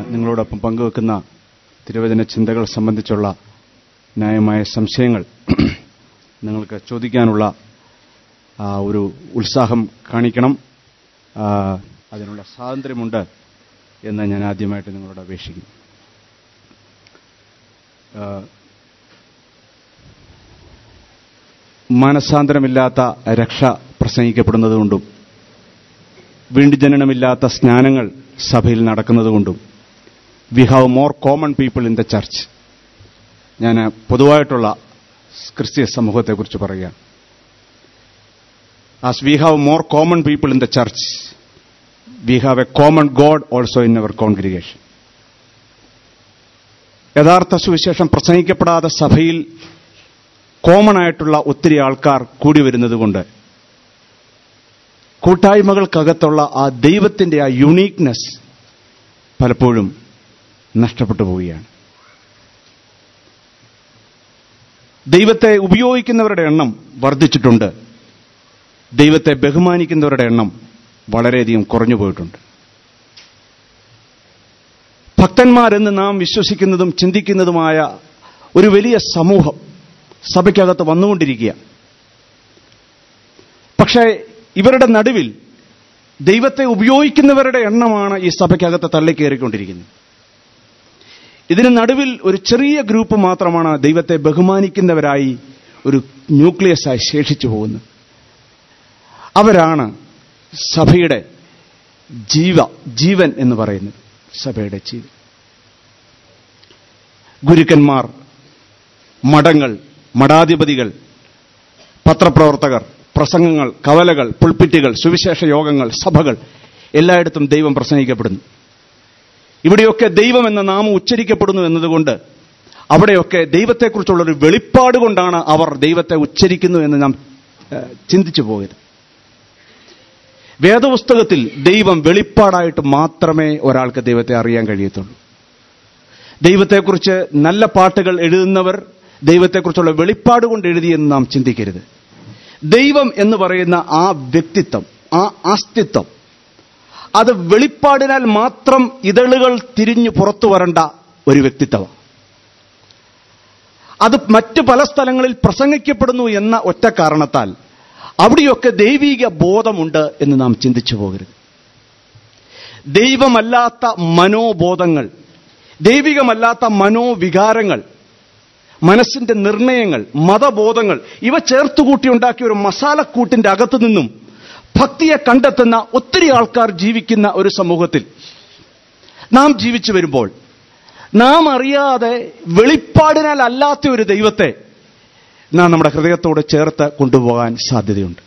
നിങ്ങളോടൊപ്പം പങ്കുവെക്കുന്ന തിരുവചന ചിന്തകൾ സംബന്ധിച്ചുള്ള ന്യായമായ സംശയങ്ങൾ നിങ്ങൾക്ക് ചോദിക്കാനുള്ള ആ, ഒരു ഉത്സാഹം കാണിക്കണം ആ, അതിനുള്ള സ്വാതന്ത്ര്യമുണ്ട് എന്ന് ഞാൻ ആദ്യമായിട്ട് നിങ്ങളോട് അപേക്ഷിക്കുന്നു ആ, മാനസാന്തരമില്ലാത്ത രക്ഷ പ്രസംഗിക്കപ്പെടുന്നതുകൊണ്ടും വീണ്ടും ജനനമില്ലാത്ത സ്നാനങ്ങൾ സഭയിൽ നടക്കുന്നതുകൊണ്ടും we have more common people in the church ഞാൻ പൊതുവായിട്ടുള്ള ക്രിസ്തീയ സമൂഹത്തെക്കുറിച്ച് പറയുകയാണ് as we have more common people in the church we have a common God also in our congregation യഥാർത്ഥ സുവിശേഷം പ്രസംഗിക്കപ്പെടാതെ സഭയിൽ കോമൺ ആയിട്ടുള്ള ഒത്തിരി ആൾക്കാർ കൂടി വരുന്നതുകൊണ്ട് കൂട്ടായ്മകൾക്കകത്തുള്ള ആ ദൈവത്തിന്റെ ആ യുണീക്നെസ് പലപ്പോഴും നഷ്ടപ്പെട്ടു പോവുകയാണ് ദൈവത്തെ ഉപയോഗിക്കുന്നവരുടെ എണ്ണം വർദ്ധിച്ചിട്ടുണ്ട് ദൈവത്തെ ബഹുമാനിക്കുന്നവരുടെ എണ്ണം വളരെയധികം കുറഞ്ഞു പോയിട്ടുണ്ട് ഭക്തന്മാരെന്ന് നാം വിശ്വസിക്കുന്നതും ചിന്തിക്കുന്നതുമായ ഒരു വലിയ സമൂഹം സഭയ്ക്കകത്ത് വന്നുകൊണ്ടിരിക്കുക പക്ഷേ ഇവരുടെ നടുവിൽ ദൈവത്തെ ഉപയോഗിക്കുന്നവരുടെ എണ്ണമാണ് ഈ സഭയ്ക്കകത്ത് തള്ളിക്കയറിക്കൊണ്ടിരിക്കുന്നത് ഇതിന് നടുവിൽ ഒരു ചെറിയ ഗ്രൂപ്പ് മാത്രമാണ് ദൈവത്തെ ബഹുമാനിക്കുന്നവരായി ഒരു ന്യൂക്ലിയസായി ശേഷിച്ചു പോകുന്നത് അവരാണ് സഭയുടെ ജീവ ജീവൻ എന്ന് പറയുന്നത് സഭയുടെ ജീവൻ ഗുരുക്കന്മാർ മഠങ്ങൾ മഠാധിപതികൾ പത്രപ്രവർത്തകർ പ്രസംഗങ്ങൾ കവലകൾ പുൾപ്പിറ്റുകൾ സുവിശേഷ യോഗങ്ങൾ സഭകൾ എല്ലായിടത്തും ദൈവം പ്രസംഗിക്കപ്പെടുന്നു ഇവിടെയൊക്കെ ദൈവം എന്ന നാമം ഉച്ചരിക്കപ്പെടുന്നു എന്നതുകൊണ്ട് അവിടെയൊക്കെ ദൈവത്തെക്കുറിച്ചുള്ള ഒരു വെളിപ്പാട് കൊണ്ടാണ് അവർ ദൈവത്തെ ഉച്ചരിക്കുന്നു എന്ന് നാം ഏഹ്, ചിന്തിച്ചു പോകരുത് വേദപുസ്തകത്തിൽ ദൈവം വെളിപ്പാടായിട്ട് മാത്രമേ ഒരാൾക്ക് ദൈവത്തെ അറിയാൻ കഴിയത്തുള്ളൂ ദൈവത്തെക്കുറിച്ച് നല്ല പാട്ടുകൾ എഴുതുന്നവർ ദൈവത്തെക്കുറിച്ചുള്ള വെളിപ്പാട് കൊണ്ട് എഴുതിയെന്ന് നാം ചിന്തിക്കരുത് ദൈവം എന്ന് പറയുന്ന ആ വ്യക്തിത്വം ആ അസ്തിത്വം അത് വെളിപ്പാടിനാൽ മാത്രം ഇതളുകൾ തിരിഞ്ഞു പുറത്തു വരേണ്ട ഒരു വ്യക്തിത്വമാണ് അത് മറ്റു പല സ്ഥലങ്ങളിൽ പ്രസംഗിക്കപ്പെടുന്നു എന്ന ഒറ്റ കാരണത്താൽ അവിടെയൊക്കെ ദൈവിക ബോധമുണ്ട് എന്ന് നാം ചിന്തിച്ചു പോകരുത് ദൈവമല്ലാത്ത മനോബോധങ്ങൾ ദൈവികമല്ലാത്ത മനോവികാരങ്ങൾ മനസ്സിന്റെ നിർണയങ്ങൾ മതബോധങ്ങൾ ഇവ ചേർത്തുകൂട്ടിയുണ്ടാക്കിയ ഒരു മസാലക്കൂട്ടിന്റെ അകത്തു നിന്നും ഭക്തിയെ കണ്ടെത്തുന്ന ഒത്തിരി ആൾക്കാർ ജീവിക്കുന്ന ഒരു സമൂഹത്തിൽ നാം ജീവിച്ചു വരുമ്പോൾ നാം അറിയാതെ വെളിപ്പാടിനാൽ അല്ലാത്ത ഒരു ദൈവത്തെ നാം നമ്മുടെ ഹൃദയത്തോട് ചേർത്ത് കൊണ്ടുപോകാൻ സാധ്യതയുണ്ട്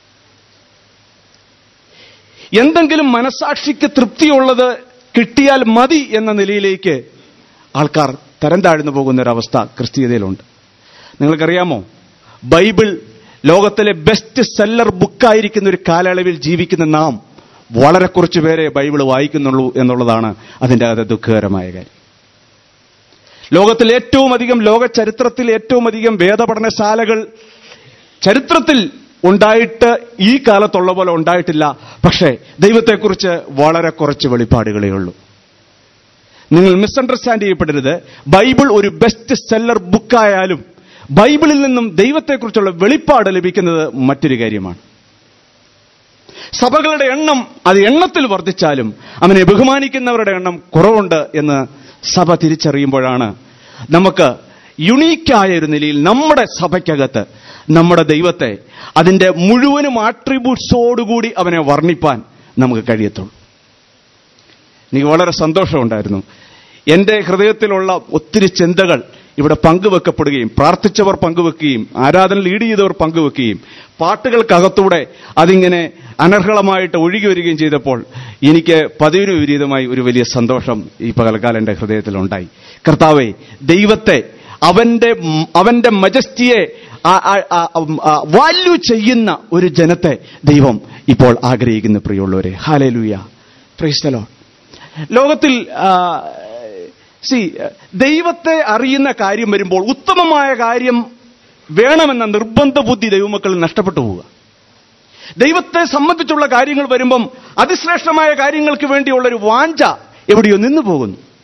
എന്തെങ്കിലും മനസാക്ഷിക്ക് തൃപ്തിയുള്ളത് കിട്ടിയാൽ മതി എന്ന നിലയിലേക്ക് ആൾക്കാർ തരം താഴ്ന്നു പോകുന്ന ഒരവസ്ഥ ക്രിസ്തീയതയിലുണ്ട് നിങ്ങൾക്കറിയാമോ ബൈബിൾ ലോകത്തിലെ ബെസ്റ്റ് സെല്ലർ ബുക്കായിരിക്കുന്ന ഒരു കാലയളവിൽ ജീവിക്കുന്ന നാം വളരെ കുറച്ചു പേരെ ബൈബിൾ വായിക്കുന്നുള്ളൂ എന്നുള്ളതാണ് അതിൻ്റെ അകത്തെ ദുഃഖകരമായ കാര്യം ലോകത്തിൽ ഏറ്റവും അധികം ലോക ചരിത്രത്തിൽ ഏറ്റവും അധികം വേദപഠനശാലകൾ ചരിത്രത്തിൽ ഉണ്ടായിട്ട് ഈ കാലത്തുള്ള പോലെ ഉണ്ടായിട്ടില്ല പക്ഷേ ദൈവത്തെക്കുറിച്ച് വളരെ കുറച്ച് വെളിപ്പാടുകളേ ഉള്ളൂ നിങ്ങൾ മിസ്അണ്ടർസ്റ്റാൻഡ് ചെയ്യപ്പെടരുത് ബൈബിൾ ഒരു ബെസ്റ്റ് സെല്ലർ ബുക്കായാലും ബൈബിളിൽ നിന്നും ദൈവത്തെക്കുറിച്ചുള്ള വെളിപ്പാട് ലഭിക്കുന്നത് മറ്റൊരു കാര്യമാണ് സഭകളുടെ എണ്ണം അത് എണ്ണത്തിൽ വർദ്ധിച്ചാലും അവനെ ബഹുമാനിക്കുന്നവരുടെ എണ്ണം കുറവുണ്ട് എന്ന് സഭ തിരിച്ചറിയുമ്പോഴാണ് നമുക്ക് യുണീക്കായ ഒരു നിലയിൽ നമ്മുടെ സഭയ്ക്കകത്ത് നമ്മുടെ ദൈവത്തെ അതിന്റെ മുഴുവനും ആട്രിബ്യൂട്ട്സോടുകൂടി അവനെ വർണ്ണിപ്പാൻ നമുക്ക് കഴിയത്തുള്ളൂ എനിക്ക് വളരെ സന്തോഷമുണ്ടായിരുന്നു എൻ്റെ ഹൃദയത്തിലുള്ള ഒത്തിരി ചിന്തകൾ ഇവിടെ പങ്കുവെക്കപ്പെടുകയും പ്രാർത്ഥിച്ചവർ പങ്കുവെക്കുകയും ആരാധന ലീഡ് ചെയ്തവർ പങ്കുവെക്കുകയും പാട്ടുകൾക്കകത്തൂടെ അതിങ്ങനെ അനർഹളമായിട്ട് ഒഴുകി വരികയും ചെയ്തപ്പോൾ എനിക്ക് പതിവിന് വിപരീതമായി ഒരു വലിയ സന്തോഷം ഈ പകൽക്കാലം എൻ്റെ ഹൃദയത്തിലുണ്ടായി കർത്താവെ ദൈവത്തെ അവന്റെ അവന്റെ മജസ്റ്റിയെ വാല്യൂ ചെയ്യുന്ന ഒരു ജനത്തെ ദൈവം ഇപ്പോൾ ആഗ്രഹിക്കുന്ന പ്രിയമുള്ളവരെ ഹാലലൂയ പ്രൈസ്തലോ ലോകത്തിൽ സി ദൈവത്തെ അറിയുന്ന കാര്യം വരുമ്പോൾ ഉത്തമമായ കാര്യം വേണമെന്ന നിർബന്ധ ബുദ്ധി ദൈവമക്കൾ നഷ്ടപ്പെട്ടു പോവുക ദൈവത്തെ സംബന്ധിച്ചുള്ള കാര്യങ്ങൾ വരുമ്പം അതിശ്രേഷ്ഠമായ കാര്യങ്ങൾക്ക് വേണ്ടിയുള്ള ഒരു വാഞ്ച എവിടെയോ നിന്നു പോകുന്നു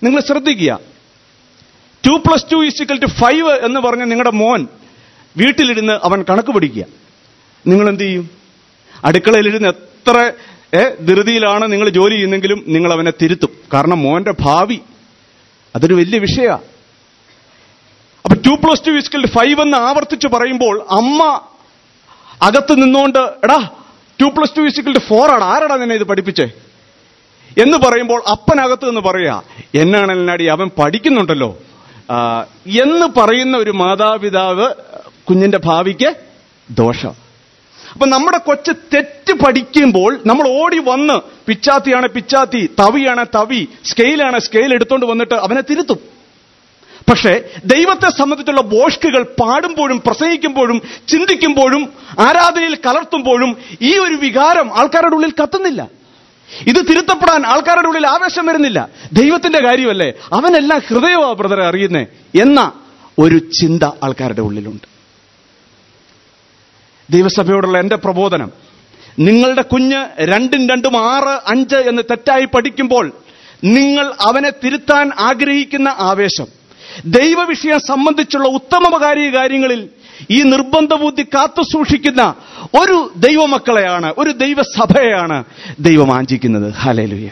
നിങ്ങൾ ശ്രദ്ധിക്കുക two plus two is equal to five എന്ന് പറഞ്ഞ് നിങ്ങളുടെ മോൻ വീട്ടിലിരുന്ന് അവൻ കണക്ക് പഠിക്കുക നിങ്ങൾ എന്ത് ചെയ്യും അടുക്കളയിലിരുന്ന് എത്ര ഏ, ധൃതിയിലാണ് നിങ്ങൾ ജോലി ചെയ്യുന്നെങ്കിലും നിങ്ങൾ അവനെ തിരുത്തും കാരണം മോന്റെ ഭാവി അതൊരു വലിയ വിഷയമാണ് അപ്പൊ two plus two is equal to five എന്ന് ആവർത്തിച്ച് പറയുമ്പോൾ അമ്മ അകത്ത് നിന്നുകൊണ്ട് എടാ two plus two is equal to four ആണ് ആരാടാ നിന്നെ ഇത് പഠിപ്പിച്ചേ എന്ന് പറയുമ്പോൾ അപ്പനകത്ത് നിന്ന് പറയാ എന്നാണ് എന്നാടി അവൻ പഠിക്കുന്നുണ്ടല്ലോ ആ, എന്ന് പറയുന്ന ഒരു മാതാപിതാവ് കുഞ്ഞിന്റെ ഭാവിക്ക് ദോഷം അപ്പൊ നമ്മുടെ കൊച്ച് തെറ്റ് പഠിക്കുമ്പോൾ നമ്മൾ ഓടി വന്ന് പിച്ചാത്തിയാണ് പിച്ചാത്തി തവിയാണ് തവി സ്കെയിലാണ് സ്കെയിൽ എടുത്തോണ്ട് വന്നിട്ട് അവനെ തിരുത്തും പക്ഷേ ദൈവത്തെ സംബന്ധിച്ചുള്ള ബോഷ്കുകൾ പാടുമ്പോഴും പ്രസംഗിക്കുമ്പോഴും ചിന്തിക്കുമ്പോഴും ആരാധനയിൽ കലർത്തുമ്പോഴും ഈ ഒരു വികാരം ആൾക്കാരുടെ ഉള്ളിൽ കത്തുന്നില്ല ഇത് തിരുത്തപ്പെടാൻ ആൾക്കാരുടെ ഉള്ളിൽ ആവേശം വരുന്നില്ല ദൈവത്തിന്റെ കാര്യമല്ലേ അവനെല്ലാം ഹൃദയമാ ബ്രദറെ അറിയുന്നേ എന്ന ഒരു ചിന്ത ആൾക്കാരുടെ ഉള്ളിലുണ്ട് ദൈവസഭയോടുള്ള എന്റെ പ്രബോധനം നിങ്ങളുടെ കുഞ്ഞ് രണ്ടും രണ്ടും ആറ് അഞ്ച് എന്ന് തെറ്റായി പഠിക്കുമ്പോൾ നിങ്ങൾ അവനെ തിരുത്താൻ ആഗ്രഹിക്കുന്ന ആവേശം ദൈവവിഷയം സംബന്ധിച്ചുള്ള ഉത്തമകാര്യ കാര്യങ്ങളിൽ ഈ നിർബന്ധ ബുദ്ധി കാത്തു സൂക്ഷിക്കുന്ന ഒരു ദൈവമക്കളെയാണ് ഒരു ദൈവസഭയെയാണ് ദൈവം ആഞ്ചിക്കുന്നത് ഹലേലുയ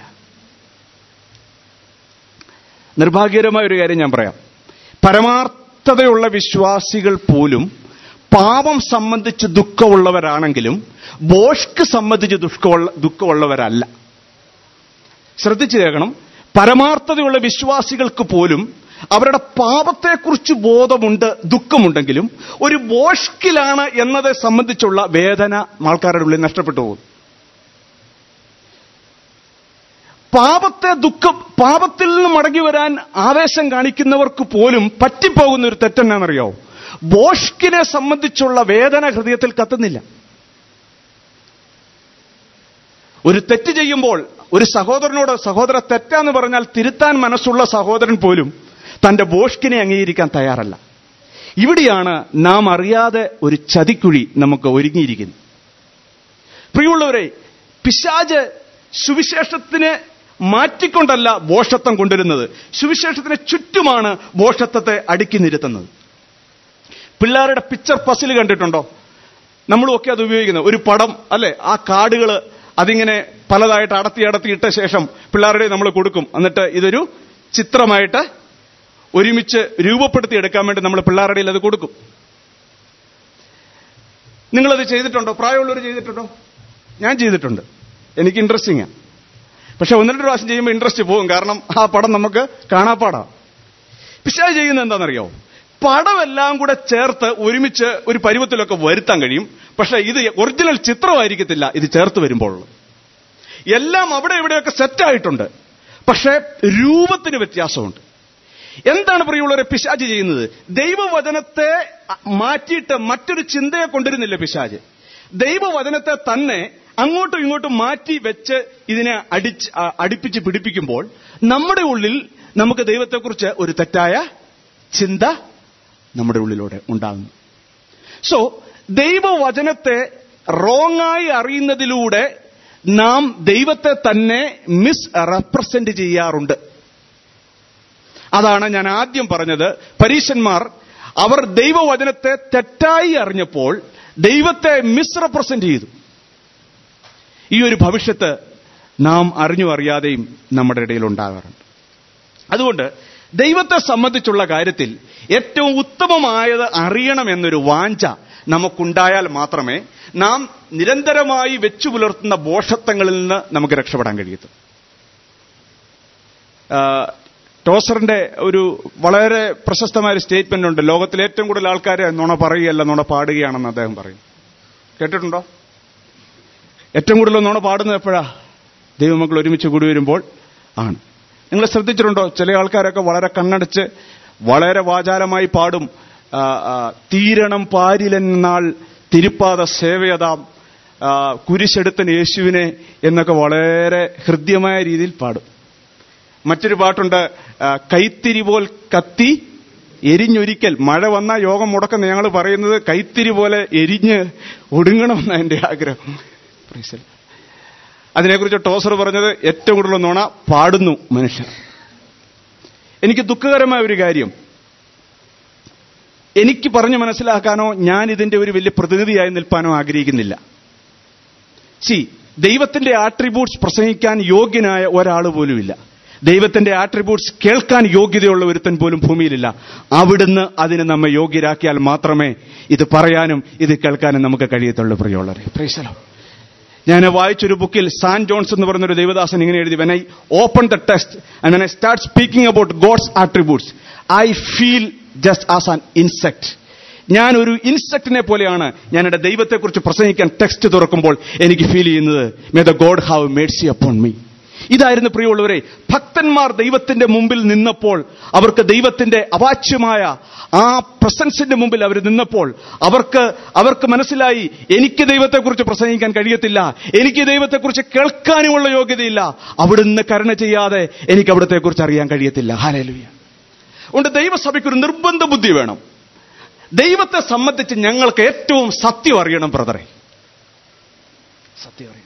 നിർഭാഗ്യകരമായ ഒരു കാര്യം ഞാൻ പറയാം പരമാർത്ഥതയുള്ള വിശ്വാസികൾ പോലും പാപം സംബന്ധിച്ച് ദുഃഖമുള്ളവരാണെങ്കിലും ബോഷ്ക്ക് സംബന്ധിച്ച് ദുഃഖമുള്ള ദുഃഖമുള്ളവരല്ല ശ്രദ്ധിച്ചു കേൾക്കണം പരമാർത്ഥതയുള്ള വിശ്വാസികൾക്ക് പോലും അവരുടെ പാപത്തെക്കുറിച്ച് ബോധമുണ്ട് ദുഃഖമുണ്ടെങ്കിലും ഒരു ബോഷ്കിലാണ് എന്നതെ സംബന്ധിച്ചുള്ള വേദന ആൾക്കാരുടെ ഉള്ളിൽ നഷ്ടപ്പെട്ടു പോകും പാപത്തെ ദുഃഖം പാപത്തിൽ നിന്ന് മടങ്ങി വരാൻ ആവേശം കാണിക്കുന്നവർക്ക് പോലും പറ്റിപ്പോകുന്ന ഒരു തെറ്റെന്നാണെന്നറിയോ ബോഷ്കിനെ സംബന്ധിച്ചുള്ള വേദന ഹൃദയത്തിൽ കത്തുന്നില്ല ഒരു തെറ്റ് ചെയ്യുമ്പോൾ ഒരു സഹോദരനോട് സഹോദര തെറ്റാന്ന് പറഞ്ഞാൽ തിരുത്താൻ മനസ്സുള്ള സഹോദരൻ പോലും തന്റെ ബോഷ്കിനെ അംഗീകരിക്കാൻ തയ്യാറല്ല ഇവിടെയാണ് നാം അറിയാതെ ഒരു ചതിക്കുഴി നമുക്ക് ഒരുങ്ങിയിരിക്കുന്നത് പ്രിയമുള്ളവരെ പിശാജ് സുവിശേഷത്തിനെ മാറ്റിക്കൊണ്ടല്ല ബോഷത്വം കൊണ്ടുവരുന്നത് സുവിശേഷത്തിന് ചുറ്റുമാണ് ബോഷത്വത്തെ അടുക്കി നിരത്തുന്നത് പിള്ളേരുടെ പിക്ചർ പസിൽ കണ്ടിട്ടുണ്ടോ നമ്മളുമൊക്കെ അത് ഉപയോഗിക്കുന്നത് ഒരു പടം അല്ലെ ആ കാർഡുകൾ അതിങ്ങനെ പലതായിട്ട് അടത്തി അടത്തിയിട്ട ശേഷം പിള്ളേരുടെ നമ്മൾ കൊടുക്കും എന്നിട്ട് ഇതൊരു ചിത്രമായിട്ട് ഒരുമിച്ച് രൂപപ്പെടുത്തി എടുക്കാൻ വേണ്ടി നമ്മൾ പിള്ളേരുടെ കയ്യിൽ അത് കൊടുക്കും നിങ്ങളത് ചെയ്തിട്ടുണ്ടോ പ്രായമുള്ളവർ ചെയ്തിട്ടുണ്ടോ ഞാൻ ചെയ്തിട്ടുണ്ട് എനിക്ക് ഇൻട്രസ്റ്റിംഗ് പക്ഷെ ഒന്ന് രണ്ട് പ്രാവശ്യം ചെയ്യുമ്പോൾ ഇൻട്രസ്റ്റ് പോകും കാരണം ആ പടം നമുക്ക് കാണാപ്പാടാ പിശാച് ചെയ്യുന്നത് എന്താണെന്നറിയോ പടമെല്ലാം കൂടെ ചേർത്ത് ഒരുമിച്ച് ഒരു പരുവത്തിലൊക്കെ വരുത്താൻ കഴിയും പക്ഷെ ഇത് ഒറിജിനൽ ചിത്രമായിരിക്കത്തില്ല ഇത് ചേർത്ത് വരുമ്പോൾ എല്ലാം അവിടെ ഇവിടെയൊക്കെ സെറ്റായിട്ടുണ്ട് പക്ഷെ രൂപത്തിന് വ്യത്യാസമുണ്ട് എന്താണ് പ്രിയമുള്ളവരെ പിശാജ് ചെയ്യുന്നത് ദൈവവചനത്തെ മാറ്റിയിട്ട് മറ്റൊരു ചിന്തയെ കൊണ്ടുവരുന്നില്ല പിശാജ് ദൈവവചനത്തെ തന്നെ അങ്ങോട്ടും ഇങ്ങോട്ടും മാറ്റി വെച്ച് ഇതിനെ അടിച്ച് അ- അടുപ്പിച്ച് പിടിപ്പിക്കുമ്പോൾ നമ്മുടെ ഉള്ളിൽ നമുക്ക് ദൈവത്തെക്കുറിച്ച് ഒരു തെറ്റായ ചിന്ത നമ്മുടെ ഉള്ളിലൂടെ ഉണ്ടാകുന്നു സോ ദൈവവചനത്തെ റോങ്ങായി അറിയുന്നതിലൂടെ നാം ദൈവത്തെ തന്നെ മിസ് റെപ്രസെന്റ് ചെയ്യാറുണ്ട് അതാണ് ഞാൻ ആദ്യം പറഞ്ഞത് പരീശന്മാർ അവർ ദൈവവചനത്തെ തെറ്റായി അറിഞ്ഞപ്പോൾ ദൈവത്തെ മിസ് റെപ്രസെന്റ് ചെയ്തു ഈ ഒരു ഭവിഷ്യത്ത് നാം അറിഞ്ഞു അറിയാതെയും നമ്മുടെ ഇടയിൽ ഉണ്ടാകാറുണ്ട് അതുകൊണ്ട് ദൈവത്തെ സംബന്ധിച്ചുള്ള കാര്യത്തിൽ ഏറ്റവും ഉത്തമമായത് അറിയണമെന്നൊരു വാഞ്ച നമുക്കുണ്ടായാൽ മാത്രമേ നാം നിരന്തരമായി വെച്ചു പുലർത്തുന്ന ബോഷത്വങ്ങളിൽ നിന്ന് നമുക്ക് രക്ഷപ്പെടാൻ കഴിയത്തു ടോസറിന്റെ ഒരു വളരെ പ്രശസ്തമായ ഒരു സ്റ്റേറ്റ്മെന്റ് ഉണ്ട് ലോകത്തിലെ ഏറ്റവും കൂടുതൽ ആൾക്കാർ നുണ പറയുകയല്ല നുണ പാടുകയാണെന്ന് അദ്ദേഹം പറയും കേട്ടിട്ടുണ്ടോ ഏറ്റവും കൂടുതൽ നുണ പാടുന്നത് എപ്പോഴാ ദൈവമക്കൾ ഒരുമിച്ച് കൂടി വരുമ്പോൾ ആണ് നിങ്ങൾ ശ്രദ്ധിച്ചിട്ടുണ്ടോ ചില ആൾക്കാരൊക്കെ വളരെ കണ്ണടച്ച് വളരെ വാചാലമായി പാടും ആ, ആ, തീരണം പാരിലെന്നാൾ തിരുപ്പാത സേവയതാം ആ, കുരിശെടുത്തൻ യേശുവിനെ എന്നൊക്കെ വളരെ ഹൃദ്യമായ രീതിയിൽ പാടും മറ്റൊരു പാട്ടുണ്ട് ആ, കൈത്തിരി പോൽ കത്തി എരിഞ്ഞൊരിക്കൽ മഴ വന്ന യോഗം മുടക്കം ഞങ്ങൾ പറയുന്നത് കൈത്തിരി പോലെ എരിഞ്ഞ് ഒടുങ്ങണമെന്ന എന്റെ ആഗ്രഹം Praise the Lord. അതിനെക്കുറിച്ച് ടോസർ പറഞ്ഞത് ഏറ്റവും കൂടുതൽ നുണ പാടുന്നു മനുഷ്യർ എനിക്ക് ദുഃഖകരമായ ഒരു കാര്യം എനിക്ക് പറഞ്ഞു മനസ്സിലാക്കാനോ ഞാൻ ഇതിന്റെ ഒരു വലിയ പ്രതിനിധിയായി നിൽപ്പാനോ ആഗ്രഹിക്കുന്നില്ല സി ദൈവത്തിന്റെ ആട്രിബ്യൂട്ട്സ് പ്രസംഗിക്കാൻ യോഗ്യനായ ഒരാൾ പോലുമില്ല ദൈവത്തിന്റെ ആട്രിബ്യൂട്ട്സ് കേൾക്കാൻ യോഗ്യതയുള്ള ഒരുത്തൻ പോലും ഭൂമിയിലില്ല അവിടുന്ന് അതിന് നമ്മെ യോഗ്യരാക്കിയാൽ മാത്രമേ ഇത് പറയാനും ഇത് കേൾക്കാനും നമുക്ക് കഴിയത്തുള്ളൂ പ്രിയമുള്ളവരെ പ്രൈസലോ ഞാൻ വായിച്ചൊരു ബുക്കിൽ സാൻ ജോൺസ് എന്ന് പറയുന്ന ഒരു ദൈവദാസൻ ഇങ്ങനെ എഴുതി when I open the test and I start speaking about God's attributes I feel just as an insect ഞാൻ ഒരു ഇൻസെക്ടിനെ പോലെയാണ് ഞാൻ എന്റെ ദൈവത്തെക്കുറിച്ച് പ്രസംഗിക്കാൻ ടെക്സ്റ്റ് തുറക്കുമ്പോൾ എനിക്ക് ഫീൽ ചെയ്യുന്നത് may the God have mercy upon me ഇതായിരുന്നു പ്രിയമുള്ളവരെ ഭക്തന്മാർ ദൈവത്തിന്റെ മുമ്പിൽ നിന്നപ്പോൾ അവർക്ക് ദൈവത്തിന്റെ അവാച്യമായ ആ പ്രസൻസിന്റെ മുമ്പിൽ അവർ നിന്നപ്പോൾ അവർക്ക് അവർക്ക് മനസ്സിലായി എനിക്ക് ദൈവത്തെക്കുറിച്ച് പ്രസംഗിക്കാൻ കഴിയത്തില്ല എനിക്ക് ദൈവത്തെക്കുറിച്ച് കേൾക്കാനുമുള്ള യോഗ്യതയില്ല അവിടുന്ന് കരുണ ചെയ്യാതെ എനിക്ക് അവിടത്തെക്കുറിച്ച് അറിയാൻ കഴിയത്തില്ല ഹാലേലുയ അതുകൊണ്ട് ദൈവസഭയ്ക്ക് ഒരു നിർബന്ധ ബുദ്ധി വേണം ദൈവത്തെ സംബന്ധിച്ച് ഞങ്ങൾക്ക് ഏറ്റവും സത്യം അറിയണം ബ്രദറെ സത്യം അറിയണം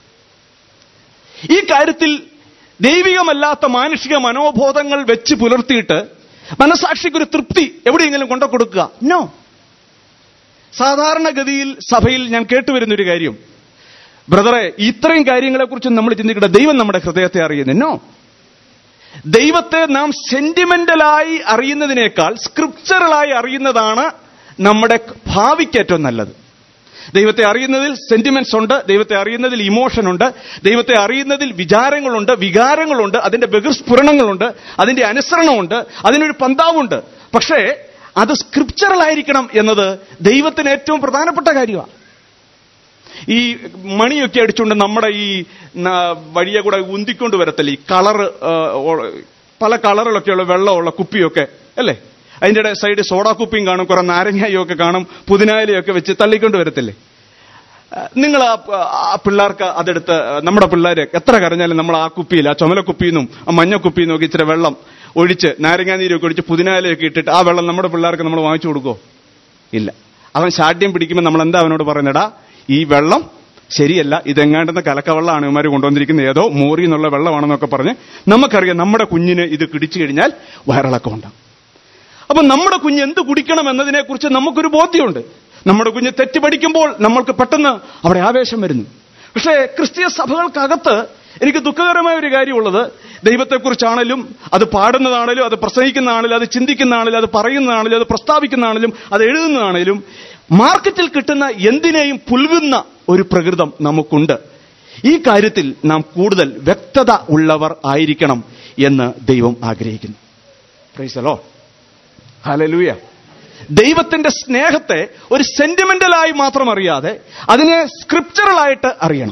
ഈ കാര്യത്തിൽ ദൈവികമല്ലാത്ത മാനുഷിക മനോബോധങ്ങൾ വെച്ച് പുലർത്തിയിട്ട് മനസാക്ഷിക്കൊരു തൃപ്തി എവിടെയെങ്കിലും കൊണ്ടു കൊടുക്കുക നോ സാധാരണഗതിയിൽ സഭയിൽ ഞാൻ കേട്ടുവരുന്നൊരു കാര്യം ബ്രദറെ ഇത്രയും കാര്യങ്ങളെക്കുറിച്ച് നമ്മൾ ചിന്തിക്കേണ്ട ദൈവം നമ്മുടെ ഹൃദയത്തെ അറിയുന്നു നോ ദൈവത്തെ നാം സെന്റിമെന്റലായി അറിയുന്നതിനേക്കാൾ സ്ക്രിപ്ചറലായി അറിയുന്നതാണ് നമ്മുടെ ഭാവിക്ക് ഏറ്റവും നല്ലത് ദൈവത്തെ അറിയുന്നതിൽ സെന്റിമെന്റ്സ് ഉണ്ട് ദൈവത്തെ അറിയുന്നതിൽ ഇമോഷൻ ഉണ്ട് ദൈവത്തെ അറിയുന്നതിൽ വിചാരങ്ങളുണ്ട് വികാരങ്ങളുണ്ട് അതിന്റെ ബഹിർസ്ഫുരണങ്ങളുണ്ട് അതിന്റെ അനുസരണമുണ്ട് അതിനൊരു പന്താവുണ്ട് പക്ഷേ അത് സ്ക്രിപ്ചറൽ ആയിരിക്കണം എന്നത് ദൈവത്തിന് ഏറ്റവും പ്രധാനപ്പെട്ട കാര്യമാണ് ഈ മണിയൊക്കെ അടിച്ചുകൊണ്ട് നമ്മുടെ ഈ ന- വഴിയെ കൂടെ ഉന്തിക്കൊണ്ട് വരത്തില്ല ഈ കളർ പല കളറിലൊക്കെയുള്ള വെള്ളമുള്ള കുപ്പിയൊക്കെ അല്ലേ അതിന്റെ ഇടയിൽ സൈഡ് സോഡാ കുപ്പിയും കാണും കുറെ നാരങ്ങായും ഒക്കെ കാണും പുതിനായിലയൊക്കെ വെച്ച് തള്ളിക്കൊണ്ട് വരത്തില്ലേ നിങ്ങൾ ആ ആ പിള്ളേർക്ക് അതെടുത്ത് നമ്മുടെ പിള്ളേര് എത്ര കരഞ്ഞാലും നമ്മൾ ആ കുപ്പിയിൽ ആ ചുമല കുപ്പിയിൽ നിന്നും ആ മഞ്ഞ കുപ്പിയിൽ നിന്നും ഒക്കെ ഇച്ചിരി വെള്ളം ഒഴിച്ച് നാരങ്ങാനീരൊക്കെ ഒഴിച്ച് പുതിനായിലയൊക്കെ ഇട്ടിട്ട് ആ വെള്ളം നമ്മുടെ പിള്ളേർക്ക് നമ്മൾ വാങ്ങിച്ചു കൊടുക്കോ ഇല്ല അവൻ ശാഠ്യം പിടിക്കുമ്പോൾ നമ്മൾ എന്താ അവനോട് പറയുന്നടാ ഈ വെള്ളം ശരിയല്ല ഇതെങ്ങാണ്ടെന്ന കലക്കവെള്ളമാണ് ഇവന്മാർ കൊണ്ടുവന്നിരിക്കുന്നത് ഏതോ മോറി എന്നുള്ള വെള്ളമാണെന്നൊക്കെ പറഞ്ഞ് നമുക്കറിയാം നമ്മുടെ കുഞ്ഞിന് ഇത് കിടിച്ചു കഴിഞ്ഞാൽ വയറിളക്കം ഉണ്ടാവും അപ്പൊ നമ്മുടെ കുഞ്ഞ് എന്ത് കുടിക്കണം എന്നതിനെക്കുറിച്ച് നമുക്കൊരു ബോധ്യമുണ്ട് നമ്മുടെ കുഞ്ഞ് തെറ്റ് പഠിക്കുമ്പോൾ നമ്മൾക്ക് പെട്ടെന്ന് അവിടെ ആവേശം വരുന്നു പക്ഷേ ക്രിസ്തീയ സഭകൾക്കകത്ത് എനിക്ക് ദുഃഖകരമായ ഒരു കാര്യമുള്ളത് ദൈവത്തെക്കുറിച്ചാണേലും അത് പാടുന്നതാണേലും അത് പ്രസംഗിക്കുന്നതാണേലും അത് ചിന്തിക്കുന്നതാണേലും അത് പറയുന്നതാണേലും അത് പ്രസ്താവിക്കുന്നതാണേലും അത് എഴുതുന്നതാണേലും മാർക്കറ്റിൽ കിട്ടുന്ന എന്തിനേയും പുൽകുന്ന ഒരു പ്രകൃതം നമുക്കുണ്ട് ഈ കാര്യത്തിൽ നാം കൂടുതൽ വ്യക്തത ഉള്ളവർ ആയിരിക്കണം എന്ന് ദൈവം ആഗ്രഹിക്കുന്നു പ്രൈസലോ ഹലലൂയ ദൈവത്തിന്റെ സ്നേഹത്തെ ഒരു സെന്റിമെന്റലായി മാത്രം അറിയാതെ അതിനെ സ്ക്രിപ്ചറലായിട്ട് അറിയണം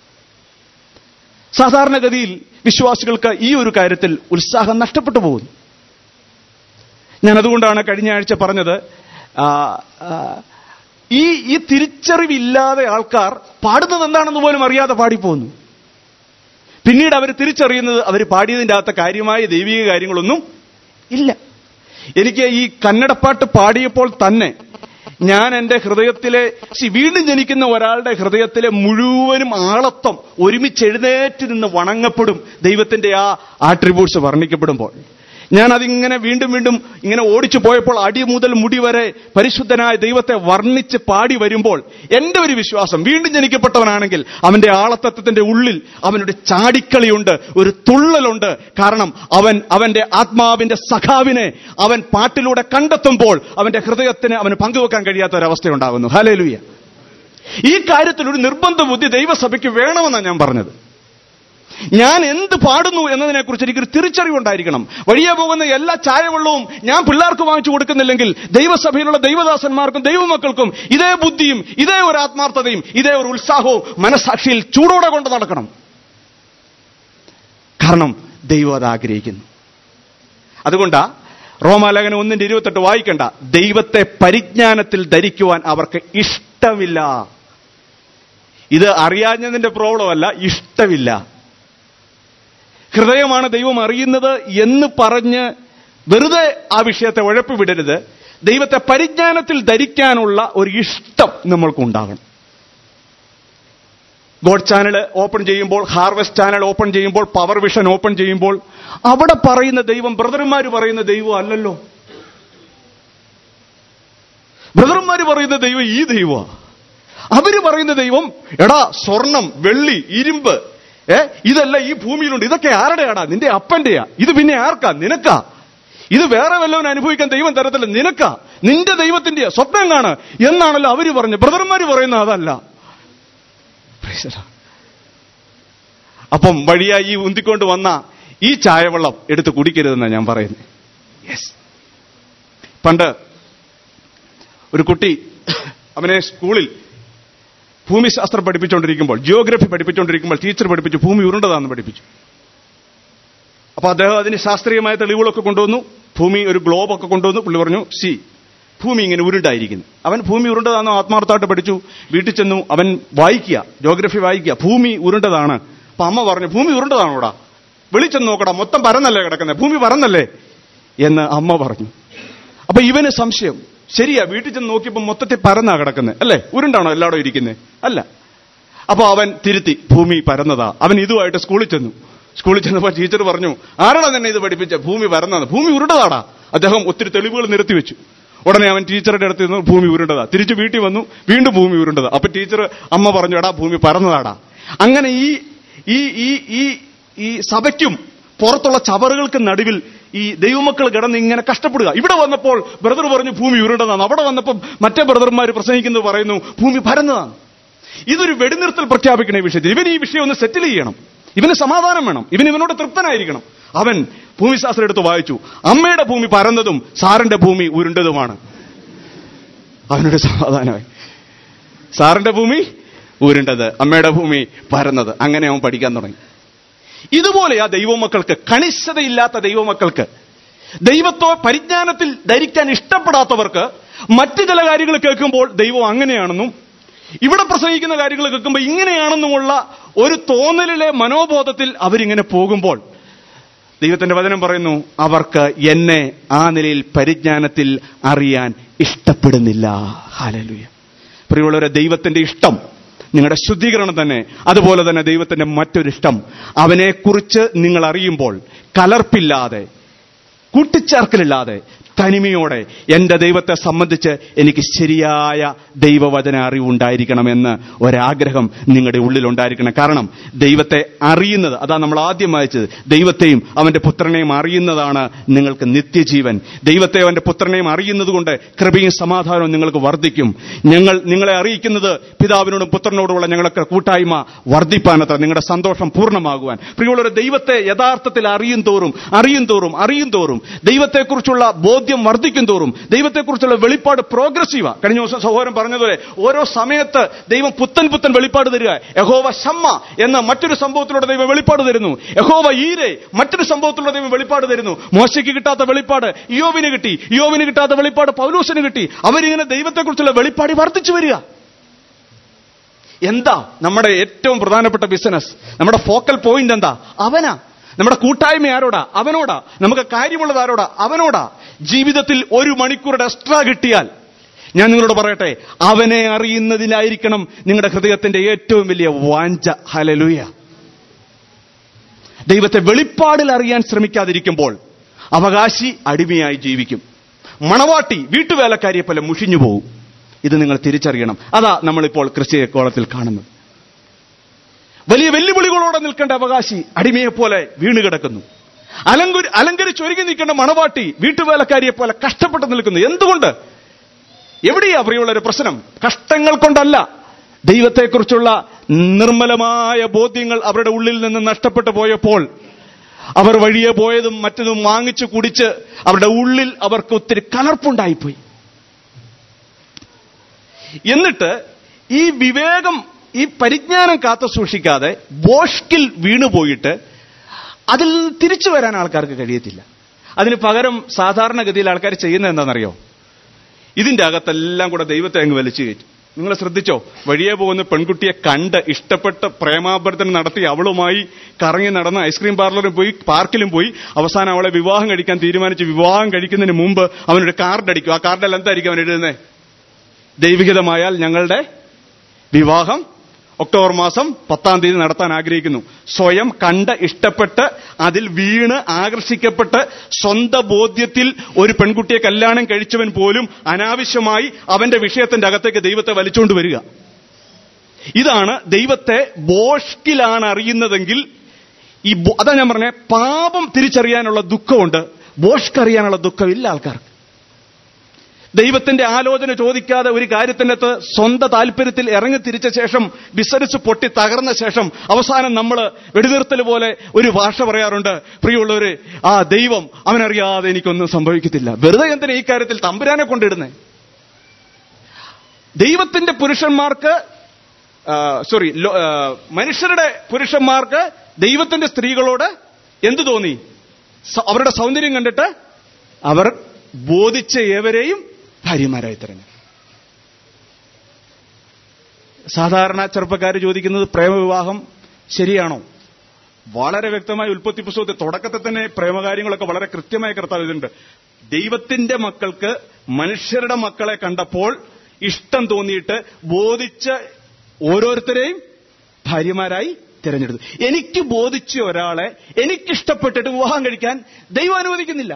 സാധാരണഗതിയിൽ വിശ്വാസികൾക്ക് ഈ ഒരു കാര്യത്തിൽ ഉത്സാഹം നഷ്ടപ്പെട്ടു പോകുന്നു ഞാൻ അതുകൊണ്ടാണ് കഴിഞ്ഞ ആഴ്ച പറഞ്ഞത് ആ, ആ, ഈ ഈ തിരിച്ചറിവില്ലാതെ ആൾക്കാർ പാടുന്നത് എന്താണെന്ന് പോലും അറിയാതെ പാടിപ്പോകുന്നു പിന്നീട് അവർ തിരിച്ചറിയുന്നത് അവർ പാടിയതിൻ്റെ അകത്ത് കാര്യമായ ദൈവിക കാര്യങ്ങളൊന്നും ഇല്ല എനിക്ക് ഈ കന്നഡപ്പാട്ട് പാടിയപ്പോൾ തന്നെ ഞാൻ എൻ്റെ ഹൃദയത്തിലെ സി വീണ്ടും ജനിക്കുന്ന ഒരാളുടെ ഹൃദയത്തിലെ മുഴുവനും ആളത്വം ഒരുമിച്ച് എഴുന്നേറ്റ് നിന്ന് വണങ്ങപ്പെടും ദൈവത്തിന്റെ ആ ആട്രിബ്യൂട്ട്സ് വർണ്ണിക്കപ്പെടുമ്പോൾ ഞാൻ അതിങ്ങനെ വീണ്ടും വീണ്ടും ഇങ്ങനെ ഓടിച്ചു പോയപ്പോൾ അടി മുതൽ മുടി വരെ പരിശുദ്ധനായ ദൈവത്തെ വർണ്ണിച്ച് പാടി വരുമ്പോൾ എന്റെ ഒരു വിശ്വാസം വീണ്ടും ജനിക്കപ്പെട്ടവനാണെങ്കിൽ അവന്റെ ആളത്തത്വത്തിന്റെ ഉള്ളിൽ അവനൊരു ചാടിക്കളിയുണ്ട് ഒരു തുള്ളലുണ്ട് കാരണം അവൻ അവന്റെ ആത്മാവിന്റെ സഖാവിനെ അവൻ പാട്ടിലൂടെ കണ്ടെത്തുമ്പോൾ അവന്റെ ഹൃദയത്തിന് അവന് പങ്കുവെക്കാൻ കഴിയാത്ത ഒരവസ്ഥയുണ്ടാകുന്നു ഹലേലുയ ഈ കാര്യത്തിൽ ഒരു നിർബന്ധ ബുദ്ധി ദൈവസഭയ്ക്ക് വേണമെന്നാണ് ഞാൻ പറഞ്ഞത് ഞാൻ എന്ത് പാടുന്നു എന്നതിനെക്കുറിച്ച് എനിക്കൊരു തിരിച്ചറിവുണ്ടായിരിക്കണം വഴിയെ പോകുന്ന എല്ലാ ചായവെള്ളവും ഞാൻ പിള്ളേർക്ക് വാങ്ങിച്ചു കൊടുക്കുന്നില്ലെങ്കിൽ ദൈവസഭയിലുള്ള ദൈവദാസന്മാർക്കും ദൈവമക്കൾക്കും ഇതേ ബുദ്ധിയും ഇതേ ഒരു ആത്മാർത്ഥതയും ഇതേ ഒരു ഉത്സാഹവും മനസാക്ഷിയിൽ ചൂടോടെ കൊണ്ട് നടക്കണം കാരണം ദൈവം അത് ആഗ്രഹിക്കുന്നു അതുകൊണ്ടാ റോമാലേഖനം ഒന്നിന്റെ ഇരുപത്തെട്ട് വായിക്കണ്ട ദൈവത്തെ പരിജ്ഞാനത്തിൽ ധരിക്കുവാൻ അവർക്ക് ഇഷ്ടമില്ല ഇത് അറിയാഞ്ഞതിന്റെ പ്രോബ്ലം അല്ല ഇഷ്ടമില്ല ഹൃദയമാണ് ദൈവം അറിയുന്നത് എന്ന് പറഞ്ഞ് വെറുതെ ആ വിഷയത്തെ ഉഴപ്പി വിടരുത് ദൈവത്തെ പരിജ്ഞാനത്തിൽ ധരിക്കാനുള്ള ഒരു ഇഷ്ടം നമ്മൾക്കുണ്ടാകണം ഗോഡ് ചാനൽ ഓപ്പൺ ചെയ്യുമ്പോൾ ഹാർവെസ്റ്റ് ചാനൽ ഓപ്പൺ ചെയ്യുമ്പോൾ പവർ വിഷൻ ഓപ്പൺ ചെയ്യുമ്പോൾ അവിടെ പറയുന്ന ദൈവം ബ്രദർമാർ പറയുന്ന ദൈവം അല്ലല്ലോ ബ്രദർമാർ പറയുന്ന ദൈവം ഈ ദൈവമാ അവര് പറയുന്ന ദൈവം എടാ സ്വർണം വെള്ളി ഇരുമ്പ് ഏ ഇതല്ല ഈ ഭൂമിയിലുണ്ട് ഇതൊക്കെ ആരുടെയാടാ നിന്റെ അപ്പന്റെയാ ഇത് പിന്നെ ആർക്കാ നിനക്കാ ഇത് വേറെ വല്ലവൻ അനുഭവിക്കാൻ ദൈവം തരത്തില്ല നിനക്കാ നിന്റെ ദൈവത്തിന്റെയാ സ്വപ്നം കാണ് എന്നാണല്ലോ അവര് പറഞ്ഞു ബ്രദർമാര് പറയുന്ന അതല്ല Praise the Lord. അപ്പം വഴിയായി ഈ ഉന്തിക്കൊണ്ട് വന്ന ഈ ചായവെള്ളം എടുത്ത് കുടിക്കരുതെന്നാണ് ഞാൻ പറയുന്നത് യെസ് പണ്ട് ഒരു കുട്ടി അവനെ സ്കൂളിൽ ഭൂമിശാസ്ത്രം പഠിപ്പിച്ചുകൊണ്ടിരിക്കുമ്പോൾ ജിയോഗ്രഫി പഠിപ്പിച്ചുകൊണ്ടിരിക്കുമ്പോൾ ടീച്ചർ പഠിപ്പിച്ചു ഭൂമി ഉരുണ്ടതാണെന്ന് പഠിപ്പിച്ചു അപ്പൊ അദ്ദേഹം അതിന് ശാസ്ത്രീയമായ തെളിവുകളൊക്കെ കൊണ്ടുവന്നു ഭൂമി ഒരു ഗ്ലോബ് ഒക്കെ കൊണ്ടുവന്നു പുള്ളി പറഞ്ഞു സി ഭൂമി ഇങ്ങനെ ഉരുണ്ടായിരിക്കുന്നു അവൻ ഭൂമി ഉരുണ്ടതാണെന്ന് ആത്മാർത്ഥമായിട്ട് പഠിച്ചു വീട്ടിൽ ചെന്നു അവൻ വായിക്കുക ജോഗ്രഫി വായിക്കുക ഭൂമി ഉരുണ്ടതാണ് അപ്പൊ അമ്മ പറഞ്ഞു ഭൂമി ഉരുണ്ടതാണോടാ വെളിച്ചെന്ന് നോക്കടാ മൊത്തം പരന്നല്ലേ കിടക്കുന്നത് ഭൂമി പരന്നല്ലേ എന്ന് അമ്മ പറഞ്ഞു അപ്പൊ ഇവന് സംശയം ശരിയാ വീട്ടിൽ ചെന്ന് നോക്കിയപ്പോ മൊത്തത്തിൽ പരന്നാ കിടക്കുന്നത് അല്ലേ ഉരുണ്ടാണോ എല്ലായിടും ഇരിക്കുന്നത് അല്ല അപ്പൊ അവൻ തിരുത്തി ഭൂമി പരന്നതാ അവൻ ഇതുമായിട്ട് സ്കൂളിൽ ചെന്നു സ്കൂളിൽ ചെന്നപ്പോ ടീച്ചർ പറഞ്ഞു ആരാടാ തന്നെ ഇത് പഠിപ്പിച്ച ഭൂമി പരന്നതാണ് ഭൂമി ഉരുണ്ടതാടാ അദ്ദേഹം ഒത്തിരി തെളിവുകൾ നിരത്തി വെച്ചു ഉടനെ അവൻ ടീച്ചറുടെ അടുത്ത് നിന്ന് ഭൂമി ഉരുണ്ടതാ തിരിച്ചു വീട്ടിൽ വന്നു വീണ്ടും ഭൂമി ഉരുണ്ടതാ അപ്പൊ ടീച്ചർ അമ്മ പറഞ്ഞു എടാ ഭൂമി പരന്നതാടാ അങ്ങനെ ഈ ഈ ഈ ഈ ഈ സഭയ്ക്കും പുറത്തുള്ള ചവറുകൾക്ക് നടുവിൽ ഈ ദൈവമക്കൾ കിടന്ന് ഇങ്ങനെ കഷ്ടപ്പെടുക ഇവിടെ വന്നപ്പോൾ ബ്രദർ പറഞ്ഞു ഭൂമി ഉരുണ്ടതാണ് അവിടെ വന്നപ്പോൾ മറ്റേ ബ്രദർമാർ പ്രസംഗിക്കുന്നത് പറയുന്നു ഭൂമി പരന്നതാണ് ഇതൊരു വെടിനിർത്തൽ പ്രഖ്യാപിക്കണ ഈ വിഷയത്തിൽ ഇവൻ ഈ വിഷയം ഒന്ന് സെറ്റിൽ ചെയ്യണം ഇവന് സമാധാനം വേണം ഇവൻ ഇവനോട് തൃപ്തനായിരിക്കണം അവൻ ഭൂമിശാസ്ത്രം എടുത്ത് വായിച്ചു അമ്മയുടെ ഭൂമി പരന്നതും സാറിന്റെ ഭൂമി ഉരുണ്ടതുമാണ് അവനൊരു സമാധാനമായി സാറിന്റെ ഭൂമി ഉരുണ്ടത് അമ്മയുടെ ഭൂമി പരന്നത് അങ്ങനെ അവൻ പഠിക്കാൻ തുടങ്ങി ഇതുപോലെ ആ ദൈവമക്കൾക്ക് കണിശതയില്ലാത്ത ദൈവമക്കൾക്ക് ദൈവത്തോ പരിജ്ഞാനത്തിൽ ധരിക്കാൻ ഇഷ്ടപ്പെടാത്തവർക്ക് മറ്റു ചില കാര്യങ്ങൾ കേൾക്കുമ്പോൾ ദൈവം അങ്ങനെയാണെന്നും ഇവിടെ പ്രസംഗിക്കുന്ന കാര്യങ്ങൾ കേൾക്കുമ്പോൾ ഇങ്ങനെയാണെന്നുമുള്ള ഒരു തോന്നലിലെ മനോബോധത്തിൽ അവരിങ്ങനെ പോകുമ്പോൾ ദൈവത്തിന്റെ വചനം പറയുന്നു അവർക്ക് എന്നെ ആ നിലയിൽ പരിജ്ഞാനത്തിൽ അറിയാൻ ഇഷ്ടപ്പെടുന്നില്ല ഹാലലുയ പ്രിയമുള്ളവരെ ദൈവത്തിന്റെ ഇഷ്ടം നിങ്ങളുടെ ശുദ്ധീകരണം തന്നെ അതുപോലെ തന്നെ ദൈവത്തിന്റെ മറ്റൊരിഷ്ടം അവനെക്കുറിച്ച് നിങ്ങൾ അറിയുമ്പോൾ കലർപ്പില്ലാതെ കൂട്ടിച്ചേർക്കലില്ലാതെ തനിമയോടെ എന്റെ ദൈവത്തെ സംബന്ധിച്ച് എനിക്ക് ശരിയായ ദൈവവചന അറിവുണ്ടായിരിക്കണമെന്ന് ഒരാഗ്രഹം നിങ്ങളുടെ ഉള്ളിലുണ്ടായിരിക്കണം കാരണം ദൈവത്തെ അറിയുന്നത് അതാ നമ്മൾ ആദ്യം വായിച്ചത് ദൈവത്തെയും അവന്റെ പുത്രനെയും അറിയുന്നതാണ് നിങ്ങൾക്ക് നിത്യജീവൻ ദൈവത്തെ അവന്റെ പുത്രനെയും അറിയുന്നത് കൊണ്ട് കൃപയും സമാധാനവും നിങ്ങൾക്ക് വർദ്ധിക്കും ഞങ്ങൾ നിങ്ങളെ അറിയിക്കുന്നത് പിതാവിനോടും പുത്രനോടുമുള്ള ഞങ്ങൾക്ക് കൂട്ടായ്മ വർദ്ധിപ്പാനത്ര നിങ്ങളുടെ സന്തോഷം പൂർണ്ണമാകുവാൻ പ്രിയമുള്ളവരെ ദൈവത്തെ യഥാർത്ഥത്തിൽ അറിയും തോറും അറിയും തോറും അറിയും തോറും ദൈവത്തെക്കുറിച്ചുള്ള ബോധ്യം വർദ്ധിക്കും തോറും ദൈവത്തെക്കുറിച്ചുള്ള വെളിപ്പാട് പ്രോഗ്രസീവാ കഴിഞ്ഞ ദിവസം സഹോദരൻ പറഞ്ഞതുപോലെ ഓരോ സമയത്ത് ദൈവം പുത്തൻ പുത്തൻ വെളിപ്പാട് തരിക യഹോവ ഷമ്മ എന്ന മറ്റൊരു സംഭവത്തിലൂടെ ദൈവം വെളിപ്പാട് തരുന്നു യഹോവ ഈരെ മറ്റൊരു സംഭവത്തിലൂടെ ദൈവം വെളിപ്പാട് തരുന്നു മോശയ്ക്ക് കിട്ടാത്ത വെളിപ്പാട് ഇയോവിന് കിട്ടി ഇയോവിന് കിട്ടാത്ത വെളിപ്പാട് പൗലൂസിന് കിട്ടി അവരിങ്ങനെ ദൈവത്തെക്കുറിച്ചുള്ള വെളിപ്പാട് വർദ്ധിച്ചു വരിക എന്താ നമ്മുടെ ഏറ്റവും പ്രധാനപ്പെട്ട ബിസിനസ് നമ്മുടെ ഫോക്കൽ പോയിന്റ് എന്താ അവനാ നമ്മുടെ കൂട്ടായ്മ ആരോടാ അവനോടാ നമുക്ക് കാര്യമുള്ളത് ആരോടാ അവനോടാ ജീവിതത്തിൽ ഒരു മണിക്കൂറുടെ എക്സ്ട്രാ കിട്ടിയാൽ ഞാൻ നിങ്ങളോട് പറയട്ടെ അവനെ അറിയുന്നതിലായിരിക്കണം നിങ്ങളുടെ ഹൃദയത്തിന്റെ ഏറ്റവും വലിയ വാഞ്ച ഹലലുയ ദൈവത്തെ വെളിപ്പാടിൽ അറിയാൻ ശ്രമിക്കാതിരിക്കുമ്പോൾ അവകാശി അടിമയായി ജീവിക്കും മണവാട്ടി വീട്ടുവേലക്കാരിയെ പോലെ മുഷിഞ്ഞു പോകും ഇത് നിങ്ങൾ തിരിച്ചറിയണം അതാ നമ്മളിപ്പോൾ ക്രിസ്തീയ കോളത്തിൽ കാണുന്നത് വലിയ വെല്ലുവിളികളോടെ നിൽക്കേണ്ട അവകാശി അടിമയെ പോലെ വീണ് കിടക്കുന്നു അലങ്കുരി അലങ്കരിച്ചൊരുങ്ങി നിൽക്കേണ്ട മണവാട്ടി വീട്ടുവേലക്കാരിയെ പോലെ കഷ്ടപ്പെട്ട് നിൽക്കുന്നു എന്തുകൊണ്ട് എവിടെയാ പ്രിയമുള്ള ഒരു പ്രശ്നം കഷ്ടങ്ങൾ കൊണ്ടല്ല ദൈവത്തെക്കുറിച്ചുള്ള നിർമ്മലമായ ബോധ്യങ്ങൾ അവരുടെ ഉള്ളിൽ നിന്ന് നഷ്ടപ്പെട്ടു പോയപ്പോൾ അവർ വഴിയെ പോയതും മറ്റതും വാങ്ങിച്ചു കുടിച്ച് അവരുടെ ഉള്ളിൽ അവർക്ക് ഒത്തിരി കലർപ്പുണ്ടായിപ്പോയി എന്നിട്ട് ഈ വിവേകം ഈ പരിജ്ഞാനം കാത്തു സൂക്ഷിക്കാതെ ബോഷ്കിൽ വീണുപോയിട്ട് അതിൽ നിന്ന് തിരിച്ചു വരാൻ ആൾക്കാർക്ക് കഴിയത്തില്ല അതിന് പകരം സാധാരണഗതിയിൽ ആൾക്കാർ ചെയ്യുന്നത് എന്താണെന്നറിയോ ഇതിന്റെ അകത്തെല്ലാം കൂടെ ദൈവത്തെ അങ്ങ് വലിച്ചു കയറ്റും നിങ്ങൾ ശ്രദ്ധിച്ചോ വഴിയെ പോകുന്ന പെൺകുട്ടിയെ കണ്ട് ഇഷ്ടപ്പെട്ട് പ്രേമാഭ്യർത്ഥന നടത്തി അവളുമായി കറങ്ങി നടന്ന് ഐസ്ക്രീം പാർലറിൽ പോയി പാർക്കിലും പോയി അവസാനം അവളെ വിവാഹം കഴിക്കാൻ തീരുമാനിച്ച് വിവാഹം കഴിക്കുന്നതിന് മുമ്പ് അവനൊരു കാർഡ് അടിക്കും ആ കാർഡിൽ എന്തായിരിക്കും അവൻ എഴുതുന്നത് ദൈവികതമായാൽ ഞങ്ങളുടെ വിവാഹം ഒക്ടോബർ മാസം പത്താം തീയതി നടത്താൻ ആഗ്രഹിക്കുന്നു സ്വയം കണ്ട് ഇഷ്ടപ്പെട്ട് അതിൽ വീണ് ആകർഷിക്കപ്പെട്ട് സ്വന്തം ബോധ്യത്തിൽ ഒരു പെൺകുട്ടിയെ കല്യാണം കഴിച്ചവൻ പോലും അനാവശ്യമായി അവന്റെ വിഷയത്തിന്റെ അകത്തേക്ക് ദൈവത്തെ വലിച്ചുകൊണ്ട് വരിക ഇതാണ് ദൈവത്തെ ബോഷ്കിലാണ് അറിയുന്നതെങ്കിൽ ഈ ബോ- അതാ ഞാൻ പറഞ്ഞ പാപം തിരിച്ചറിയാനുള്ള ദുഃഖമുണ്ട് ബോഷ്കറിയാനുള്ള ദുഃഖമില്ല ആൾക്കാർക്ക് ദൈവത്തിന്റെ ആലോചന ചോദിക്കാതെ ഒരു കാര്യത്തിനകത്ത് സ്വന്തം താല്പര്യത്തിൽ ഇറങ്ങി തിരിച്ച ശേഷം ബിസിനസ് പൊട്ടി തകർന്ന ശേഷം അവസാനം നമ്മൾ വെടിനിർത്തൽ പോലെ ഒരു ഭാഷ പറയാറുണ്ട് പ്രിയമുള്ളവര് ആ ദൈവം അവനറിയാതെ എനിക്കൊന്നും സംഭവിക്കത്തില്ല വെറുതെ എന്തിനാ ഈ കാര്യത്തിൽ തമ്പുരാനെ കൊണ്ടിടുന്നേ ദൈവത്തിന്റെ പുരുഷന്മാർക്ക് സോറി മനുഷ്യരുടെ പുരുഷന്മാർക്ക് ദൈവത്തിന്റെ സ്ത്രീകളോട് എന്തു തോന്നി സ- അവരുടെ സൗന്ദര്യം കണ്ടിട്ട് അവർ ബോധിച്ച ഏവരെയും ഭാര്യമാരായി തിരഞ്ഞു സാധാരണ ചെറുപ്പക്കാർ ചോദിക്കുന്നത് പ്രേമവിവാഹം ശരിയാണോ വളരെ വ്യക്തമായി ഉൽപ്പത്തി പുസ്തകത്തിൽ തുടക്കത്തിൽ തന്നെ പ്രേമകാര്യങ്ങളൊക്കെ വളരെ കൃത്യമായി കർത്താവ് ഇതുണ്ട് ദൈവത്തിന്റെ മക്കൾക്ക് മനുഷ്യരുടെ മക്കളെ കണ്ടപ്പോൾ ഇഷ്ടം തോന്നിയിട്ട് ബോധിച്ച ഓരോരുത്തരെയും ഭാര്യമാരായി തിരഞ്ഞെടുത്തു എനിക്ക് ബോധിച്ച ഒരാളെ എനിക്കിഷ്ടപ്പെട്ടിട്ട് വിവാഹം കഴിക്കാൻ ദൈവം അനുവദിക്കുന്നില്ല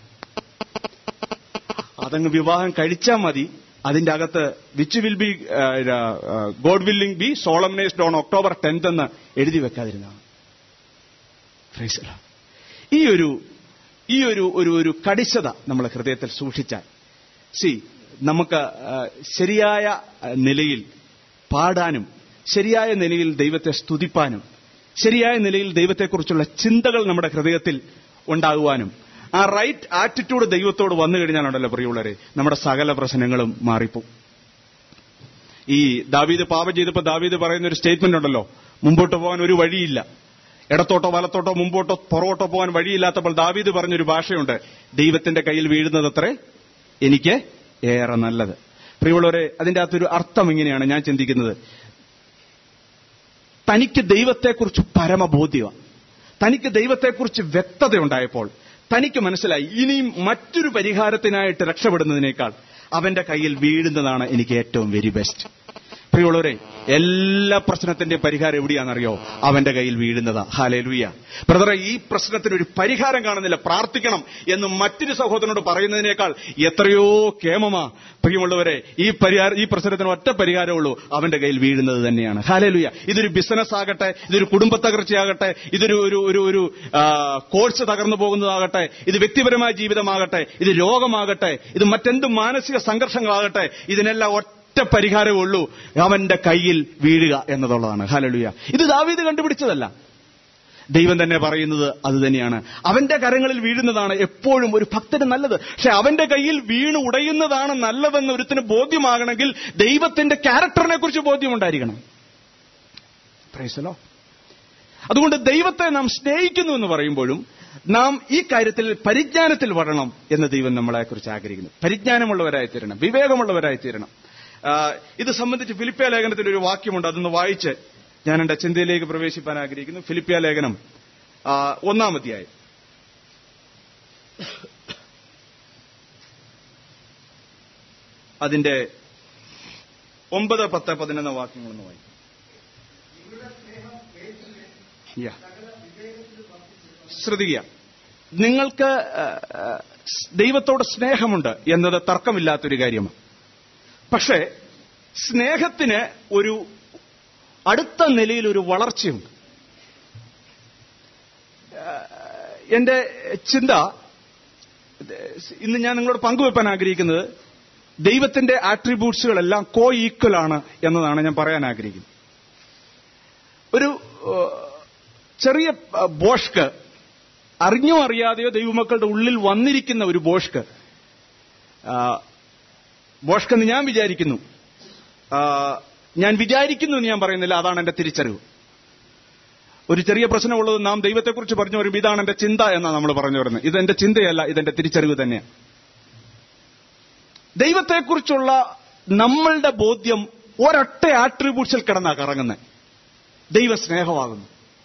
അതങ്ങ് വിവാഹം കഴിച്ചാൽ മതി അതിന്റെ അകത്ത് which will be God willing be solemnized on October tenth എന്ന് എഴുതി വെക്കാതിരുന്നതാണ് Praise the Lord. ഈ ഒരു ഈ ഒരു ഒരു ഒരു കടിശത നമ്മൾ ഹൃദയത്തിൽ സൂക്ഷിച്ചാൽ സി നമുക്ക് ആ, ശരിയായ ആ, നിലയിൽ പാടാനും ശരിയായ നിലയിൽ ദൈവത്തെ സ്തുതിപ്പാനും ശരിയായ നിലയിൽ ദൈവത്തെക്കുറിച്ചുള്ള ചിന്തകൾ നമ്മുടെ ഹൃദയത്തിൽ ഉണ്ടാകുവാനും ആ റൈറ്റ് ആറ്റിറ്റ്യൂഡ് ദൈവത്തോട് വന്നു കഴിഞ്ഞാലുണ്ടല്ലോ പ്രിയമുള്ളവരെ നമ്മുടെ സകല പ്രശ്നങ്ങളും മാറിപ്പോകും ഈ ദാവീദ് പാപം ചെയ്തപ്പോൾ ദാവീദ് പറയുന്ന ഒരു സ്റ്റേറ്റ്മെന്റ് ഉണ്ടല്ലോ മുമ്പോട്ട് പോകാൻ ഒരു വഴിയില്ല ഇടത്തോട്ടോ വലത്തോട്ടോ മുമ്പോട്ടോ പുറകോട്ടോ പോകാൻ വഴിയില്ലാത്തപ്പോൾ ദാവീദ് പറഞ്ഞൊരു ഭാഷയുണ്ട് ദൈവത്തിന്റെ കയ്യിൽ വീഴുന്നതത്രേ എനിക്ക് ഏറെ നല്ലത് പ്രിയമുള്ളവരെ അതിന്റെ അകത്തൊരു അർത്ഥം ഇങ്ങനെയാണ് ഞാൻ ചിന്തിക്കുന്നത് തനിക്ക് ദൈവത്തെക്കുറിച്ച് പരമബോധ്യമാണ് തനിക്ക് ദൈവത്തെക്കുറിച്ച് വ്യക്തത ഉണ്ടായപ്പോൾ തനിക്ക് മനസ്സിലായി ഇനിയും മറ്റൊരു പരിഹാരത്തിനായിട്ട് രക്ഷപ്പെടുന്നതിനേക്കാൾ അവന്റെ കയ്യിൽ വീഴുന്നതാണ് എനിക്ക് ഏറ്റവും വെരി ബെസ്റ്റ് പ്രിയമുള്ളവരെ എല്ലാ പ്രശ്നത്തിന്റെ പരിഹാരം എവിടെയാണെന്നറിയോ അവന്റെ കയ്യിൽ വീഴുന്നതാ ഹാലേലുയ്യ ബ്രദറെ ഈ പ്രശ്നത്തിന് ഒരു പരിഹാരം കാണുന്നില്ല പ്രാർത്ഥിക്കണം എന്ന് മറ്റൊരു സഹോദരനോട് പറയുന്നതിനേക്കാൾ എത്രയോ കേമമാ പ്രിയമുള്ളവരെ ഈ പരിഹാരം ഈ പ്രശ്നത്തിന് ഒറ്റ പരിഹാരമുള്ളൂ അവന്റെ കയ്യിൽ വീഴുന്നത് തന്നെയാണ് ഹാലേലുയ്യ ഇതൊരു ബിസിനസ് ആകട്ടെ ഇതൊരു കുടുംബ തകർച്ചയാകട്ടെ ഇതൊരു ഒരു ഒരു ഒരു ആ, കോഴ്സ് തകർന്നു പോകുന്നതാകട്ടെ ഇത് വ്യക്തിപരമായ ജീവിതമാകട്ടെ ഇത് രോഗമാകട്ടെ ഇത് മറ്റെന്ത് മാനസിക സംഘർഷങ്ങളാകട്ടെ ഇതിനെല്ലാം ഒറ്റ പരിഹാരമേ ഉള്ളൂ അവന്റെ കയ്യിൽ വീഴുക എന്നതുള്ളതാണ് ഹാലലുയ ഇത് ദാവീദ് കണ്ടുപിടിച്ചതല്ല ദൈവം തന്നെ പറയുന്നത് അത് തന്നെയാണ് അവന്റെ കരങ്ങളിൽ വീഴുന്നതാണ് എപ്പോഴും ഒരു ഭക്തന് നല്ലത് പക്ഷെ അവന്റെ കയ്യിൽ വീണ് ഉടയുന്നതാണ് നല്ലതെന്ന് ഒരുത്തിന് ബോധ്യമാകണമെങ്കിൽ ദൈവത്തിന്റെ ക്യാരക്ടറിനെ കുറിച്ച് ബോധ്യമുണ്ടായിരിക്കണം പ്രൈസലോ അതുകൊണ്ട് ദൈവത്തെ നാം സ്നേഹിക്കുന്നു എന്ന് പറയുമ്പോഴും നാം ഈ കാര്യത്തിൽ പരിജ്ഞാനത്തിൽ വളരണം എന്ന് ദൈവം നമ്മളെ കുറിച്ച് ആഗ്രഹിക്കുന്നു പരിജ്ഞാനമുള്ളവരായി തീരണം വിവേകമുള്ളവരായി തീരണം ആ, ഇത് സംബന്ധിച്ച് ഫിലിപ്പിയ ലേഖനത്തിൽ ഒരു വാക്യമുണ്ട് അതൊന്ന് വായിച്ച് ഞാൻ എന്റെ ചിന്തയിലേക്ക് പ്രവേശിപ്പാൻ ആഗ്രഹിക്കുന്നു ഫിലിപ്പിയ ലേഖനം ആ, ഒന്നാം അധ്യായം അതിന്റെ ഒമ്പത് പത്ത് പതിനൊന്ന് വാക്യങ്ങളൊന്ന് വായിക്കും Yeah. ശ്രദ്ധിക്കുക നിങ്ങൾക്ക് ആ, ആ, ദൈവത്തോട് സ്നേഹമുണ്ട് എന്നത് തർക്കമില്ലാത്തൊരു കാര്യമാണ് പക്ഷേ സ്നേഹത്തിന് ഒരു അടുത്ത നിലയിൽ ഒരു വളർച്ചയുണ്ട് ആ, എന്റെ ചിന്ത ഇന്ന് ഞാൻ നിങ്ങളോട് പങ്കുവെപ്പാൻ ആഗ്രഹിക്കുന്നത് ദൈവത്തിന്റെ ആട്രിബ്യൂട്ട്സുകളെല്ലാം കോ ഈക്വൽ ആണ് എന്നതാണ് ഞാൻ പറയാൻ ആഗ്രഹിക്കുന്നത് ഒരു ആ, ചെറിയ ആ, ബോഷ്ക്ക് അറിഞ്ഞോ അറിയാതെയോ ദൈവമക്കളുടെ ഉള്ളിൽ വന്നിരിക്കുന്ന ഒരു ബോഷ്ക്ക് ആ, ബോഷ്ക്കെന്ന് ഞാൻ വിചാരിക്കുന്നു ആ, ഞാൻ വിചാരിക്കുന്നു എന്ന് ഞാൻ പറയുന്നില്ല അതാണ് എന്റെ തിരിച്ചറിവ് ഒരു ചെറിയ പ്രശ്നമുള്ളത് നാം ദൈവത്തെക്കുറിച്ച് പറഞ്ഞു വരുമ്പോൾ ഇതാണ് എന്റെ ചിന്ത എന്നാണ് നമ്മൾ പറഞ്ഞു വരുന്നത് ഇതെന്റെ ചിന്തയല്ല ഇതെന്റെ തിരിച്ചറിവ് തന്നെയാണ് ദൈവത്തെക്കുറിച്ചുള്ള നമ്മളുടെ ബോധ്യം ഒരൊറ്റ ആട്രിബ്യൂട്ട്സിൽ കിടന്നാ കറങ്ങുന്നത് ദൈവ സ്നേഹമാകുന്നു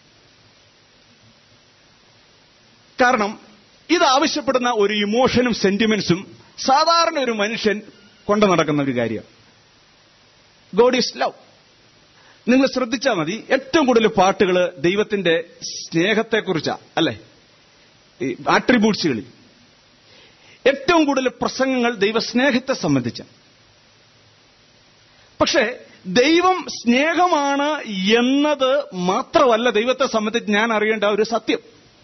കാരണം ഇത് ആവശ്യപ്പെടുന്ന ഒരു ഇമോഷനും സെന്റിമെന്റ്സും സാധാരണ ഒരു മനുഷ്യൻ കൊണ്ടു നടക്കുന്ന ഒരു കാര്യമാണ് ഗോഡ് ഈസ് ലവ് നിങ്ങൾ ശ്രദ്ധിച്ചാൽ മതി ഏറ്റവും കൂടുതൽ പാട്ടുകൾ ദൈവത്തിന്റെ സ്നേഹത്തെക്കുറിച്ചാ അല്ലെ ആട്രിബ്യൂട്ട്സുകളിൽ ഏറ്റവും കൂടുതൽ പ്രസംഗങ്ങൾ ദൈവസ്നേഹത്തെ സംബന്ധിച്ച പക്ഷേ ദൈവം സ്നേഹമാണ് എന്നത് മാത്രമല്ല ദൈവത്തെ സംബന്ധിച്ച് ഞാൻ അറിയേണ്ട ഒരു സത്യം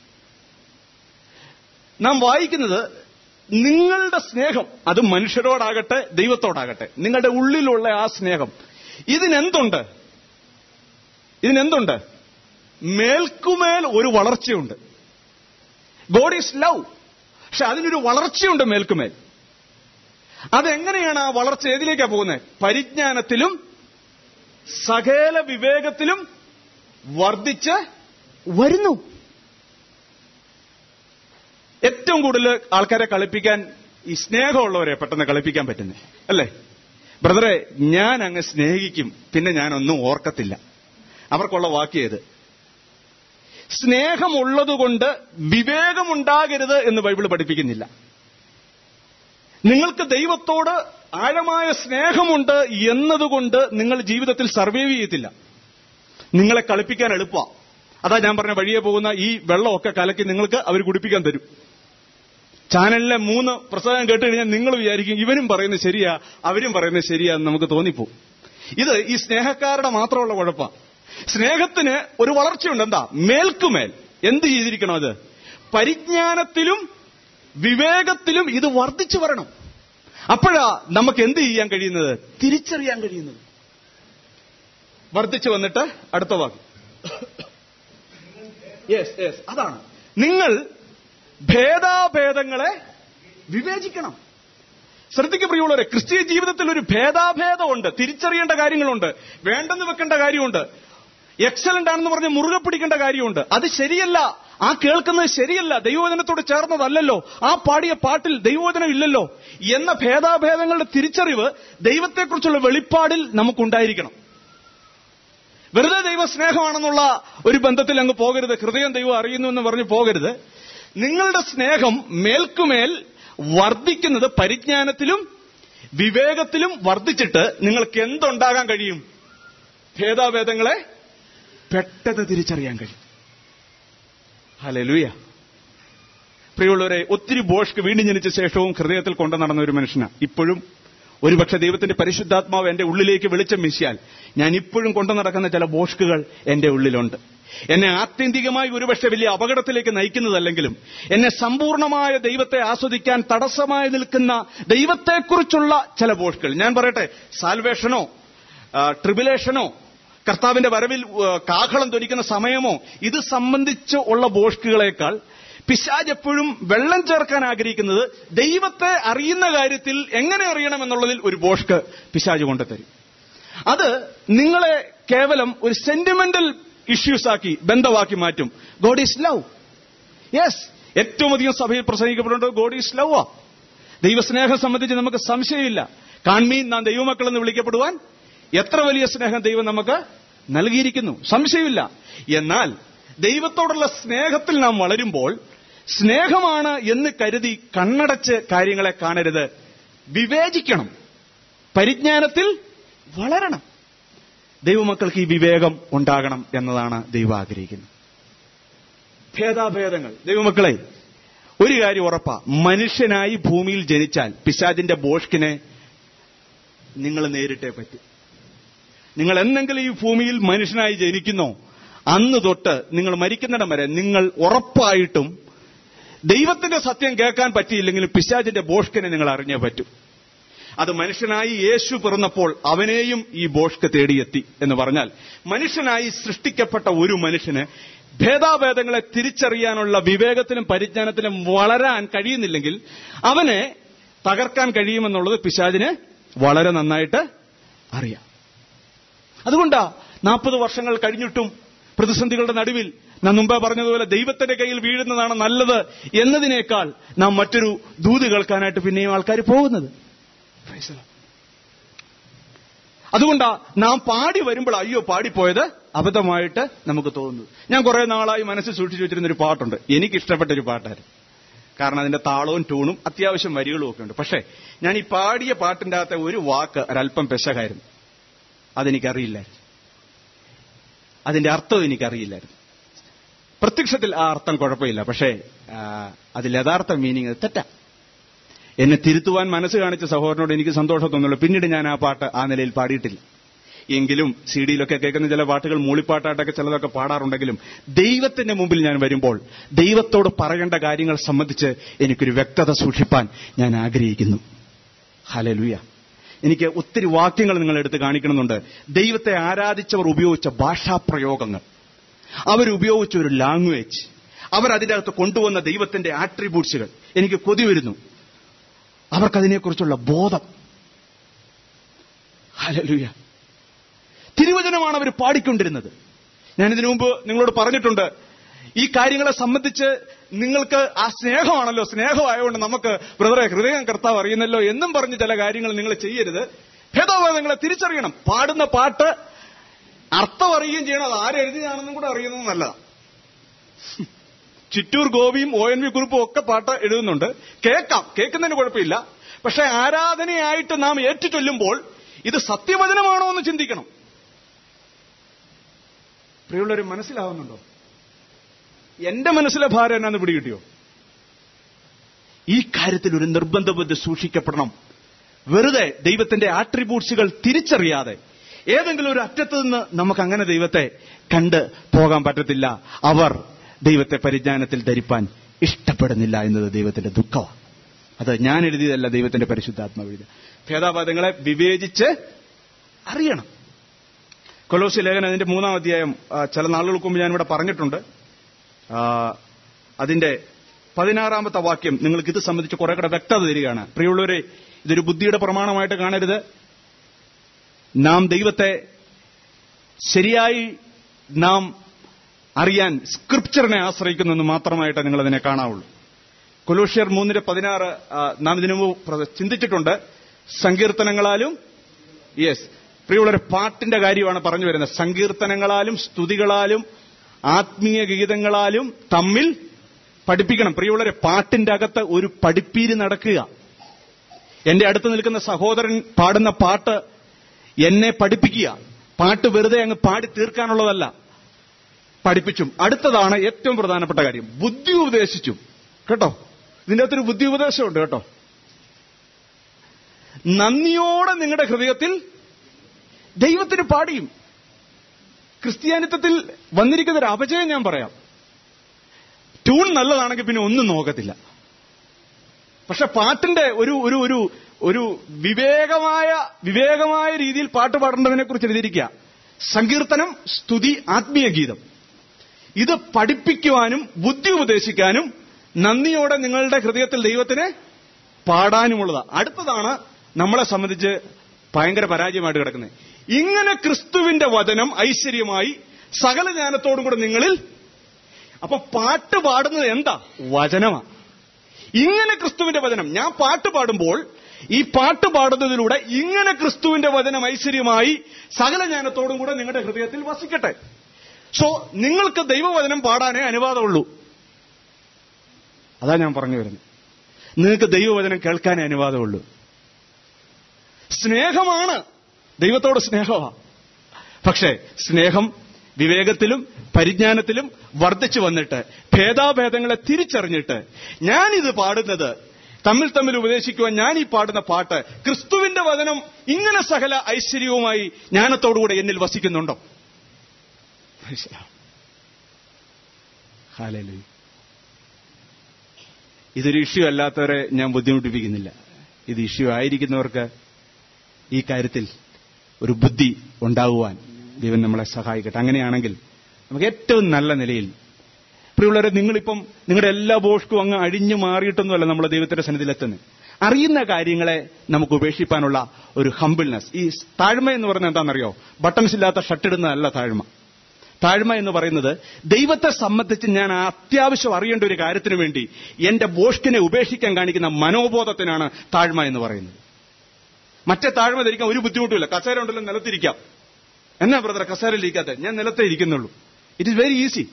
നാം വായിക്കുന്നത് നിങ്ങളുടെ സ്നേഹം അത് മനുഷ്യരോടാകട്ടെ ദൈവത്തോടാകട്ടെ നിങ്ങളുടെ ഉള്ളിലുള്ള ആ സ്നേഹം ഇതിനെന്തുണ്ട് ഇതിനെന്തുണ്ട് മേൽക്കുമേൽ ഒരു വളർച്ചയുണ്ട് ഗോഡ് ഈസ് ലവ് പക്ഷെ അതിനൊരു വളർച്ചയുണ്ട് മേൽക്കുമേൽ അതെങ്ങനെയാണ് ആ വളർച്ച ഏതിലേക്കാ പോകുന്നത് പരിജ്ഞാനത്തിലും സകല വിവേകത്തിലും വർദ്ധിച്ച് വരുന്നു ഏറ്റവും കൂടുതൽ ആൾക്കാരെ കളിപ്പിക്കാൻ ഈ സ്നേഹമുള്ളവരെ പെട്ടെന്ന് കളിപ്പിക്കാൻ പറ്റുന്നേ അല്ലേ ബ്രദറെ ഞാൻ അങ്ങ് സ്നേഹിക്കും പിന്നെ ഞാനൊന്നും ഓർക്കത്തില്ല അവർക്കുള്ള വാക്യത് സ്നേഹമുള്ളതുകൊണ്ട് വിവേകമുണ്ടാകരുത് എന്ന് ബൈബിൾ പഠിപ്പിക്കുന്നില്ല നിങ്ങൾക്ക് ദൈവത്തോട് ആഴമായ സ്നേഹമുണ്ട് എന്നതുകൊണ്ട് നിങ്ങൾ ജീവിതത്തിൽ സർവൈവ് ചെയ്യത്തില്ല നിങ്ങളെ കളിപ്പിക്കാൻ എളുപ്പമാണ് അതാ ഞാൻ പറഞ്ഞ വഴിയെ പോകുന്ന ഈ വെള്ളമൊക്കെ കലക്കി നിങ്ങൾക്ക് അവർ കുടിപ്പിക്കാൻ തരും ചാനലിലെ മൂന്ന് പ്രസംഗം കേട്ട് കഴിഞ്ഞാൽ നിങ്ങൾ വിചാരിക്കും ഇവരും പറയുന്നത് ശരിയാ അവരും പറയുന്നത് ശരിയാ എന്ന് നമുക്ക് തോന്നിപ്പോവും ഇത് ഈ സ്നേഹക്കാരുടെ മാത്രമുള്ള കുഴപ്പമാണ് സ്നേഹത്തിന് ഒരു വളർച്ചയുണ്ട് എന്താ മേൽക്കുമേൽ എന്ത് ചെയ്തിരിക്കണം അത് പരിജ്ഞാനത്തിലും വിവേകത്തിലും ഇത് വർദ്ധിച്ചു വരണം അപ്പോഴാ നമുക്ക് എന്ത് ചെയ്യാൻ കഴിയുന്നത് തിരിച്ചറിയാൻ കഴിയുന്നത് വർദ്ധിച്ചു വന്നിട്ട് അടുത്ത വാക്ക് യെസ് യെസ് അതാണ് നിങ്ങൾ ഭേദാഭേദങ്ങളെ വിവേചിക്കണം ശ്രദ്ധിക്കുക പ്രിയമുള്ളവരെ ക്രിസ്തീയ ജീവിതത്തിൽ ഒരു ഭേദാഭേദമുണ്ട് തിരിച്ചറിയേണ്ട കാര്യങ്ങളുണ്ട് വേണ്ടെന്ന് വെക്കേണ്ട കാര്യമുണ്ട് എക്സലന്റ് ആണെന്ന് പറഞ്ഞ് മുറുകെ പിടിക്കേണ്ട കാര്യമുണ്ട് അത് ശരിയല്ല ആ കേൾക്കുന്നത് ശരിയല്ല ദൈവവചനത്തോട് ചേർന്നതല്ലല്ലോ ആ പാടിയ പാട്ടിൽ ദൈവവചനം ഇല്ലല്ലോ എന്ന ഭേദാഭേദങ്ങളുടെ തിരിച്ചറിവ് ദൈവത്തെക്കുറിച്ചുള്ള വെളിപ്പാടിൽ നമുക്കുണ്ടായിരിക്കണം വെറുതെ ദൈവ സ്നേഹമാണെന്നുള്ള ഒരു ബന്ധത്തിൽ അങ്ങ് പോകരുത് ഹൃദയം ദൈവം അറിയുന്നു എന്ന് പറഞ്ഞ് പോകരുത് നിങ്ങളുടെ സ്നേഹം മേൽക്കുമേൽ വർദ്ധിക്കുന്നത് പരിജ്ഞാനത്തിലും വിവേകത്തിലും വർദ്ധിച്ചിട്ട് നിങ്ങൾക്ക് എന്തുണ്ടാകാൻ കഴിയും ഭേദാഭേദങ്ങളെ പെട്ടെന്ന് തിരിച്ചറിയാൻ കഴിയും ഹലലുയ പ്രിയമുള്ളവരെ ഒത്തിരി ബോഷ്ക്ക് വീണ്ടും ജനിച്ച ശേഷവും ഹൃദയത്തിൽ കൊണ്ടു നടന്ന ഒരു മനുഷ്യനാണ് ഇപ്പോഴും ഒരുപക്ഷെ ദൈവത്തിന്റെ പരിശുദ്ധാത്മാവ് എന്റെ ഉള്ളിലേക്ക് വെളിച്ചം വീശിയാൽ ഞാൻ ഇപ്പോഴും കൊണ്ടു നടക്കുന്ന ചില ബോഷ്കുകൾ എന്റെ ഉള്ളിലുണ്ട് എന്നെ ആത്യന്തികമായി ഒരുപക്ഷെ വലിയ അപകടത്തിലേക്ക് നയിക്കുന്നതല്ലെങ്കിലും എന്നെ സമ്പൂർണമായ ദൈവത്തെ ആസ്വദിക്കാൻ തടസ്സമായി നിൽക്കുന്ന ദൈവത്തെക്കുറിച്ചുള്ള ചില ബോഷ്കൾ ഞാൻ പറയട്ടെ സാൽവേഷനോ ട്രിബുലേഷനോ കർത്താവിന്റെ വരവിൽ കാഹളം ധരിക്കുന്ന സമയമോ ഇത് സംബന്ധിച്ച് ഉള്ള ബോഷ്കുകളേക്കാൾ പിശാജ് എപ്പോഴും വെള്ളം ചേർക്കാൻ ആഗ്രഹിക്കുന്നത് ദൈവത്തെ അറിയുന്ന കാര്യത്തിൽ എങ്ങനെ അറിയണമെന്നുള്ളതിൽ ഒരു ബോഷ്ക്ക് പിശാജ് കൊണ്ടുതരും അത് നിങ്ങളെ കേവലം ഒരു സെന്റിമെന്റൽ ഇഷ്യൂസ് ആക്കി ബന്ധമാക്കി മാറ്റും ഗോഡ് ഈസ് ലവ് യെസ് ഏറ്റവും അധികം സഭയിൽ പ്രസംഗിക്കപ്പെടുന്നത് ഗോഡ് ഈസ് ലവ് ആ ദൈവസ്നേഹം സംബന്ധിച്ച് നമുക്ക് സംശയമില്ല കാൺമീൻ നാം ദൈവമക്കൾ എന്ന് വിളിക്കപ്പെടുവാൻ എത്ര വലിയ സ്നേഹം ദൈവം നമുക്ക് നൽകിയിരിക്കുന്നു സംശയമില്ല എന്നാൽ ദൈവത്തോടുള്ള സ്നേഹത്തിൽ നാം വളരുമ്പോൾ സ്നേഹമാണ് എന്ന് കരുതി കണ്ണടച്ച് കാര്യങ്ങളെ കാണരുത് വിവേചിക്കണം പരിജ്ഞാനത്തിൽ വളരണം ദൈവമക്കൾക്ക് ഈ വിവേകം ഉണ്ടാകണം എന്നതാണ് ദൈവം ആഗ്രഹിക്കുന്നത് ഭേദാഭേദങ്ങൾ ദൈവമക്കളെ ഒരു കാര്യം ഉറപ്പാ മനുഷ്യനായി ഭൂമിയിൽ ജനിച്ചാൽ പിശാജിന്റെ ബോഷ്കിനെ നിങ്ങൾ നേരിട്ടേ പറ്റൂ നിങ്ങൾ എന്തെങ്കിലും ഈ ഭൂമിയിൽ മനുഷ്യനായി ജനിക്കുന്നോ അന്ന് തൊട്ട് നിങ്ങൾ മരിക്കുന്നിടം വരെ നിങ്ങൾ ഉറപ്പായിട്ടും ദൈവത്തിന്റെ സത്യം കേൾക്കാൻ പറ്റിയില്ലെങ്കിലും പിശാജിന്റെ ബോഷ്കിനെ നിങ്ങൾ അറിഞ്ഞേ പറ്റൂ അത് മനുഷ്യനായി യേശു പിറന്നപ്പോൾ അവനെയും ഈ ബോഷ്ക്ക് തേടിയെത്തി എന്ന് പറഞ്ഞാൽ മനുഷ്യനായി സൃഷ്ടിക്കപ്പെട്ട ഒരു മനുഷ്യന് ഭേദാഭേദങ്ങളെ തിരിച്ചറിയാനുള്ള വിവേകത്തിലും പരിജ്ഞാനത്തിലും വളരാൻ കഴിയുന്നില്ലെങ്കിൽ അവനെ തകർക്കാൻ കഴിയുമെന്നുള്ളത് പിശാജിന് വളരെ നന്നായിട്ട് അറിയാം അതുകൊണ്ടാ നാൽപ്പത് വർഷങ്ങൾ കഴിഞ്ഞിട്ടും പ്രതിസന്ധികളുടെ നടുവിൽ നാം മുമ്പേ പറഞ്ഞതുപോലെ ദൈവത്തിന്റെ കയ്യിൽ വീഴുന്നതാണ് നല്ലത് എന്നതിനേക്കാൾ നാം മറ്റൊരു ദൂത് കേൾക്കാനായിട്ട് പിന്നെയും ആൾക്കാർ പോകുന്നത് അതുകൊണ്ടാ നാം പാടി വരുമ്പോൾ അയ്യോ പാടിപ്പോയത് അബദ്ധമായിട്ട് നമുക്ക് തോന്നുന്നു ഞാൻ കുറെ നാളായി മനസ്സിൽ സൂക്ഷിച്ചു വെച്ചിരുന്ന ഒരു പാട്ടുണ്ട് എനിക്ക് ഇഷ്ടപ്പെട്ട ഒരു പാട്ടായിരുന്നു കാരണം അതിന്റെ താളവും ട്യൂണും അത്യാവശ്യം വരികളും ഒക്കെ ഉണ്ട് പക്ഷേ ഞാൻ ഈ പാടിയ പാട്ടിന്റെ അകത്തെ ഒരു വാക്ക് ഒരല്പം പെശകായിരുന്നു അതെനിക്കറിയില്ലായിരുന്നു അതിന്റെ അർത്ഥം എനിക്കറിയില്ലായിരുന്നു പ്രത്യക്ഷത്തിൽ ആ അർത്ഥം കുഴപ്പമില്ല പക്ഷേ ആ, അതിൽ യഥാർത്ഥ മീനിങ് തെറ്റാ എന്നെ തിരുത്തുവാൻ മനസ്സ് കാണിച്ച സഹോദരനോട് എനിക്ക് സന്തോഷം തോന്നുള്ളൂ പിന്നീട് ഞാൻ ആ പാട്ട് ആ നിലയിൽ പാടിയിട്ടില്ല എങ്കിലും സി ഡിയിലൊക്കെ കേൾക്കുന്ന ചില പാട്ടുകൾ മൂളിപ്പാട്ടായിട്ടൊക്കെ ചിലതൊക്കെ പാടാറുണ്ടെങ്കിലും ദൈവത്തിന്റെ മുമ്പിൽ ഞാൻ വരുമ്പോൾ ദൈവത്തോട് പറയേണ്ട കാര്യങ്ങൾ സംബന്ധിച്ച് എനിക്കൊരു വ്യക്തത സൂക്ഷിപ്പാൻ ഞാൻ ആഗ്രഹിക്കുന്നു ഹലലുയ എനിക്ക് ഒത്തിരി വാക്യങ്ങൾ നിങ്ങൾ എടുത്ത് കാണിക്കണമെന്നുണ്ട് ദൈവത്തെ ആരാധിച്ചവർ ഉപയോഗിച്ച ഭാഷാപ്രയോഗങ്ങൾ അവരുപയോഗിച്ച ഒരു ലാംഗ്വേജ് അവർ അതിൻ്റെ അകത്ത് കൊണ്ടുവന്ന ദൈവത്തിന്റെ ആട്രിബ്യൂട്ട്സുകൾ എനിക്ക് കൊതി വരുന്നു അവർക്കതിനെക്കുറിച്ചുള്ള ബോധം ഹലലുയ തിരുവചനമാണ് അവർ പാടിക്കൊണ്ടിരുന്നത് ഞാൻ ഇതിനു മുമ്പ് നിങ്ങളോട് പറഞ്ഞിട്ടുണ്ട് ഈ കാര്യങ്ങളെ സംബന്ധിച്ച് നിങ്ങൾക്ക് ആ സ്നേഹമാണല്ലോ സ്നേഹമായതുകൊണ്ട് നമുക്ക് ബ്രദറെ ഹൃദയം കർത്താവ് അറിയുന്നല്ലോ എന്നും പറഞ്ഞ് ചില കാര്യങ്ങൾ നിങ്ങൾ ചെയ്യരുത് ഭേദവാദങ്ങളെ തിരിച്ചറിയണം പാടുന്ന പാട്ട് അർത്ഥം അറിയുകയും ചെയ്യണം അത് ആരെഴുതിയതാണെന്നും കൂടെ അറിയുന്നത് നല്ലതാണ് ചിറ്റൂർ ഗോപിയും ഒ എൻ വി കുറിപ്പും ഒക്കെ പാട്ട് എഴുതുന്നുണ്ട് കേൾക്കാം കേൾക്കുന്നതിന് കുഴപ്പമില്ല പക്ഷെ ആരാധനയായിട്ട് നാം ഏറ്റു ചൊല്ലുമ്പോൾ ഇത് സത്യവചനമാണോ എന്ന് ചിന്തിക്കണം പ്രിയമുള്ളവർ മനസ്സിലാവുന്നുണ്ടോ എന്റെ മനസ്സിലെ ഭാരം എന്നാന്ന് പിടികിട്ടിയോ ഈ കാര്യത്തിൽ ഒരു നിർബന്ധ ബുദ്ധി സൂക്ഷിക്കപ്പെടണം വെറുതെ ദൈവത്തിന്റെ ആട്രിബ്യൂട്ട്സുകൾ തിരിച്ചറിയാതെ ഏതെങ്കിലും ഒരു അറ്റത്ത് നിന്ന് നമുക്ക് അങ്ങനെ ദൈവത്തെ കണ്ട് പോകാൻ പറ്റത്തില്ല അവർ ദൈവത്തെ പരിജ്ഞാനത്തിൽ ധരിപ്പാൻ ഇഷ്ടപ്പെടുന്നില്ല എന്നത് ദൈവത്തിന്റെ ദുഃഖമാണ് അത് ഞാൻ എഴുതിയതല്ല ദൈവത്തിന്റെ പരിശുദ്ധാത്മാവ് എഴുതിയ ഭേദാവാദങ്ങളെ വിവേചിച്ച് അറിയണം കൊലോസി ലേഖനം അതിന്റെ മൂന്നാം അധ്യായം ആ, ചില നാളുകൾക്ക് മുമ്പ് ഞാനിവിടെ പറഞ്ഞിട്ടുണ്ട് ആ, അതിന്റെ പതിനാറാമത്തെ വാക്യം നിങ്ങൾക്ക് ഇത് സംബന്ധിച്ച് കുറെ കൂടെ വ്യക്തത തരികയാണ് പ്രിയമുള്ളവരെ ഇതൊരു ബുദ്ധിയുടെ പ്രമാണമായിട്ട് കാണരുത് നാം ദൈവത്തെ ശരിയായി നാം അറിയാൻ സ്ക്രിപ്ചറിനെ ആശ്രയിക്കുന്നെന്ന് മാത്രമായിട്ട് നിങ്ങൾ അതിനെ കാണാവുള്ളൂ കൊലോഷ്യർ മൂന്നിന്റെ പതിനാറ് ആ, നാം ഇതിനു മുമ്പ് പ്ര- ചിന്തിച്ചിട്ടുണ്ട് സങ്കീർത്തനങ്ങളാലും യെസ് പ്രിയമുള്ളൊരു പാട്ടിന്റെ കാര്യമാണ് പറഞ്ഞു വരുന്നത് സങ്കീർത്തനങ്ങളാലും സ്തുതികളാലും ആത്മീയ ഗീതങ്ങളാലും തമ്മിൽ പഠിപ്പിക്കണം പ്രിയമുള്ളൊരു പാട്ടിന്റെ അകത്ത് ഒരു പഠിപ്പീര് നടക്കുക എന്റെ അടുത്ത് നിൽക്കുന്ന സഹോദരൻ പാടുന്ന പാട്ട് എന്നെ പഠിപ്പിക്കുക പാട്ട് വെറുതെ അങ്ങ് പാടി തീർക്കാനുള്ളതല്ല പഠിപ്പിച്ചും അടുത്തതാണ് ഏറ്റവും പ്രധാനപ്പെട്ട കാര്യം ബുദ്ധി ഉപദേശിച്ചും കേട്ടോ ഇതിന്റെ അകത്തൊരു ബുദ്ധി ഉപദേശമുണ്ട് കേട്ടോ നന്ദിയോടെ നിങ്ങളുടെ ഹൃദയത്തിൽ ദൈവത്തിന് പാടിയും ക്രിസ്ത്യാനിത്വത്തിൽ വന്നിരിക്കുന്ന ഒരു അപജയം ഞാൻ പറയാം ട്യൂൺ നല്ലതാണെങ്കിൽ പിന്നെ ഒന്നും നോക്കത്തില്ല പക്ഷെ പാട്ടിന്റെ ഒരു ഒരു ഒരു ഒരു വിവേകമായ വിവേകമായ രീതിയിൽ പാട്ട് പാടേണ്ടതിനെ കുറിച്ച് എഴുതിയിരിക്കുക സങ്കീർത്തനം സ്തുതി ആത്മീയ ഗീതം ഇത് പഠിപ്പിക്കുവാനും ബുദ്ധി ഉപദേശിക്കാനും നന്ദിയോടെ നിങ്ങളുടെ ഹൃദയത്തിൽ ദൈവത്തിന് പാടാനുമുള്ളതാണ് അടുത്തതാണ് നമ്മളെ സംബന്ധിച്ച് ഭയങ്കര പരാജയമായിട്ട് കിടക്കുന്നത് ഇങ്ങനെ ക്രിസ്തുവിന്റെ വചനം ഐശ്വര്യമായി സകല ജ്ഞാനത്തോടും കൂടെ നിങ്ങളിൽ അപ്പൊ പാട്ട് പാടുന്നത് എന്താ വചനമാണ് ഇങ്ങനെ ക്രിസ്തുവിന്റെ വചനം ഞാൻ പാട്ട് പാടുമ്പോൾ ഈ പാട്ട് പാടുന്നതിലൂടെ ഇങ്ങനെ ക്രിസ്തുവിന്റെ വചനം ഐശ്വര്യമായി സകല ജ്ഞാനത്തോടും കൂടെ നിങ്ങളുടെ ഹൃദയത്തിൽ വസിക്കട്ടെ സോ നിങ്ങൾക്ക് ദൈവവചനം പാടാനേ അനുവാദമുള്ളൂ അതാ ഞാൻ പറഞ്ഞു വരുന്നത് നിങ്ങൾക്ക് ദൈവവചനം കേൾക്കാനേ അനുവാദമുള്ളൂ സ്നേഹമാണ് ദൈവത്തോട് സ്നേഹമാണ് പക്ഷേ സ്നേഹം വിവേകത്തിലും പരിജ്ഞാനത്തിലും വർദ്ധിച്ചു വന്നിട്ട് ഭേദാഭേദങ്ങളെ തിരിച്ചറിഞ്ഞിട്ട് ഞാനിത് പാടുന്നത് തമ്മിൽ തമ്മിൽ ഉപദേശിക്കുവാൻ ഞാൻ ഈ പാടുന്ന പാട്ട് ക്രിസ്തുവിന്റെ വചനം ഇങ്ങനെ സകല ഐശ്വര്യവുമായി ജ്ഞാനത്തോടുകൂടെ എന്നിൽ വസിക്കുന്നുണ്ടോ ഹാലലൂയ ഇതൊരു ഇഷ്യൂ അല്ലാത്തവരെ ഞാൻ ബുദ്ധിമുട്ടിപ്പിക്കുന്നില്ല ഇത് ഇഷ്യൂ ആയിരിക്കുന്നവർക്ക് ഈ കാര്യത്തിൽ ഒരു ബുദ്ധി ഉണ്ടാകുവാൻ ദൈവം നമ്മളെ സഹായിക്കട്ടെ അങ്ങനെയാണെങ്കിൽ നമുക്ക് ഏറ്റവും നല്ല നിലയിൽ പ്രിയമുള്ളവരെ നിങ്ങളിപ്പം നിങ്ങളുടെ എല്ലാ ബോഷ്ക്കും അങ്ങ് അഴിഞ്ഞു മാറിയിട്ടൊന്നുമല്ല നമ്മൾ ദൈവത്തിന്റെ സന്നിധിയിലെത്തുന്നത് അറിയുന്ന കാര്യങ്ങളെ നമുക്ക് ഉപേക്ഷിപ്പാനുള്ള ഒരു ഹംബിൾനെസ് ഈ താഴ്മ എന്ന് പറയുന്നത് എന്താണെന്നറിയോ ബട്ടൺസ് ഇല്ലാത്ത ഷർട്ട് ഇടുന്നതല്ല താഴ്മ താഴ്മ എന്ന് പറയുന്നത് ദൈവത്തെ സംബന്ധിച്ച് ഞാൻ അത്യാവശ്യം അറിയേണ്ട ഒരു കാര്യത്തിന് വേണ്ടി എന്റെ ബോഷ്കിനെ ഉപേക്ഷിക്കാൻ കാണിക്കുന്ന മനോബോധത്തിനാണ് താഴ്മ എന്ന് പറയുന്നത് മറ്റേ താഴ്മ ധരിക്കാൻ ഒരു ബുദ്ധിമുട്ടുമില്ല കസേര ഉണ്ടല്ലോ നിലത്തിരിക്കാം എന്നാ ബ്രദർ കസേരയിലിരിക്കാത്ത ഞാൻ നിലത്തേ ഇരിക്കുന്നുള്ളൂ ഇറ്റ് ഇസ് വെരി ഈസി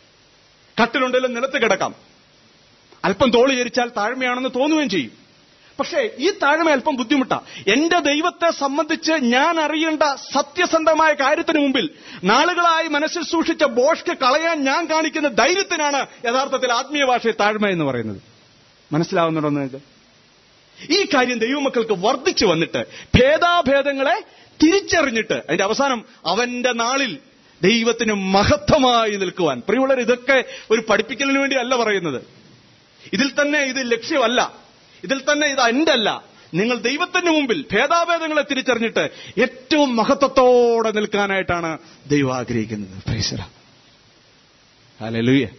കട്ടിലുണ്ടല്ലോ നിലത്ത് കിടക്കാം അല്പം തോളി ചരിച്ചാൽ താഴ്മയാണെന്ന് തോന്നുകയും ചെയ്യും പക്ഷേ ഈ താഴ്മ അല്പം ബുദ്ധിമുട്ടാ എന്റെ ദൈവത്തെ സംബന്ധിച്ച് ഞാൻ അറിയേണ്ട സത്യസന്ധമായ കാര്യത്തിന് മുമ്പിൽ നാളുകളായി മനസ്സിൽ സൂക്ഷിച്ച ബോഷ്ക്ക് കളയാൻ ഞാൻ കാണിക്കുന്ന ധൈര്യത്തിനാണ് യഥാർത്ഥത്തിൽ ആത്മീയ ഭാഷയിൽ താഴ്മ എന്ന് പറയുന്നത് മനസ്സിലാവുന്നുണ്ടോ നിങ്ങൾക്ക് ഈ കാര്യം ദൈവമക്കൾക്ക് വർദ്ധിച്ചു വന്നിട്ട് ഭേദാഭേദങ്ങളെ തിരിച്ചറിഞ്ഞിട്ട് അതിന്റെ അവസാനം അവന്റെ നാളിൽ ദൈവത്തിന് മഹത്വമായി നിൽക്കുവാൻ പ്രിയമുള്ളവർ ഇതൊക്കെ ഒരു പഠിപ്പിക്കലിന് വേണ്ടി അല്ല പറയുന്നത് ഇതിൽ തന്നെ ഇത് ലക്ഷ്യമല്ല ഇതിൽ തന്നെ ഇത് എന്റെ അല്ല നിങ്ങൾ ദൈവത്തിന് മുമ്പിൽ ഭേദാഭേദങ്ങളെ തിരിച്ചറിഞ്ഞിട്ട് ഏറ്റവും മഹത്വത്തോടെ നിൽക്കാനായിട്ടാണ് ദൈവം ആഗ്രഹിക്കുന്നത് പ്രൈസര ഹല്ലേലൂയ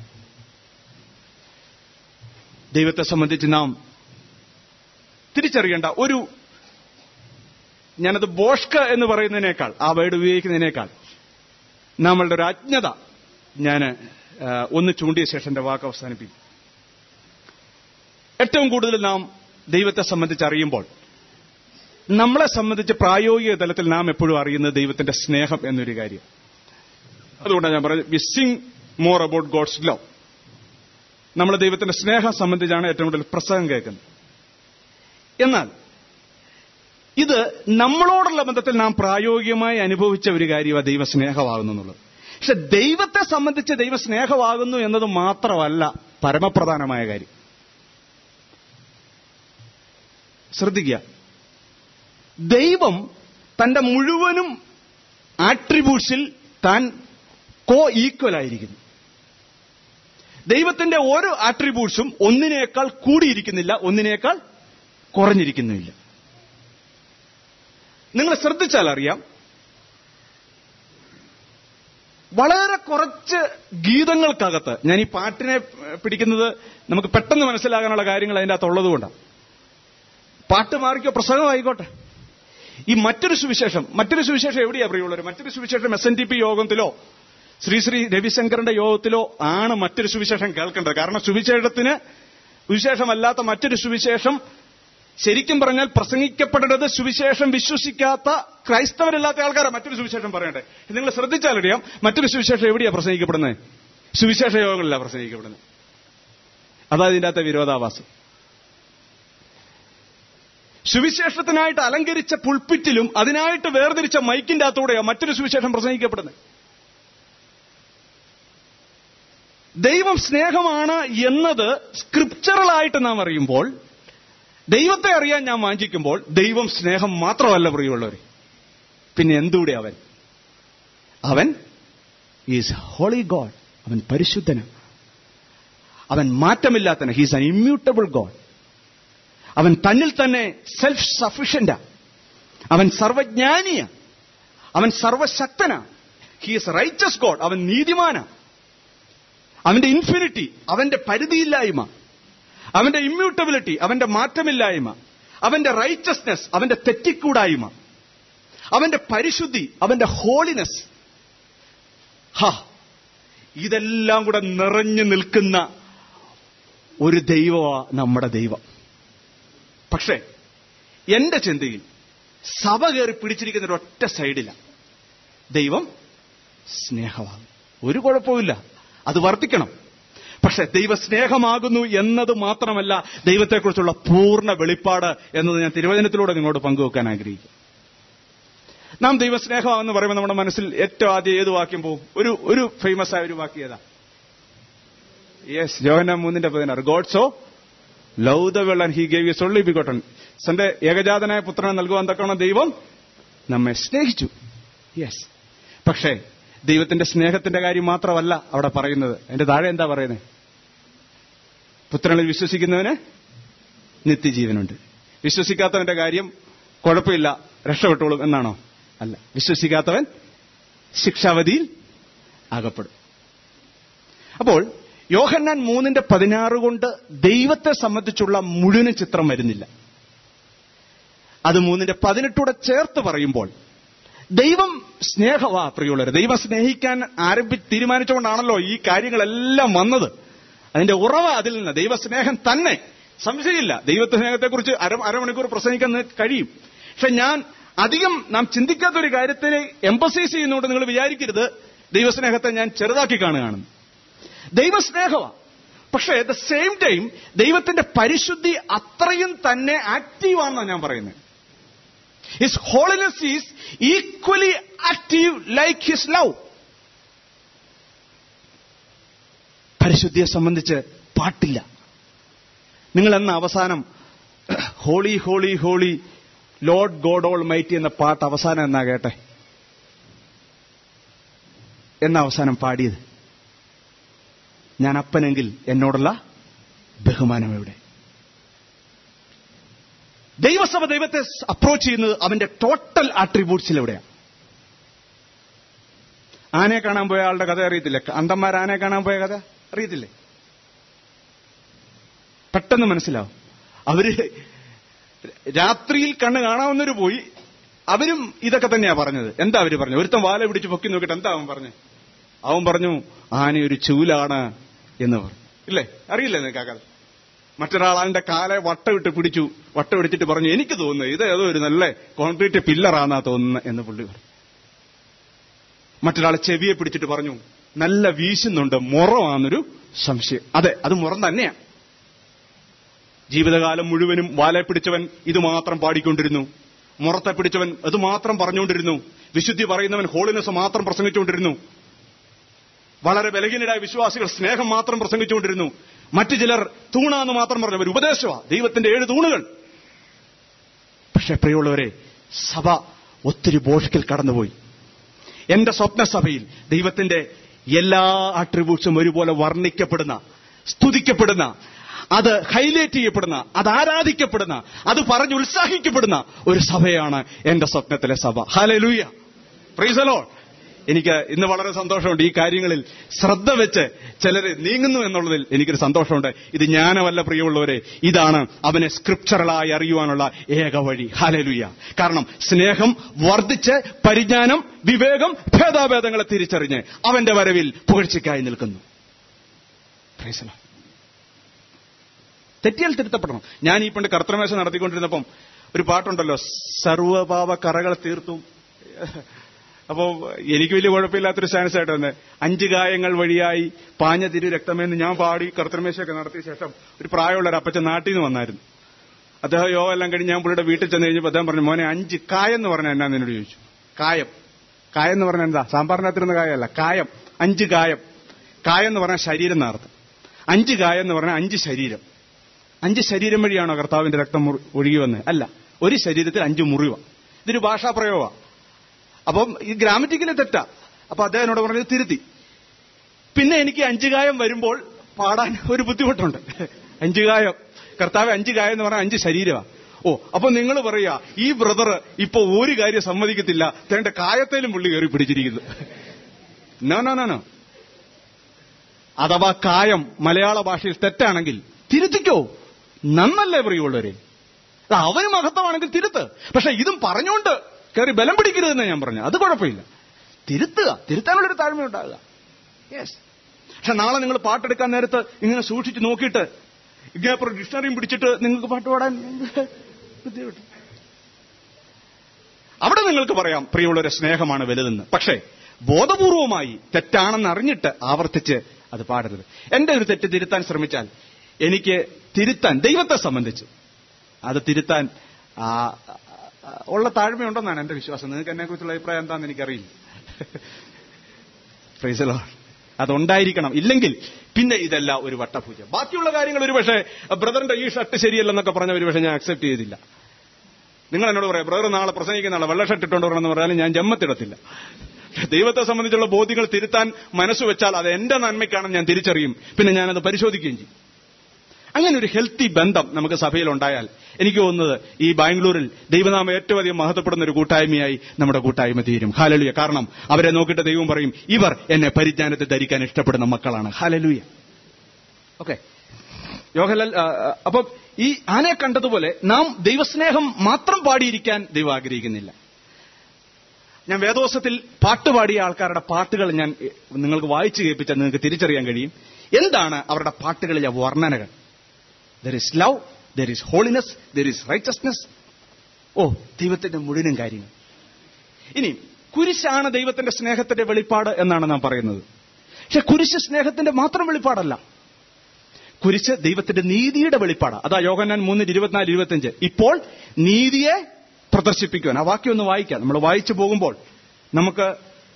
ദൈവത്തെ സംബന്ധിച്ച് നാം തിരിച്ചറിയേണ്ട ഒരു ഞാനത് ബോഷ്ക എന്ന് പറയുന്നതിനേക്കാൾ ആ വേർഡ് ഉപയോഗിക്കുന്നതിനേക്കാൾ നമ്മളുടെ ഒരു അജ്ഞത ഞാൻ ഒന്ന് ചൂണ്ടിയ ശേഷം എന്റെ വാക്ക് അവസാനിപ്പിക്കും ഏറ്റവും കൂടുതൽ നാം ദൈവത്തെ സംബന്ധിച്ച് അറിയുമ്പോൾ നമ്മളെ സംബന്ധിച്ച് പ്രായോഗിക തലത്തിൽ നാം എപ്പോഴും അറിയുന്നത് ദൈവത്തിന്റെ സ്നേഹം എന്നൊരു കാര്യം അതുകൊണ്ടാണ് ഞാൻ പറഞ്ഞത് we sing more about God's love നമ്മൾ ദൈവത്തിന്റെ സ്നേഹം സംബന്ധിച്ചാണ് ഏറ്റവും കൂടുതൽ പ്രസംഗം കേൾക്കുന്നത് എന്നാൽ ഇത് നമ്മളോടുള്ള ബന്ധത്തിൽ നാം പ്രായോഗികമായി അനുഭവിച്ച ഒരു കാര്യമാണ് ദൈവസ്നേഹമാകുന്നു എന്നുള്ളത് പക്ഷെ ദൈവത്തെ സംബന്ധിച്ച് ദൈവസ്നേഹമാകുന്നു എന്നത് മാത്രമല്ല പരമപ്രധാനമായ കാര്യം ശ്രദ്ധിക്കുക ദൈവം തന്റെ മുഴുവനും ആട്രിബ്യൂട്ട്സിൽ താൻ കോ ഈക്വൽ ആയിരിക്കുന്നു ദൈവത്തിന്റെ ഓരോ ആട്രിബ്യൂട്ട്സും ഒന്നിനേക്കാൾ കൂടിയിരിക്കുന്നില്ല ഒന്നിനേക്കാൾ കുറഞ്ഞിരിക്കുന്നുമില്ല നിങ്ങൾ ശ്രദ്ധിച്ചാൽ അറിയാം വളരെ കുറച്ച് ഗീതങ്ങൾക്കകത്ത് ഞാൻ ഈ പാട്ടിനെ പിടിക്കുന്നത് നമുക്ക് പെട്ടെന്ന് മനസ്സിലാകാനുള്ള കാര്യങ്ങൾ അതിൻ്റെ അകത്തുള്ളത് കൊണ്ടാണ് പാട്ട് മാറിക്കോ പ്രസംഗമായിക്കോട്ടെ ഈ മറ്റൊരു സുവിശേഷം മറ്റൊരു സുവിശേഷം എവിടെയാ പ്രിയമുള്ളവർ മറ്റൊരു സുവിശേഷം എസ് എൻ ടി പി യോഗത്തിലോ ശ്രീ ശ്രീ രവിശങ്കറിന്റെ യോഗത്തിലോ ആണ് മറ്റൊരു സുവിശേഷം കേൾക്കേണ്ടത് കാരണം സുവിശേഷത്തിന് സുവിശേഷമല്ലാത്ത മറ്റൊരു സുവിശേഷം ശരിക്കും പറഞ്ഞാൽ പ്രസംഗിക്കപ്പെടേണ്ടത് സുവിശേഷം വിശ്വസിക്കാത്ത ക്രൈസ്തവരല്ലാത്ത ആൾക്കാരാണ് മറ്റൊരു സുവിശേഷം പറയണ്ടേ നിങ്ങൾ ശ്രദ്ധിച്ചാലറിയാം മറ്റൊരു സുവിശേഷം എവിടെയാ പ്രസംഗിക്കപ്പെടുന്നത് സുവിശേഷ യോഗങ്ങളിലാണ് പ്രസംഗിക്കപ്പെടുന്നത് അതാ ഇതിന്റെ അകത്തെ വിരോധാഭാസം സുവിശേഷത്തിനായിട്ട് അലങ്കരിച്ച പുൾപ്പിറ്റിലും അതിനായിട്ട് വേർതിരിച്ച മൈക്കിന്റെ അകത്തൂടെയാണ് മറ്റൊരു സുവിശേഷം പ്രസംഗിക്കപ്പെടുന്നത് ദൈവം സ്നേഹമാണ് എന്നത് സ്ക്രിപ്ചറലായിട്ട് നാം അറിയുമ്പോൾ ദൈവത്തെ അറിയാൻ ഞാൻ വാഞ്ചിക്കുമ്പോൾ ദൈവം സ്നേഹം മാത്രമല്ല പ്രിയമുള്ളവർ പിന്നെ എന്തുകൂടെ അവൻ അവൻ ഈസ് ഹോളി ഗോഡ് അവൻ പരിശുദ്ധനാണ് അവൻ മാറ്റമില്ലാത്തന ഹീസ് അൻ ഇമ്മ്യൂട്ടബിൾ ഗോഡ് അവൻ തന്നിൽ തന്നെ സെൽഫ് സഫിഷ്യന്റാ അവൻ സർവജ്ഞാനിയ അവൻ സർവശക്തനാ ഹീസ് റൈറ്റസ് ഗോഡ് അവൻ നീതിമാനാ അവന്റെ ഇൻഫിനിറ്റി അവന്റെ പരിധിയില്ലായ്മ അവന്റെ ഇമ്മ്യൂട്ടബിലിറ്റി അവന്റെ മാറ്റമില്ലായ്മ അവന്റെ റൈറ്റസ്നെസ് അവന്റെ തെറ്റിക്കൂടായ്മ അവന്റെ പരിശുദ്ധി അവന്റെ ഹോളിനെസ് ഹ ഇതെല്ലാം കൂടെ നിറഞ്ഞു നിൽക്കുന്ന ഒരു ദൈവമാ നമ്മുടെ ദൈവം പക്ഷേ എന്റെ ചിന്തയിൽ സഭ കയറി പിടിച്ചിരിക്കുന്ന ഒരു ഒറ്റ സൈഡിലാണ് ദൈവം സ്നേഹമാകും ഒരു കുഴപ്പമില്ല അത് വർദ്ധിക്കണം പക്ഷെ ദൈവസ്നേഹമാകുന്നു എന്നത് മാത്രമല്ല ദൈവത്തെക്കുറിച്ചുള്ള പൂർണ്ണ വെളിപ്പാട് എന്നത് ഞാൻ തിരുവചനത്തിലൂടെ നിങ്ങളോട് പങ്കുവെക്കാൻ ആഗ്രഹിക്കും നാം ദൈവസ്നേഹമാണെന്ന് പറയുമ്പോൾ നമ്മുടെ മനസ്സിൽ ഏറ്റവും ആദ്യം ഏത് വാക്യം പോകും ഒരു ഒരു ഫേമസ് ആയ ഒരു വാക്യം ഏതാ യെസ് ജോഹന മൂന്നിന്റെ പതിനാറ് God so love the world and he gave you solely begotten തന്റെ ഏകജാതനായ പുത്രനെ നൽകുവാൻ തക്കണം ദൈവം നമ്മെ സ്നേഹിച്ചു യെസ് പക്ഷേ ദൈവത്തിന്റെ സ്നേഹത്തിന്റെ കാര്യം മാത്രമല്ല അവിടെ പറയുന്നത് അതിന്റെ താഴെ എന്താ പറയുന്നത് പുത്രനിൽ വിശ്വസിക്കുന്നവന് നിത്യജീവനുണ്ട് വിശ്വസിക്കാത്തവന്റെ കാര്യം കുഴപ്പമില്ല രക്ഷപ്പെട്ടോളും എന്നാണോ അല്ല വിശ്വസിക്കാത്തവൻ ശിക്ഷാവധിയിൽ അകപ്പെടും അപ്പോൾ യോഹന്നാൻ മൂന്നിന്റെ പതിനാറ് കൊണ്ട് ദൈവത്തെ സംബന്ധിച്ചുള്ള മുഴുവൻ ചിത്രം വരുന്നില്ല അത് മൂന്നിന്റെ പതിനെട്ടൂടെ ചേർത്ത് പറയുമ്പോൾ ദൈവം സ്നേഹവാ പ്രിയുള്ളവർ ദൈവം സ്നേഹിക്കാൻ ആരംഭി തീരുമാനിച്ചുകൊണ്ടാണല്ലോ ഈ കാര്യങ്ങളെല്ലാം വന്നത് അതിന്റെ ഉറവ അതിൽ നിന്ന് ദൈവസ്നേഹം തന്നെ സംശയമില്ല ദൈവത്തെ സ്നേഹത്തെക്കുറിച്ച് അര അരമണിക്കൂർ പ്രസംഗിക്കാൻ നിങ്ങൾക്ക് കഴിയും പക്ഷെ ഞാൻ അധികം നാം ചിന്തിക്കാത്ത ഒരു കാര്യത്തിനെ എംബസൈസ് ചെയ്യുന്നതുകൊണ്ട് നിങ്ങൾ വിചാരിക്കരുത് ദൈവസ്നേഹത്തെ ഞാൻ ചെറുതാക്കി കാണുകയാണെന്ന് ദൈവസ്നേഹമാ പക്ഷേ ദ സെയിം ടൈം ദൈവത്തിന്റെ പരിശുദ്ധി അത്രയും തന്നെ ആക്റ്റീവ് ആണെന്നാണ് ഞാൻ പറയുന്നത് his holiness is equally active like his love പരിശുദ്ധിയെ സംബന്ധിച്ച് പാട്ടില്ല നിങ്ങൾ എന്ന അവസാനം holy holy holy Lord God almighty എന്ന പാട്ട് അവസാനം എന്നാ കേട്ടെ എന്ന അവസാനം പാടിയത് ഞാൻ അപ്പനെങ്കിൽ എന്നോടുള്ള ബഹുമാനം എവിടെ ദൈവസഭ ദൈവത്തെ അപ്രോച്ച് ചെയ്യുന്നത് അവന്റെ ടോട്ടൽ ആട്രിബ്യൂട്ട്സിൽ എവിടെയാണ് ആനയെ കാണാൻ പോയ ആളുടെ കഥ അറിയത്തില്ലേ അന്തന്മാർ ആനയെ കാണാൻ പോയ കഥ അറിയത്തില്ലേ പെട്ടെന്ന് മനസ്സിലാവും അവര് രാത്രിയിൽ കണ്ണ് കാണാവുന്നവര് പോയി അവരും ഇതൊക്കെ തന്നെയാ പറഞ്ഞത് എന്താ അവര് പറഞ്ഞത് ഒരുത്തൻ വാല പിടിച്ച് പൊക്കി നോക്കിയിട്ട് എന്താ അവൻ പറഞ്ഞു അവൻ പറഞ്ഞു ആന ഒരു ചൂലാണ് എന്ന് പറഞ്ഞു ഇല്ലേ അറിയില്ലേ നിനക്ക് ആ കഥ മറ്റൊരാൾ അവന്റെ കാലെ വട്ടമിട്ട് പിടിച്ചു വട്ടം പിടിച്ചിട്ട് പറഞ്ഞു എനിക്ക് തോന്നുന്നു ഇത് ഏതോ ഒരു നല്ല കോൺക്രീറ്റ് പില്ലറാന്നാ തോന്നുന്നത് എന്ന് പുള്ളി പറഞ്ഞു മറ്റൊരാളെ ചെവിയെ പിടിച്ചിട്ട് പറഞ്ഞു നല്ല വീശുന്നുണ്ട് മുറമാണെന്നൊരു സംശയം അതെ അത് മുറം തന്നെയാണ് ജീവിതകാലം മുഴുവനും വാലെ പിടിച്ചവൻ ഇത് മാത്രം പാടിക്കൊണ്ടിരുന്നു മുറത്തെ പിടിച്ചവൻ അത് മാത്രം പറഞ്ഞുകൊണ്ടിരുന്നു വിശുദ്ധി പറയുന്നവൻ ഹോളിനെസ് മാത്രം പ്രസംഗിച്ചുകൊണ്ടിരുന്നു വളരെ ബലഹീനരായ വിശ്വാസികൾ സ്നേഹം മാത്രം പ്രസംഗിച്ചുകൊണ്ടിരുന്നു മറ്റു ചിലർ തൂണാന്ന് മാത്രം പറഞ്ഞു അവർ ഉപദേശമാ ദൈവത്തിന്റെ ഏഴ് തൂണുകൾ പക്ഷെ പ്രിയമുള്ളവരെ സഭ ഒത്തിരി ബോഷിക്കൽ കടന്നുപോയി എന്റെ സ്വപ്ന സഭയിൽ ദൈവത്തിന്റെ എല്ലാ ആട്രിബ്യൂട്ട്സും ഒരുപോലെ വർണ്ണിക്കപ്പെടുന്ന സ്തുതിക്കപ്പെടുന്ന അത് ഹൈലൈറ്റ് ചെയ്യപ്പെടുന്ന അത് ആരാധിക്കപ്പെടുന്ന അത് പറഞ്ഞ് ഉത്സാഹിക്കപ്പെടുന്ന ഒരു സഭയാണ് എന്റെ സ്വപ്നത്തിലെ സഭ ഹാലലൂയ പ്രീസലോ എനിക്ക് ഇന്ന് വളരെ സന്തോഷമുണ്ട് ഈ കാര്യങ്ങളിൽ ശ്രദ്ധ വെച്ച് ചിലർ നീങ്ങുന്നു എന്നുള്ളതിൽ എനിക്കൊരു സന്തോഷമുണ്ട് ഇത് ജ്ഞാനമല്ല പ്രിയമുള്ളവരെ ഇതാണ് അവനെ സ്ക്രിപ്ചറലായി അറിയുവാനുള്ള ഏക വഴി ഹാലലുയ കാരണം സ്നേഹം വർദ്ധിച്ച് പരിജ്ഞാനം വിവേകം ഭേദാഭേദങ്ങളെ തിരിച്ചറിഞ്ഞ് അവന്റെ വരവിൽ പുകഴ്ചയ്ക്കായി നിൽക്കുന്നു Praise the Lord. തെറ്റിയാൽ തിരുത്തപ്പെടണം ഞാൻ ഈ പണ്ട് കർത്തമേശ നടത്തിക്കൊണ്ടിരുന്നപ്പം ഒരു പാട്ടുണ്ടല്ലോ സർവപാപ കറകൾ തീർത്തും അപ്പോ എനിക്ക് വലിയ കുഴപ്പമില്ലാത്തൊരു ചാൻസ് ആയിട്ട് തന്നെ അഞ്ച് ഗായങ്ങൾ വഴിയായി പാഞ്ഞ തിരു രക്തമെന്ന് ഞാൻ പാടി കർത്തമേശയൊക്കെ നടത്തിയ ശേഷം ഒരു പ്രായമുള്ള ഒരു അപ്പച്ചൻ നാട്ടിൽ നിന്ന് വന്നായിരുന്നു അദ്ദേഹം യോഗ എല്ലാം കഴിഞ്ഞ് ഞാൻ പുള്ളിയുടെ വീട്ടിൽ ചെന്ന് കഴിഞ്ഞപ്പോൾ അദ്ദേഹം പറഞ്ഞു മോനെ അഞ്ച് കായെന്ന് പറഞ്ഞാൽ എന്നാ എന്നോട് ചോദിച്ചു കായം കായം എന്ന് പറഞ്ഞാൽ എന്താ സാമ്പാറിനകത്തിരുന്ന കായല്ല കായം അഞ്ച് കായം കായം എന്ന് പറഞ്ഞാൽ ശരീരം എന്നർത്ഥം അഞ്ച് കായം എന്ന് പറഞ്ഞാൽ അഞ്ച് ശരീരം അഞ്ച് ശരീരം വഴിയാണോ കർത്താവിന്റെ രക്തം മുറി- ഒഴുകി വന്നത് അല്ല ഒരു ശരീരത്തിൽ അഞ്ച് മുറിവ ഇതൊരു ഭാഷാപ്രയോഗ അപ്പം ഈ ഗ്രാമറ്റിക്കല് തെറ്റാ അപ്പൊ അദ്ദേഹം എന്നോട് പറഞ്ഞത് തിരുത്തി പിന്നെ എനിക്ക് അഞ്ച് കായം വരുമ്പോൾ പാടാൻ ഒരു ബുദ്ധിമുട്ടുണ്ട് അഞ്ച് കായം കർത്താവ് അഞ്ച് കായം എന്ന് പറഞ്ഞാൽ അഞ്ച് ശരീരമാണ് ഓ അപ്പൊ നിങ്ങൾ പറയാ ഈ ബ്രദർ ഇപ്പൊ ഒരു കാര്യം സമ്മതിക്കത്തില്ല തേണ്ട കായത്തേലും പുള്ളി കയറി പിടിച്ചിരിക്കുന്നു നോ നോ നോ നോ അഥവാ കായം മലയാള ഭാഷയിൽ തെറ്റാണെങ്കിൽ തിരുത്തിക്കോ നന്നല്ലേ പ്രിയമുള്ളവരെ അത് അവന് മഹത്വമാണെങ്കിൽ തിരുത്ത് പക്ഷെ ഇതും പറഞ്ഞുകൊണ്ട് കയറി ബലം പിടിക്കരുതെന്ന് ഞാൻ പറഞ്ഞു അത് കുഴപ്പമില്ല തിരുത്തുക തിരുത്താനുള്ളൊരു താഴ്മ ഉണ്ടാകുക യെസ് പക്ഷെ നാളെ നിങ്ങൾ പാട്ടെടുക്കാൻ നേരത്ത് ഇങ്ങനെ സൂക്ഷിച്ച് നോക്കിയിട്ട് ഇങ്ങനെ ഒരു ഡിക്ഷണറിയും പിടിച്ചിട്ട് നിങ്ങൾക്ക് പാട്ട് പാടാൻ ബുദ്ധിമുട്ട് അവിടെ നിങ്ങൾക്ക് പറയാം പ്രിയമുള്ളവരെ സ്നേഹമാണ് വലുതെന്ന് പക്ഷേ ബോധപൂർവമായി തെറ്റാണെന്ന് അറിഞ്ഞിട്ട് ആവർത്തിച്ച് അത് പാടരുത് എന്റെ ഒരു തെറ്റ് തിരുത്താൻ ശ്രമിച്ചാൽ എനിക്ക് തിരുത്താൻ ദൈവത്തെ സംബന്ധിച്ച് അത് തിരുത്താൻ ആ, ആ, ഉള്ള താഴ്മയുണ്ടെന്നാണ് എന്റെ വിശ്വാസം നിങ്ങൾക്ക് എന്നെ കുറിച്ചുള്ള അഭിപ്രായം എന്താണെന്ന് എനിക്കറിയില്ല ഫ്രൈസലോ അതുണ്ടായിരിക്കണം ഇല്ലെങ്കിൽ പിന്നെ ഇതല്ല ഒരു വട്ടപൂജ ബാക്കിയുള്ള കാര്യങ്ങൾ ഒരുപക്ഷെ ബ്രദറിന്റെ ഈ ഷർട്ട് ശരിയല്ലെന്നൊക്കെ പറഞ്ഞ ഒരുപക്ഷെ ഞാൻ അക്സെപ്റ്റ് ചെയ്തില്ല നിങ്ങൾ എന്നോട് പറയാം ബ്രദർ നാളെ പ്രസംഗിക്കുന്ന ആളെ വെള്ള ഷർട്ട് ഇട്ടുകൊണ്ട് വരണമെന്ന് പറഞ്ഞാലും ഞാൻ ജമ്മത്തിടത്തില്ല ദൈവത്തെ സംബന്ധിച്ചുള്ള ബോധ്യങ്ങൾ തിരുത്താൻ മനസ്സ് വെച്ചാൽ അത് എന്റെ നന്മയ്ക്കാണെന്ന് ഞാൻ തിരിച്ചറിയും പിന്നെ ഞാനത് പരിശോധിക്കുകയും ചെയ്യും അങ്ങനെ ഒരു ഹെൽത്തി ബന്ധം നമുക്ക് സഭയിൽ ഉണ്ടായാൽ എനിക്ക് തോന്നുന്നത് ഈ ബാംഗ്ലൂരിൽ ദൈവനാമം ഏറ്റവും അധികം മഹത്വപ്പെടുന്ന ഒരു കൂട്ടായ്മയായി നമ്മുടെ കൂട്ടായ്മ തീരും ഹാലലുയ കാരണം അവരെ നോക്കിയിട്ട് ദൈവം പറയും ഇവർ എന്നെ പരിജ്ഞാനത്തെ ധരിക്കാൻ ഇഷ്ടപ്പെടുന്ന മക്കളാണ് ഹാലലുയ ഓക്കെ യോഹലൽ അപ്പം ഈ ആനയെ കണ്ടതുപോലെ നാം ദൈവസ്നേഹം മാത്രം പാടിയിരിക്കാൻ ദൈവം ആഗ്രഹിക്കുന്നില്ല ഞാൻ വേദോസത്തിൽ പാട്ട് പാടിയ ആൾക്കാരുടെ പാട്ടുകൾ ഞാൻ എ, നിങ്ങൾക്ക് വായിച്ചു കേൾപ്പിച്ചാൽ നിങ്ങൾക്ക് തിരിച്ചറിയാൻ കഴിയും എന്താണ് അവരുടെ പാട്ടുകളിലെ വർണ്ണനകൾ there is love there is holiness there is righteousness ഓ ദൈവത്തിന്റെ മുഴുവനും കാര്യങ്ങൾ ഇനി കുരിശാണ് ദൈവത്തിന്റെ സ്നേഹത്തിന്റെ വെളിപ്പാട് എന്നാണ് നാം പറയുന്നത് പക്ഷെ കുരിശ് സ്നേഹത്തിന്റെ മാത്രം വെളിപ്പാടല്ല കുരിശ് ദൈവത്തിന്റെ നീതിയുടെ വെളിപ്പാടാ അതാ യോഹന്നാൻ മൂന്നിന് ഇരുപത്തിനാല് ഇരുപത്തിയഞ്ച് ഇപ്പോൾ നീതിയെ പ്രദർശിപ്പിക്കുവാൻ ആ വാക്യം ഒന്ന് വായിക്കാം നമ്മൾ വായിച്ചു പോകുമ്പോൾ നമുക്ക്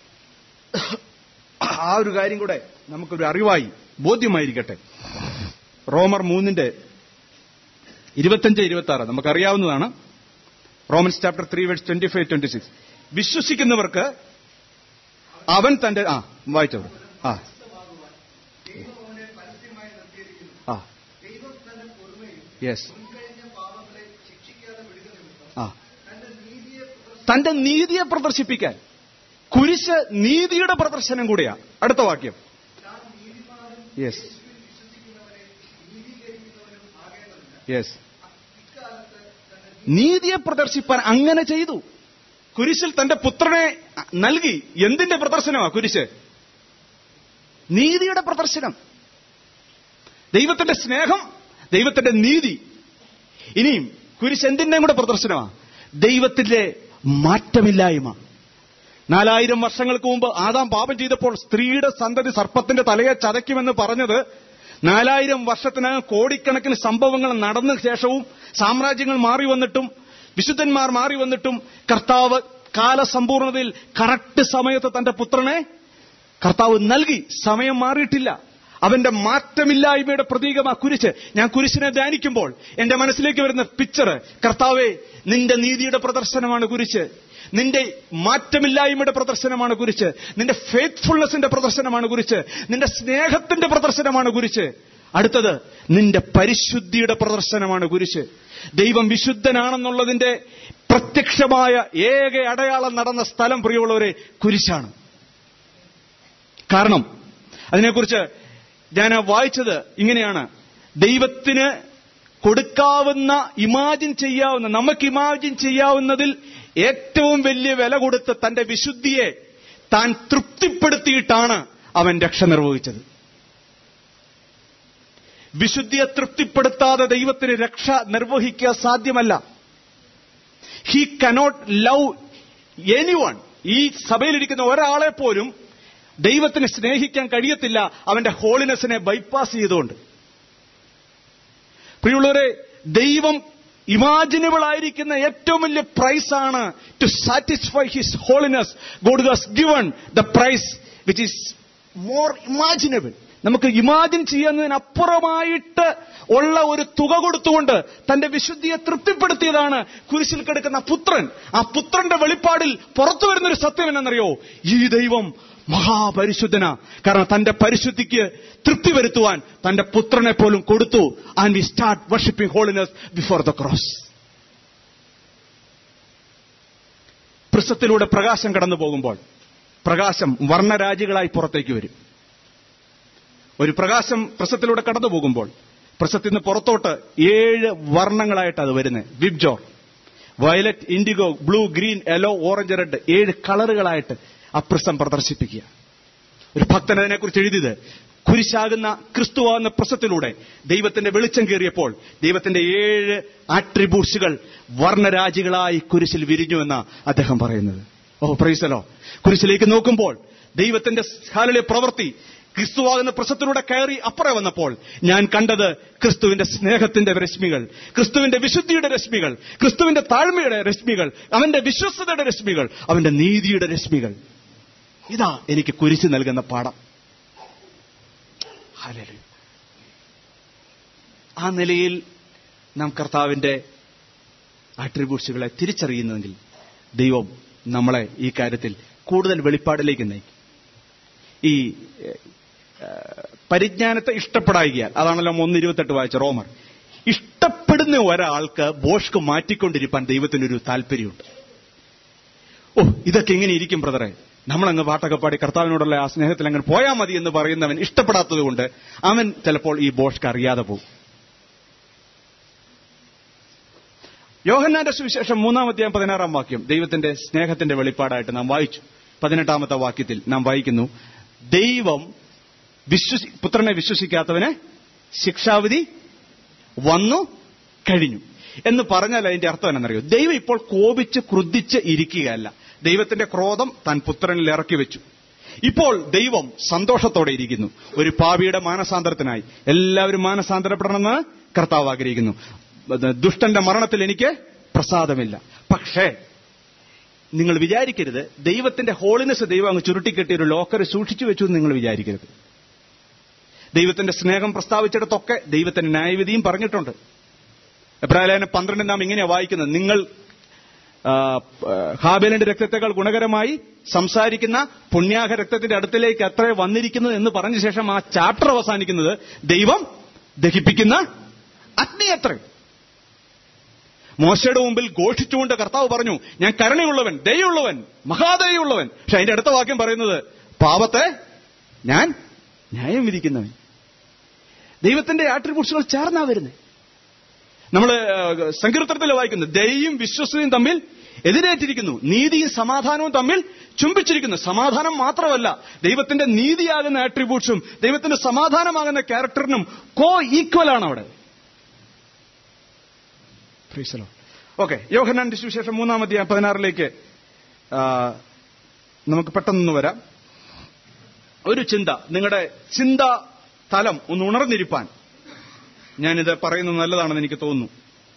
ആ ഒരു കാര്യം കൂടെ നമുക്കൊരു അറിവായി ബോധ്യമായിരിക്കട്ടെ റോമർ മൂന്നിന്റെ ഇരുപത്തഞ്ച് ഇരുപത്തി ആറ് നമുക്കറിയാവുന്നതാണ് Romans chapter three verse twenty five twenty six വിശ്വസിക്കുന്നവർക്ക് അവൻ തന്റെ ആ വായിച്ചോളൂ ആ ആ യെസ് ആ തന്റെ നീതിയെ പ്രദർശിപ്പിക്കാൻ കുരിശ് നീതിയുടെ പ്രദർശനം കൂടിയാ അടുത്ത വാക്യം യെസ് യെസ് നീതിയെ പ്രദർശിപ്പാൻ അങ്ങനെ ചെയ്തു കുരിശിൽ തന്റെ പുത്രനെ നൽകി എന്തിന്റെ പ്രദർശനമാ കുരിശ് നീതിയുടെ പ്രദർശനം ദൈവത്തിന്റെ സ്നേഹം ദൈവത്തിന്റെ നീതി ഇനിയും കുരിശ് എന്തിന്റെയും കൂടെ പ്രദർശനമാണ് ദൈവത്തിന്റെ മാറ്റമില്ലായ്മ നാലായിരം വർഷങ്ങൾക്ക് മുമ്പ് ആദാം പാപം ചെയ്തപ്പോൾ സ്ത്രീയുടെ സന്തതി സർപ്പത്തിന്റെ തലയെ ചതയ്ക്കുമെന്ന് പറഞ്ഞത് നാലായിരം വർഷത്തിനകം കോടിക്കണക്കിന് സംഭവങ്ങൾ നടന്ന ശേഷവും സാമ്രാജ്യങ്ങൾ മാറി വന്നിട്ടും വിശുദ്ധന്മാർ മാറി വന്നിട്ടും കർത്താവ് കാലസമ്പൂർണതയിൽ കറക്റ്റ് സമയത്ത് തന്റെ പുത്രനെ കർത്താവ് നൽകി സമയം മാറിയിട്ടില്ല അവന്റെ മാറ്റമില്ലായ്മയുടെ പ്രതീകമാ കുരിശ് ഞാൻ കുരിശിനെ ധ്യാനിക്കുമ്പോൾ എന്റെ മനസ്സിലേക്ക് വരുന്ന പിക്ചർ കർത്താവെ നിന്റെ നീതിയുടെ പ്രദർശനമാണ് കുരിശ് നിന്റെ മാറ്റമില്ലായ്മയുടെ പ്രദർശനമാണ് കുരിശ് നിന്റെ ഫെയ്ത്ത്ഫുൾനെസിന്റെ പ്രദർശനമാണ് കുരിശ് നിന്റെ സ്നേഹത്തിന്റെ പ്രദർശനമാണ് കുരിശ് അടുത്തത് നിന്റെ പരിശുദ്ധിയുടെ പ്രദർശനമാണ് കുരിശ് ദൈവം വിശുദ്ധനാണെന്നുള്ളതിന്റെ പ്രത്യക്ഷമായ ഏക അടയാളം നടന്ന സ്ഥലം പ്രിയമുള്ളവരെ കുരിശാണ് കാരണം അതിനെക്കുറിച്ച് ഞാൻ വായിച്ചത് ഇങ്ങനെയാണ് ദൈവത്തിന് കൊടുക്കാവുന്ന ഇമാജിൻ ചെയ്യാവുന്ന നമുക്ക് ഇമാജിൻ ചെയ്യാവുന്നതിൽ ഏറ്റവും വലിയ വില കൊടുത്ത് തന്റെ വിശുദ്ധിയെ താൻ തൃപ്തിപ്പെടുത്തിയിട്ടാണ് അവൻ രക്ഷ നിർവഹിച്ചത് വിശുദ്ധിയെ തൃപ്തിപ്പെടുത്താതെ ദൈവത്തിന് രക്ഷ നിർവഹിക്കുക സാധ്യമല്ല he cannot love anyone ഈ സഭയിലിരിക്കുന്ന ഒരാളെ പോലും ദൈവത്തിന് സ്നേഹിക്കാൻ കഴിയത്തില്ല അവന്റെ ഹോളിനെസ്സിനെ ബൈപ്പാസ് ചെയ്തുകൊണ്ട് പ്രിയുള്ളവരെ ദൈവം ഇമാജിനബിൾ ആയിരിക്കുന്ന ഏറ്റവും വലിയ പ്രൈസ് ആണ് to satisfy his holiness God has given the price which is more imaginable നമുക്ക് ഇമാജിൻ ചെയ്യുന്നതിനപ്പുറമായിട്ട് ഉള്ള ഒരു തുക കൊടുത്തുകൊണ്ട് തന്റെ വിശുദ്ധിയെ തൃപ്തിപ്പെടുത്തിയതാണ് കുരിശിൽ കിടക്കുന്ന പുത്രൻ ആ പുത്രന്റെ വെളിപ്പാടിൽ പുറത്തു വരുന്നൊരു സത്യം എന്നറിയോ ഈ ദൈവം മഹാപരിശുദ്ധന കാരണം തന്റെ പരിശുദ്ധിക്ക് തൃപ്തി വരുത്തുവാൻ തന്റെ പുത്രനെ പോലും കൊടുത്തു and we start worshipping holiness before the cross പ്രസത്തിലൂടെ പ്രകാശം കടന്നു പോകുമ്പോൾ പ്രകാശം വർണ്ണരാജികളായി പുറത്തേക്ക് വരും ഒരു പ്രകാശം പ്രസത്തിലൂടെ കടന്നു പോകുമ്പോൾ പ്രസത്തിൽ നിന്ന് പുറത്തോട്ട് ഏഴ് വർണ്ണങ്ങളായിട്ട് അത് വരുന്നത് VIBGYOR violet indigo blue green yellow orange red ഏഴ് കളറുകളായിട്ട് ആ പ്രസം പ്രദർശിപ്പിക്കുക ഒരു ഭക്തൻ അതിനെക്കുറിച്ച് എഴുതിയത് കുരിശാകുന്ന ക്രിസ്തുവാകുന്ന പ്രസത്തിലൂടെ ദൈവത്തിന്റെ വെളിച്ചം കയറിയപ്പോൾ ദൈവത്തിന്റെ ഏഴ് ആട്രിബ്യൂട്ട്സുകൾ വർണ്ണരാജികളായി കുരിശിൽ വിരിഞ്ഞുവെന്ന അദ്ദേഹം പറയുന്നത് ഓ പ്രൈസലോ കുരിശിലേക്ക് നോക്കുമ്പോൾ ദൈവത്തിന്റെ ഹാലിലെ പ്രവൃത്തി ക്രിസ്തുവാകുന്ന പ്രസത്തിലൂടെ കയറി അപ്പുറം വന്നപ്പോൾ ഞാൻ കണ്ടത് ക്രിസ്തുവിന്റെ സ്നേഹത്തിന്റെ രശ്മികൾ ക്രിസ്തുവിന്റെ വിശുദ്ധിയുടെ രശ്മികൾ ക്രിസ്തുവിന്റെ താഴ്മയുടെ രശ്മികൾ അവന്റെ വിശ്വസ്തയുടെ രശ്മികൾ അവന്റെ നീതിയുടെ രശ്മികൾ ഇതാ എനിക്ക് കുരിശ് നൽകുന്ന പാഠം ഹല്ലേലൂയ. ആ നിലയിൽ നാം കർത്താവിന്റെ ആട്രിബ്യൂട്ട്സുകളെ തിരിച്ചറിയുന്നെങ്കിൽ ദൈവം നമ്മളെ ഈ കാര്യത്തിൽ കൂടുതൽ വെളിപ്പാടിലേക്ക് നയിക്കും ഈ ഏഹ്, പരിജ്ഞാനത്തെ ഇഷ്ടപ്പെടായികയാൽ അതാണല്ലോ ഒന്ന് ഇരുപത്തെട്ട് വായിച്ച റോമർ ഇഷ്ടപ്പെടുന്ന ഒരാൾക്ക് ബോഷ്ക്ക് മാറ്റിക്കൊണ്ടിരിക്കാൻ ദൈവത്തിനൊരു താല്പര്യമുണ്ട് ഓ ഇതൊക്കെ എങ്ങനെ ഇരിക്കും ബ്രദറെ നമ്മളങ്ങ് പാട്ടൊക്കെ പാടി കർത്താവിനോടുള്ള ആ സ്നേഹത്തിൽ അങ്ങനെ പോയാൽ മതി എന്ന് പറയുന്നവൻ ഇഷ്ടപ്പെടാത്തത് കൊണ്ട് അവൻ ചിലപ്പോൾ ഈ ബോഷ്ക്ക് അറിയാതെ പോകും യോഹന്നാന്റെ സുവിശേഷം മൂന്നാം അധ്യായം പതിനാറാം വാക്യം ദൈവത്തിന്റെ സ്നേഹത്തിന്റെ വെളിപ്പാടായിട്ട് നാം വായിച്ചു പതിനെട്ടാമത്തെ വാക്യത്തിൽ നാം വായിക്കുന്നു ദൈവം വിശ്വസി പുത്രനെ വിശ്വസിക്കാത്തവന് ശിക്ഷാവിധി വന്നു കഴിഞ്ഞു എന്ന് പറഞ്ഞാൽ അതിന്റെ അർത്ഥം എന്നറിയോ ദൈവം ഇപ്പോൾ കോപിച്ച് ക്രുദ്ധിച്ച് ഇരിക്കുകയല്ല ദൈവത്തിന്റെ ക്രോധം താൻ പുത്രനിൽ ഇറക്കി വെച്ചു ഇപ്പോൾ ദൈവം സന്തോഷത്തോടെ ഇരിക്കുന്നു ഒരു പാപിയുടെ മാനസാന്തരത്തിനായി എല്ലാവരും മാനസാന്തരപ്പെടണമെന്ന് കർത്താവ് ആഗ്രഹിക്കുന്നു അത് ദുഷ്ടന്റെ മരണത്തിൽ എനിക്ക് പ്രസാദമില്ല പക്ഷേ നിങ്ങൾ വിചാരിക്കരുത് ദൈവത്തിന്റെ ഹോളിനെസ് ദൈവം അങ്ങ് ചുരുട്ടിക്കെട്ടിയ ഒരു ലോക്കർ സൂക്ഷിച്ചു വെച്ചു എന്ന് നിങ്ങൾ വിചാരിക്കരുത് ദൈവത്തിന്റെ സ്നേഹം പ്രസ്താവിച്ചിടത്തൊക്കെ ദൈവത്തിന്റെ ന്യായവിധിയും പറഞ്ഞിട്ടുണ്ട് എബ്രാഹിലേന പന്ത്രണ്ട് നാം ഇങ്ങനെയാ വായിക്കുന്നത് നിങ്ങൾ ആ, ആ, ഹാബേലിന്റെ രക്തത്തെക്കാൾ ഗുണകരമായി സംസാരിക്കുന്ന പുണ്യാഹ രക്തത്തിന്റെ അടുത്തിലേക്ക് അത്ര വന്നിരിക്കുന്നത് എന്ന് പറഞ്ഞ ശേഷം ആ ചാപ്റ്റർ അവസാനിക്കുന്നത് ദൈവം ദഹിപ്പിക്കുന്ന അഗ്നി അത്ര മോശയുടെ മുമ്പിൽ ഘോഷിച്ചുകൊണ്ട് കർത്താവ് പറഞ്ഞു ഞാൻ കരുണയുള്ളവൻ ദയുള്ളവൻ മഹാദയുള്ളവൻ പക്ഷെ അതിന്റെ അടുത്ത വാക്യം പറയുന്നത് പാപത്തെ ഞാൻ ന്യായം വിധിക്കുന്നവൻ ദൈവത്തിന്റെ ആട്രിബ്യൂട്ട്സുകൾ ചേർന്നാ വരുന്നത് നമ്മൾ സങ്കീർത്തനത്തിൽ വായിക്കുന്നു ദയയും വിശ്വസതയും തമ്മിൽ എതിരേറ്റിരിക്കുന്നു നീതിയും സമാധാനവും തമ്മിൽ ചുംബിച്ചിരിക്കുന്നു സമാധാനം മാത്രമല്ല ദൈവത്തിന്റെ നീതിയാകുന്ന ആട്രിബ്യൂട്ട്സും ദൈവത്തിന്റെ സമാധാനമാകുന്ന ക്യാരക്ടറിനും കോ ഈക്വൽ ആണ് അവിടെ ഓക്കെ യോഹനാന്റെ സുവിശേഷം മൂന്നാം അധ്യായം പതിനാറിലേക്ക് ആ, നമുക്ക് പെട്ടെന്ന് വരാം ഒരു ചിന്ത നിങ്ങളുടെ ചിന്ത തലം ഒന്ന് ഉണർന്നിരിപ്പാൻ ഞാനിത് പറയുന്നത് നല്ലതാണെന്ന് എനിക്ക് തോന്നുന്നു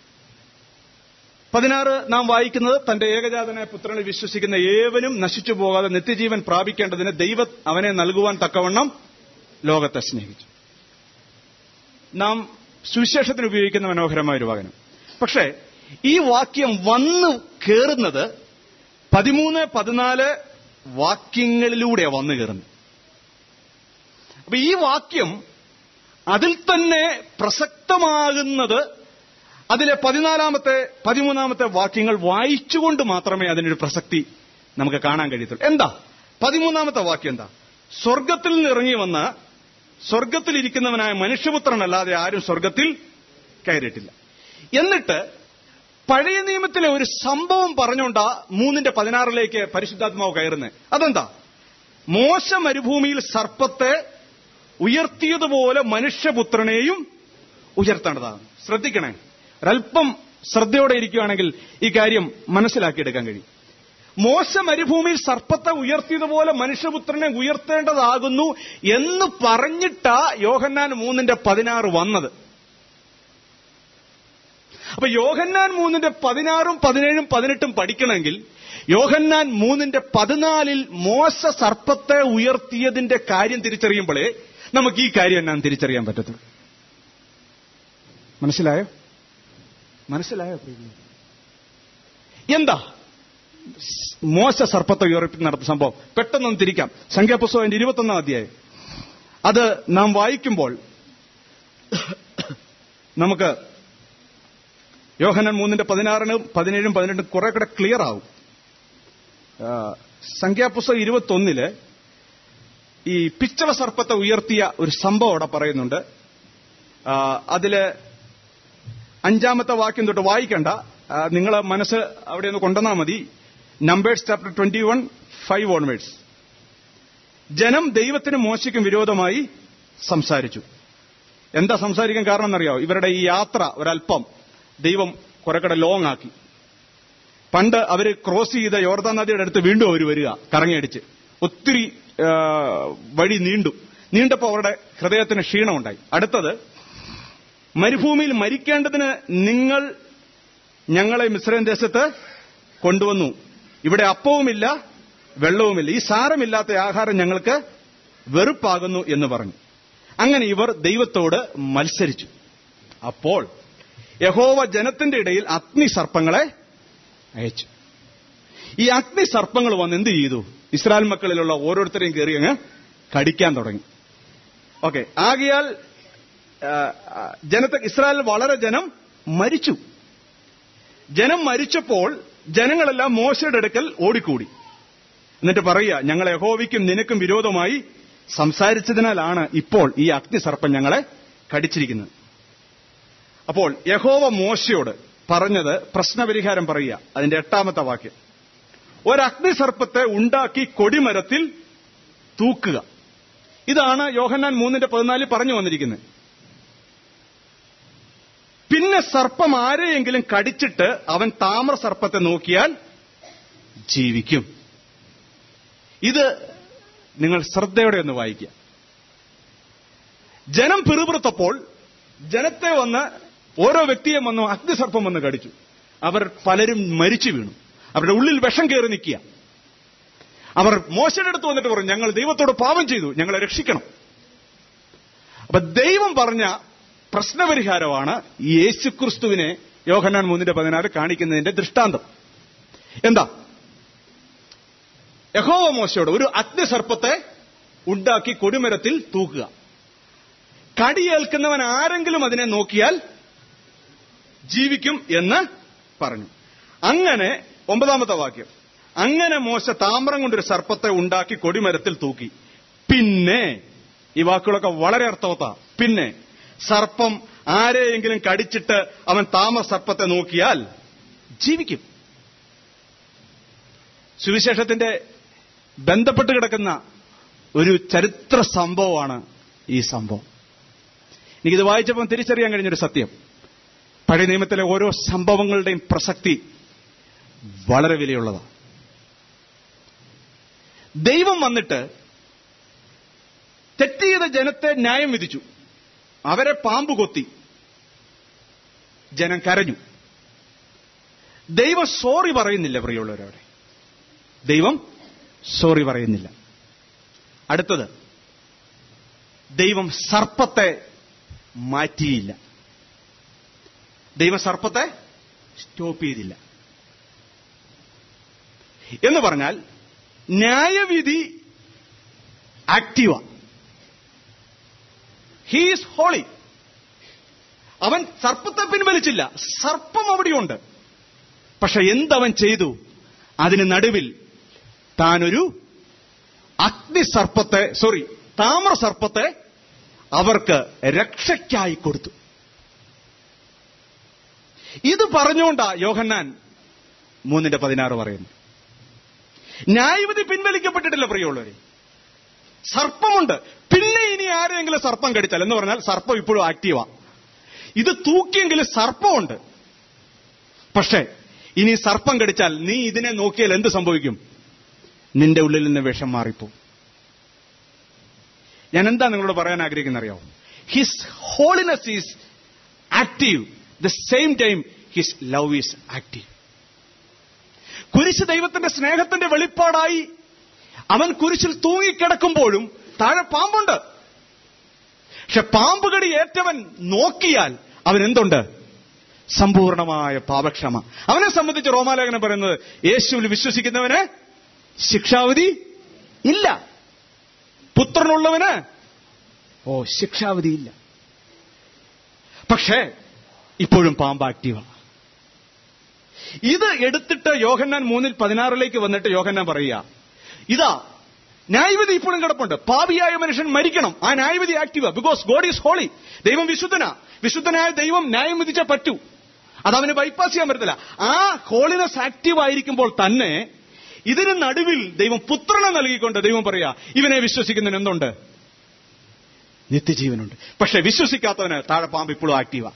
പതിനാറ് നാം വായിക്കുന്നത് തന്റെ ഏകജാതനായ പുത്രനെ വിശ്വസിക്കുന്ന ഏവനും നശിച്ചു പോകാതെ നിത്യജീവൻ പ്രാപിക്കേണ്ടതിന് ദൈവം അവനെ നൽകുവാൻ തക്കവണ്ണം ലോകത്തെ സ്നേഹിച്ചു നാം സുവിശേഷത്തിന് ഉപയോഗിക്കുന്ന മനോഹരമായ ഒരു വചനം പക്ഷേ ഈ വാക്യം വന്നു കേറുന്നത് പതിമൂന്ന് പതിനാല് വാക്യങ്ങളിലൂടെയാണ് വന്നു കയറുന്നത് അപ്പൊ ഈ വാക്യം അതിൽ തന്നെ പ്രസക്തമാകുന്നത് അതിലെ പതിനാലാമത്തെ പതിമൂന്നാമത്തെ വാക്യങ്ങൾ വായിച്ചുകൊണ്ട് മാത്രമേ അതിനൊരു പ്രസക്തി നമുക്ക് കാണാൻ കഴിയത്തുള്ളൂ എന്താ പതിമൂന്നാമത്തെ വാക്യം എന്താ സ്വർഗത്തിൽ നിന്ന് ഇറങ്ങി വന്ന സ്വർഗത്തിലിരിക്കുന്നവനായ മനുഷ്യപുത്രനല്ലാതെ ആരും സ്വർഗത്തിൽ കയറിയിട്ടില്ല എന്നിട്ട് പഴയ നിയമത്തിലെ ഒരു സംഭവം പറഞ്ഞുകൊണ്ടാ മൂന്നിന്റെ പതിനാറിലേക്ക് പരിശുദ്ധാത്മാവ് കയറുന്നത് അതെന്താ മോശ മരുഭൂമിയിൽ സർപ്പത്തെ ഉയർത്തിയതുപോലെ മനുഷ്യപുത്രനെയും ഉയർത്തേണ്ടതാണ് ശ്രദ്ധിക്കണേ ഒരല്പം ശ്രദ്ധയോടെ ഇരിക്കുകയാണെങ്കിൽ ഈ കാര്യം മനസ്സിലാക്കിയെടുക്കാൻ കഴിയും മോശ മരുഭൂമിയിൽ സർപ്പത്തെ ഉയർത്തിയതുപോലെ മനുഷ്യപുത്രനെ ഉയർത്തേണ്ടതാകുന്നു എന്ന് പറഞ്ഞിട്ടാ യോഹന്നാൻ മൂന്നിന്റെ പതിനാറ് വന്നത് അപ്പൊ യോഹന്നാൻ മൂന്നിന്റെ പതിനാറും പതിനേഴും പതിനെട്ടും പഠിക്കണമെങ്കിൽ യോഹന്നാൻ മൂന്നിന്റെ പതിനാലിൽ മോശ സർപ്പത്തെ ഉയർത്തിയതിന്റെ കാര്യം തിരിച്ചറിയുമ്പോഴേ നമുക്ക് ഈ കാര്യം എന്നാന്ന് തിരിച്ചറിയാൻ പറ്റത്തുള്ളൂ മനസ്സിലായോ മനസ്സിലായോ പ്രിയപ്പെട്ടവരെ? എന്താ മോശ സർപ്പത്തെ ഉയർത്തി നടത്തുന്ന സംഭവം പെട്ടെന്നൊന്ന് തിരിക്കാം സംഖ്യാപുസ്തകം ഇരുപത്തൊന്നാം അധ്യായം അത് നാം വായിക്കുമ്പോൾ നമുക്ക് യോഹനൻ മൂന്നിന്റെ പതിനാറിനും പതിനേഴും പതിനെട്ടും കുറെ കൂടെ ക്ലിയർ ആവും ആ, സംഖ്യാപുസ്തകം ഇരുപത്തൊന്നില് ഈ പിച്ചള സർപ്പത്തെ ഉയർത്തിയ ഒരു സംഭവം അവിടെ പറയുന്നുണ്ട് ആ, അതില് അഞ്ചാമത്തെ വാക്യം തൊട്ട് വായിക്കണ്ട നിങ്ങൾ മനസ്സ് അവിടെ ഒന്ന് കൊണ്ടുവന്നാൽ മതി Numbers chapter twenty one five onwards ജനം ദൈവത്തിനും മോശയ്ക്കും വിരോധമായി സംസാരിച്ചു എന്താ സംസാരിക്കാൻ കാരണം എന്നറിയാമോ ഇവരുടെ ഈ യാത്ര ഒരല്പം ദൈവം കുറെക്കടെ ലോങ് ആക്കി പണ്ട് അവർ ക്രോസ് ചെയ്ത യോർദാൻ നദിയുടെ അടുത്ത് വീണ്ടും അവർ വരിക കറങ്ങിയടിച്ച് ഒത്തിരി ആ, വഴി നീണ്ടു നീണ്ടപ്പോൾ അവരുടെ ഹൃദയത്തിന് ക്ഷീണമുണ്ടായി അടുത്തത് മരുഭൂമിയിൽ മരിക്കേണ്ടതിന് നിങ്ങൾ ഞങ്ങളെ മിശ്രൻ ദേശത്ത് കൊണ്ടുവന്നു ഇവിടെ അപ്പവുമില്ല വെള്ളവുമില്ല ഈ സാരമില്ലാത്ത ആഹാരം ഞങ്ങൾക്ക് വെറുപ്പാകുന്നു എന്ന് പറഞ്ഞു അങ്ങനെ ഇവർ ദൈവത്തോട് മത്സരിച്ചു അപ്പോൾ യഹോവ ജനത്തിന്റെ ഇടയിൽ അഗ്നി സർപ്പങ്ങളെ അയച്ചു ഈ അഗ്നി സർപ്പങ്ങൾ വന്ന് എന്ത് ചെയ്തു ഇസ്രായേൽ മക്കളിലുള്ള ഓരോരുത്തരെയും കയറി അങ്ങ് കടിക്കാൻ തുടങ്ങി ഓക്കെ ആകിയാൽ ആ, ആ, ജനത്തെ ഇസ്രായേൽ വളരെ ജനം മരിച്ചു ജനം മരിച്ചപ്പോൾ ജനങ്ങളെല്ലാം മോശയുടെ അടുക്കൽ ഓടിക്കൂടി എന്നിട്ട് പറയുക ഞങ്ങൾ യഹോവയ്ക്കും നിനക്കും വിരോധമായി സംസാരിച്ചതിനാലാണ് ഇപ്പോൾ ഈ അഗ്നിസർപ്പം ഞങ്ങളെ കടിച്ചിരിക്കുന്നത് അപ്പോൾ യഹോവ മോശയോട് പറഞ്ഞത് പ്രശ്നപരിഹാരം പറയുക അതിന്റെ എട്ടാമത്തെ വാക്യം ഒരഗ്നിസർപ്പത്തെ ഉണ്ടാക്കി കൊടിമരത്തിൽ തൂക്കുക ഇതാണ് യോഹന്നാൻ മൂന്നിന്റെ പതിനാലിൽ പറഞ്ഞു വന്നിരിക്കുന്നത് പിന്നെ സർപ്പം ആരെയെങ്കിലും കടിച്ചിട്ട് അവൻ താമ്ര സർപ്പത്തെ നോക്കിയാൽ ജീവിക്കും ഇത് നിങ്ങൾ ശ്രദ്ധയോടെ ഒന്ന് വായിക്കുക ജനം പിറുപിറുത്തപ്പോൾ ജനത്തെ വന്ന് ഓരോ വ്യക്തിയെ വന്നു അഗ്നിസർപ്പം വന്ന് കടിച്ചു അവർ പലരും മരിച്ചു വീണു അവരുടെ ഉള്ളിൽ വിഷം കയറി നിൽക്കുക അവർ മോശയുടെ അടുത്ത് വന്നിട്ട് പറഞ്ഞു ഞങ്ങൾ ദൈവത്തോട് പാപം ചെയ്തു ഞങ്ങളെ രക്ഷിക്കണം അപ്പൊ ദൈവം പറഞ്ഞ പ്രശ്നപരിഹാരമാണ് ഈ യേശുക്രിസ്തുവിനെ യോഹന്നാൻ മൂന്നിന്റെ പതിനാറ് കാണിക്കുന്നതിന്റെ ദൃഷ്ടാന്തം എന്താ യഹോവ മോശയോട് ഒരു അഗ്നിസർപ്പത്തെ ഉണ്ടാക്കി കൊടിമരത്തിൽ തൂക്കുക കടിയേൽക്കുന്നവൻ ആരെങ്കിലും അതിനെ നോക്കിയാൽ ജീവിക്കും എന്ന് പറഞ്ഞു അങ്ങനെ ഒമ്പതാമത്തെ വാക്യം അങ്ങനെ മോശ താമ്രം കൊണ്ടൊരു സർപ്പത്തെ ഉണ്ടാക്കി കൊടിമരത്തിൽ തൂക്കി പിന്നെ ഈ വാക്കുകളൊക്കെ വളരെ അർത്ഥവത്താ പിന്നെ സർപ്പം ആരെയെങ്കിലും കടിച്ചിട്ട് അവൻ താമര സർപ്പത്തെ നോക്കിയാൽ ജീവിക്കും സുവിശേഷത്തിന്റെ ബന്ധപ്പെട്ട് കിടക്കുന്ന ഒരു ചരിത്ര സംഭവമാണ് ഈ സംഭവം എനിക്കിത് വായിച്ചപ്പോൾ തിരിച്ചറിയാൻ കഴിഞ്ഞൊരു സത്യം പഴയ നിയമത്തിലെ ഓരോ സംഭവങ്ങളുടെയും പ്രസക്തി വളരെ വിലയുള്ളതാണ് ദൈവം വന്നിട്ട് തെറ്റ് ചെയ്ത ജനത്തെ ന്യായം വിധിച്ചു അവരെ പാമ്പ് കൊത്തി ജനം കരഞ്ഞു ദൈവം സോറി പറയുന്നില്ല പ്രിയമുള്ളവരവിടെ ദൈവം സോറി പറയുന്നില്ല അടുത്തത് ദൈവം സർപ്പത്തെ മാറ്റിയില്ല ദൈവം സർപ്പത്തെ സ്റ്റോപ്പ് ചെയ്തില്ല എന്ന് പറഞ്ഞാൽ ന്യായവിധി ആക്റ്റീവ ഹീസ് ഹോളി അവൻ സർപ്പത്തെ പിൻവലിച്ചില്ല സർപ്പം അവിടെയുണ്ട് പക്ഷെ എന്തവൻ ചെയ്തു അതിന് നടുവിൽ താനൊരു അഗ്നിസർപ്പത്തെ സോറി താമ്ര സർപ്പത്തെ അവർക്ക് രക്ഷയ്ക്കായി കൊടുത്തു ഇത് പറഞ്ഞുകൊണ്ടാ യോഹന്നാൻ മൂന്നിന്റെ പതിനാറ് പറയുന്നു ന്യായവിധി പിൻവലിക്കപ്പെട്ടിട്ടില്ല പ്രിയമുള്ളവരെ സർപ്പമുണ്ട് പിന്നെ ഇനി ആരെങ്കിലും സർപ്പം കടിച്ചാൽ എന്ന് പറഞ്ഞാൽ സർപ്പം ഇപ്പോഴും ആക്റ്റീവാ ഇത് തൂക്കിയെങ്കിലും സർപ്പമുണ്ട് പക്ഷേ ഇനി സർപ്പം കടിച്ചാൽ നീ ഇതിനെ നോക്കിയാൽ എന്ത് സംഭവിക്കും നിന്റെ ഉള്ളിൽ നിന്ന് വിഷം മാറിപ്പോ ഞാൻ എന്താ നിങ്ങളോട് പറയാൻ ആഗ്രഹിക്കുന്ന അറിയാമോ his holiness is active the same time his love is active കുരിശ് ദൈവത്തിന്റെ സ്നേഹത്തിന്റെ വെളിപ്പാടായി അവൻ കുരിശിൽ തൂങ്ങിക്കിടക്കുമ്പോഴും താഴെ പാമ്പുണ്ട് പക്ഷെ പാമ്പ് കടി ഏറ്റവൻ നോക്കിയാൽ അവൻ എന്തുണ്ട് സമ്പൂർണമായ പാപക്ഷമ അവനെ സംബന്ധിച്ച് റോമാലേഖനം പറയുന്നത് യേശുവിൽ വിശ്വസിക്കുന്നവന് ശിക്ഷാവധി ഇല്ല പുത്രനുള്ളവന് ഓ ശിക്ഷാവധി ഇല്ല പക്ഷേ ഇപ്പോഴും പാമ്പ് ആക്റ്റീവാണ് ഇത് എടുത്തിട്ട് യോഹന്നാൻ മൂന്നിൽ പതിനാറിലേക്ക് വന്നിട്ട് യോഹന്നാൻ പറയുക ഇതാ ന്യായവിധി ഇപ്പോഴും കിടപ്പുണ്ട് പാപിയായ മനുഷ്യൻ മരിക്കണം ആ ന്യായവിധി active because God is holy ദൈവം വിശുദ്ധനാ വിശുദ്ധനായ ദൈവം ന്യായം വിധിച്ചേ പറ്റൂ അത് അവന് ബൈപ്പാസ് ചെയ്യാൻ പറ്റത്തില്ല ആ ഹോളിനെസ് ആക്റ്റീവ് ആയിരിക്കുമ്പോൾ തന്നെ ഇതിന് നടുവിൽ ദൈവം പുത്രനെ നൽകിക്കൊണ്ട് ദൈവം പറയാ ഇവനെ വിശ്വസിക്കുന്നതിന് എന്തുണ്ട് നിത്യജീവനുണ്ട് പക്ഷെ വിശ്വസിക്കാത്തവന് താഴെ പാമ്പ് ഇപ്പോഴും ആക്റ്റീവാ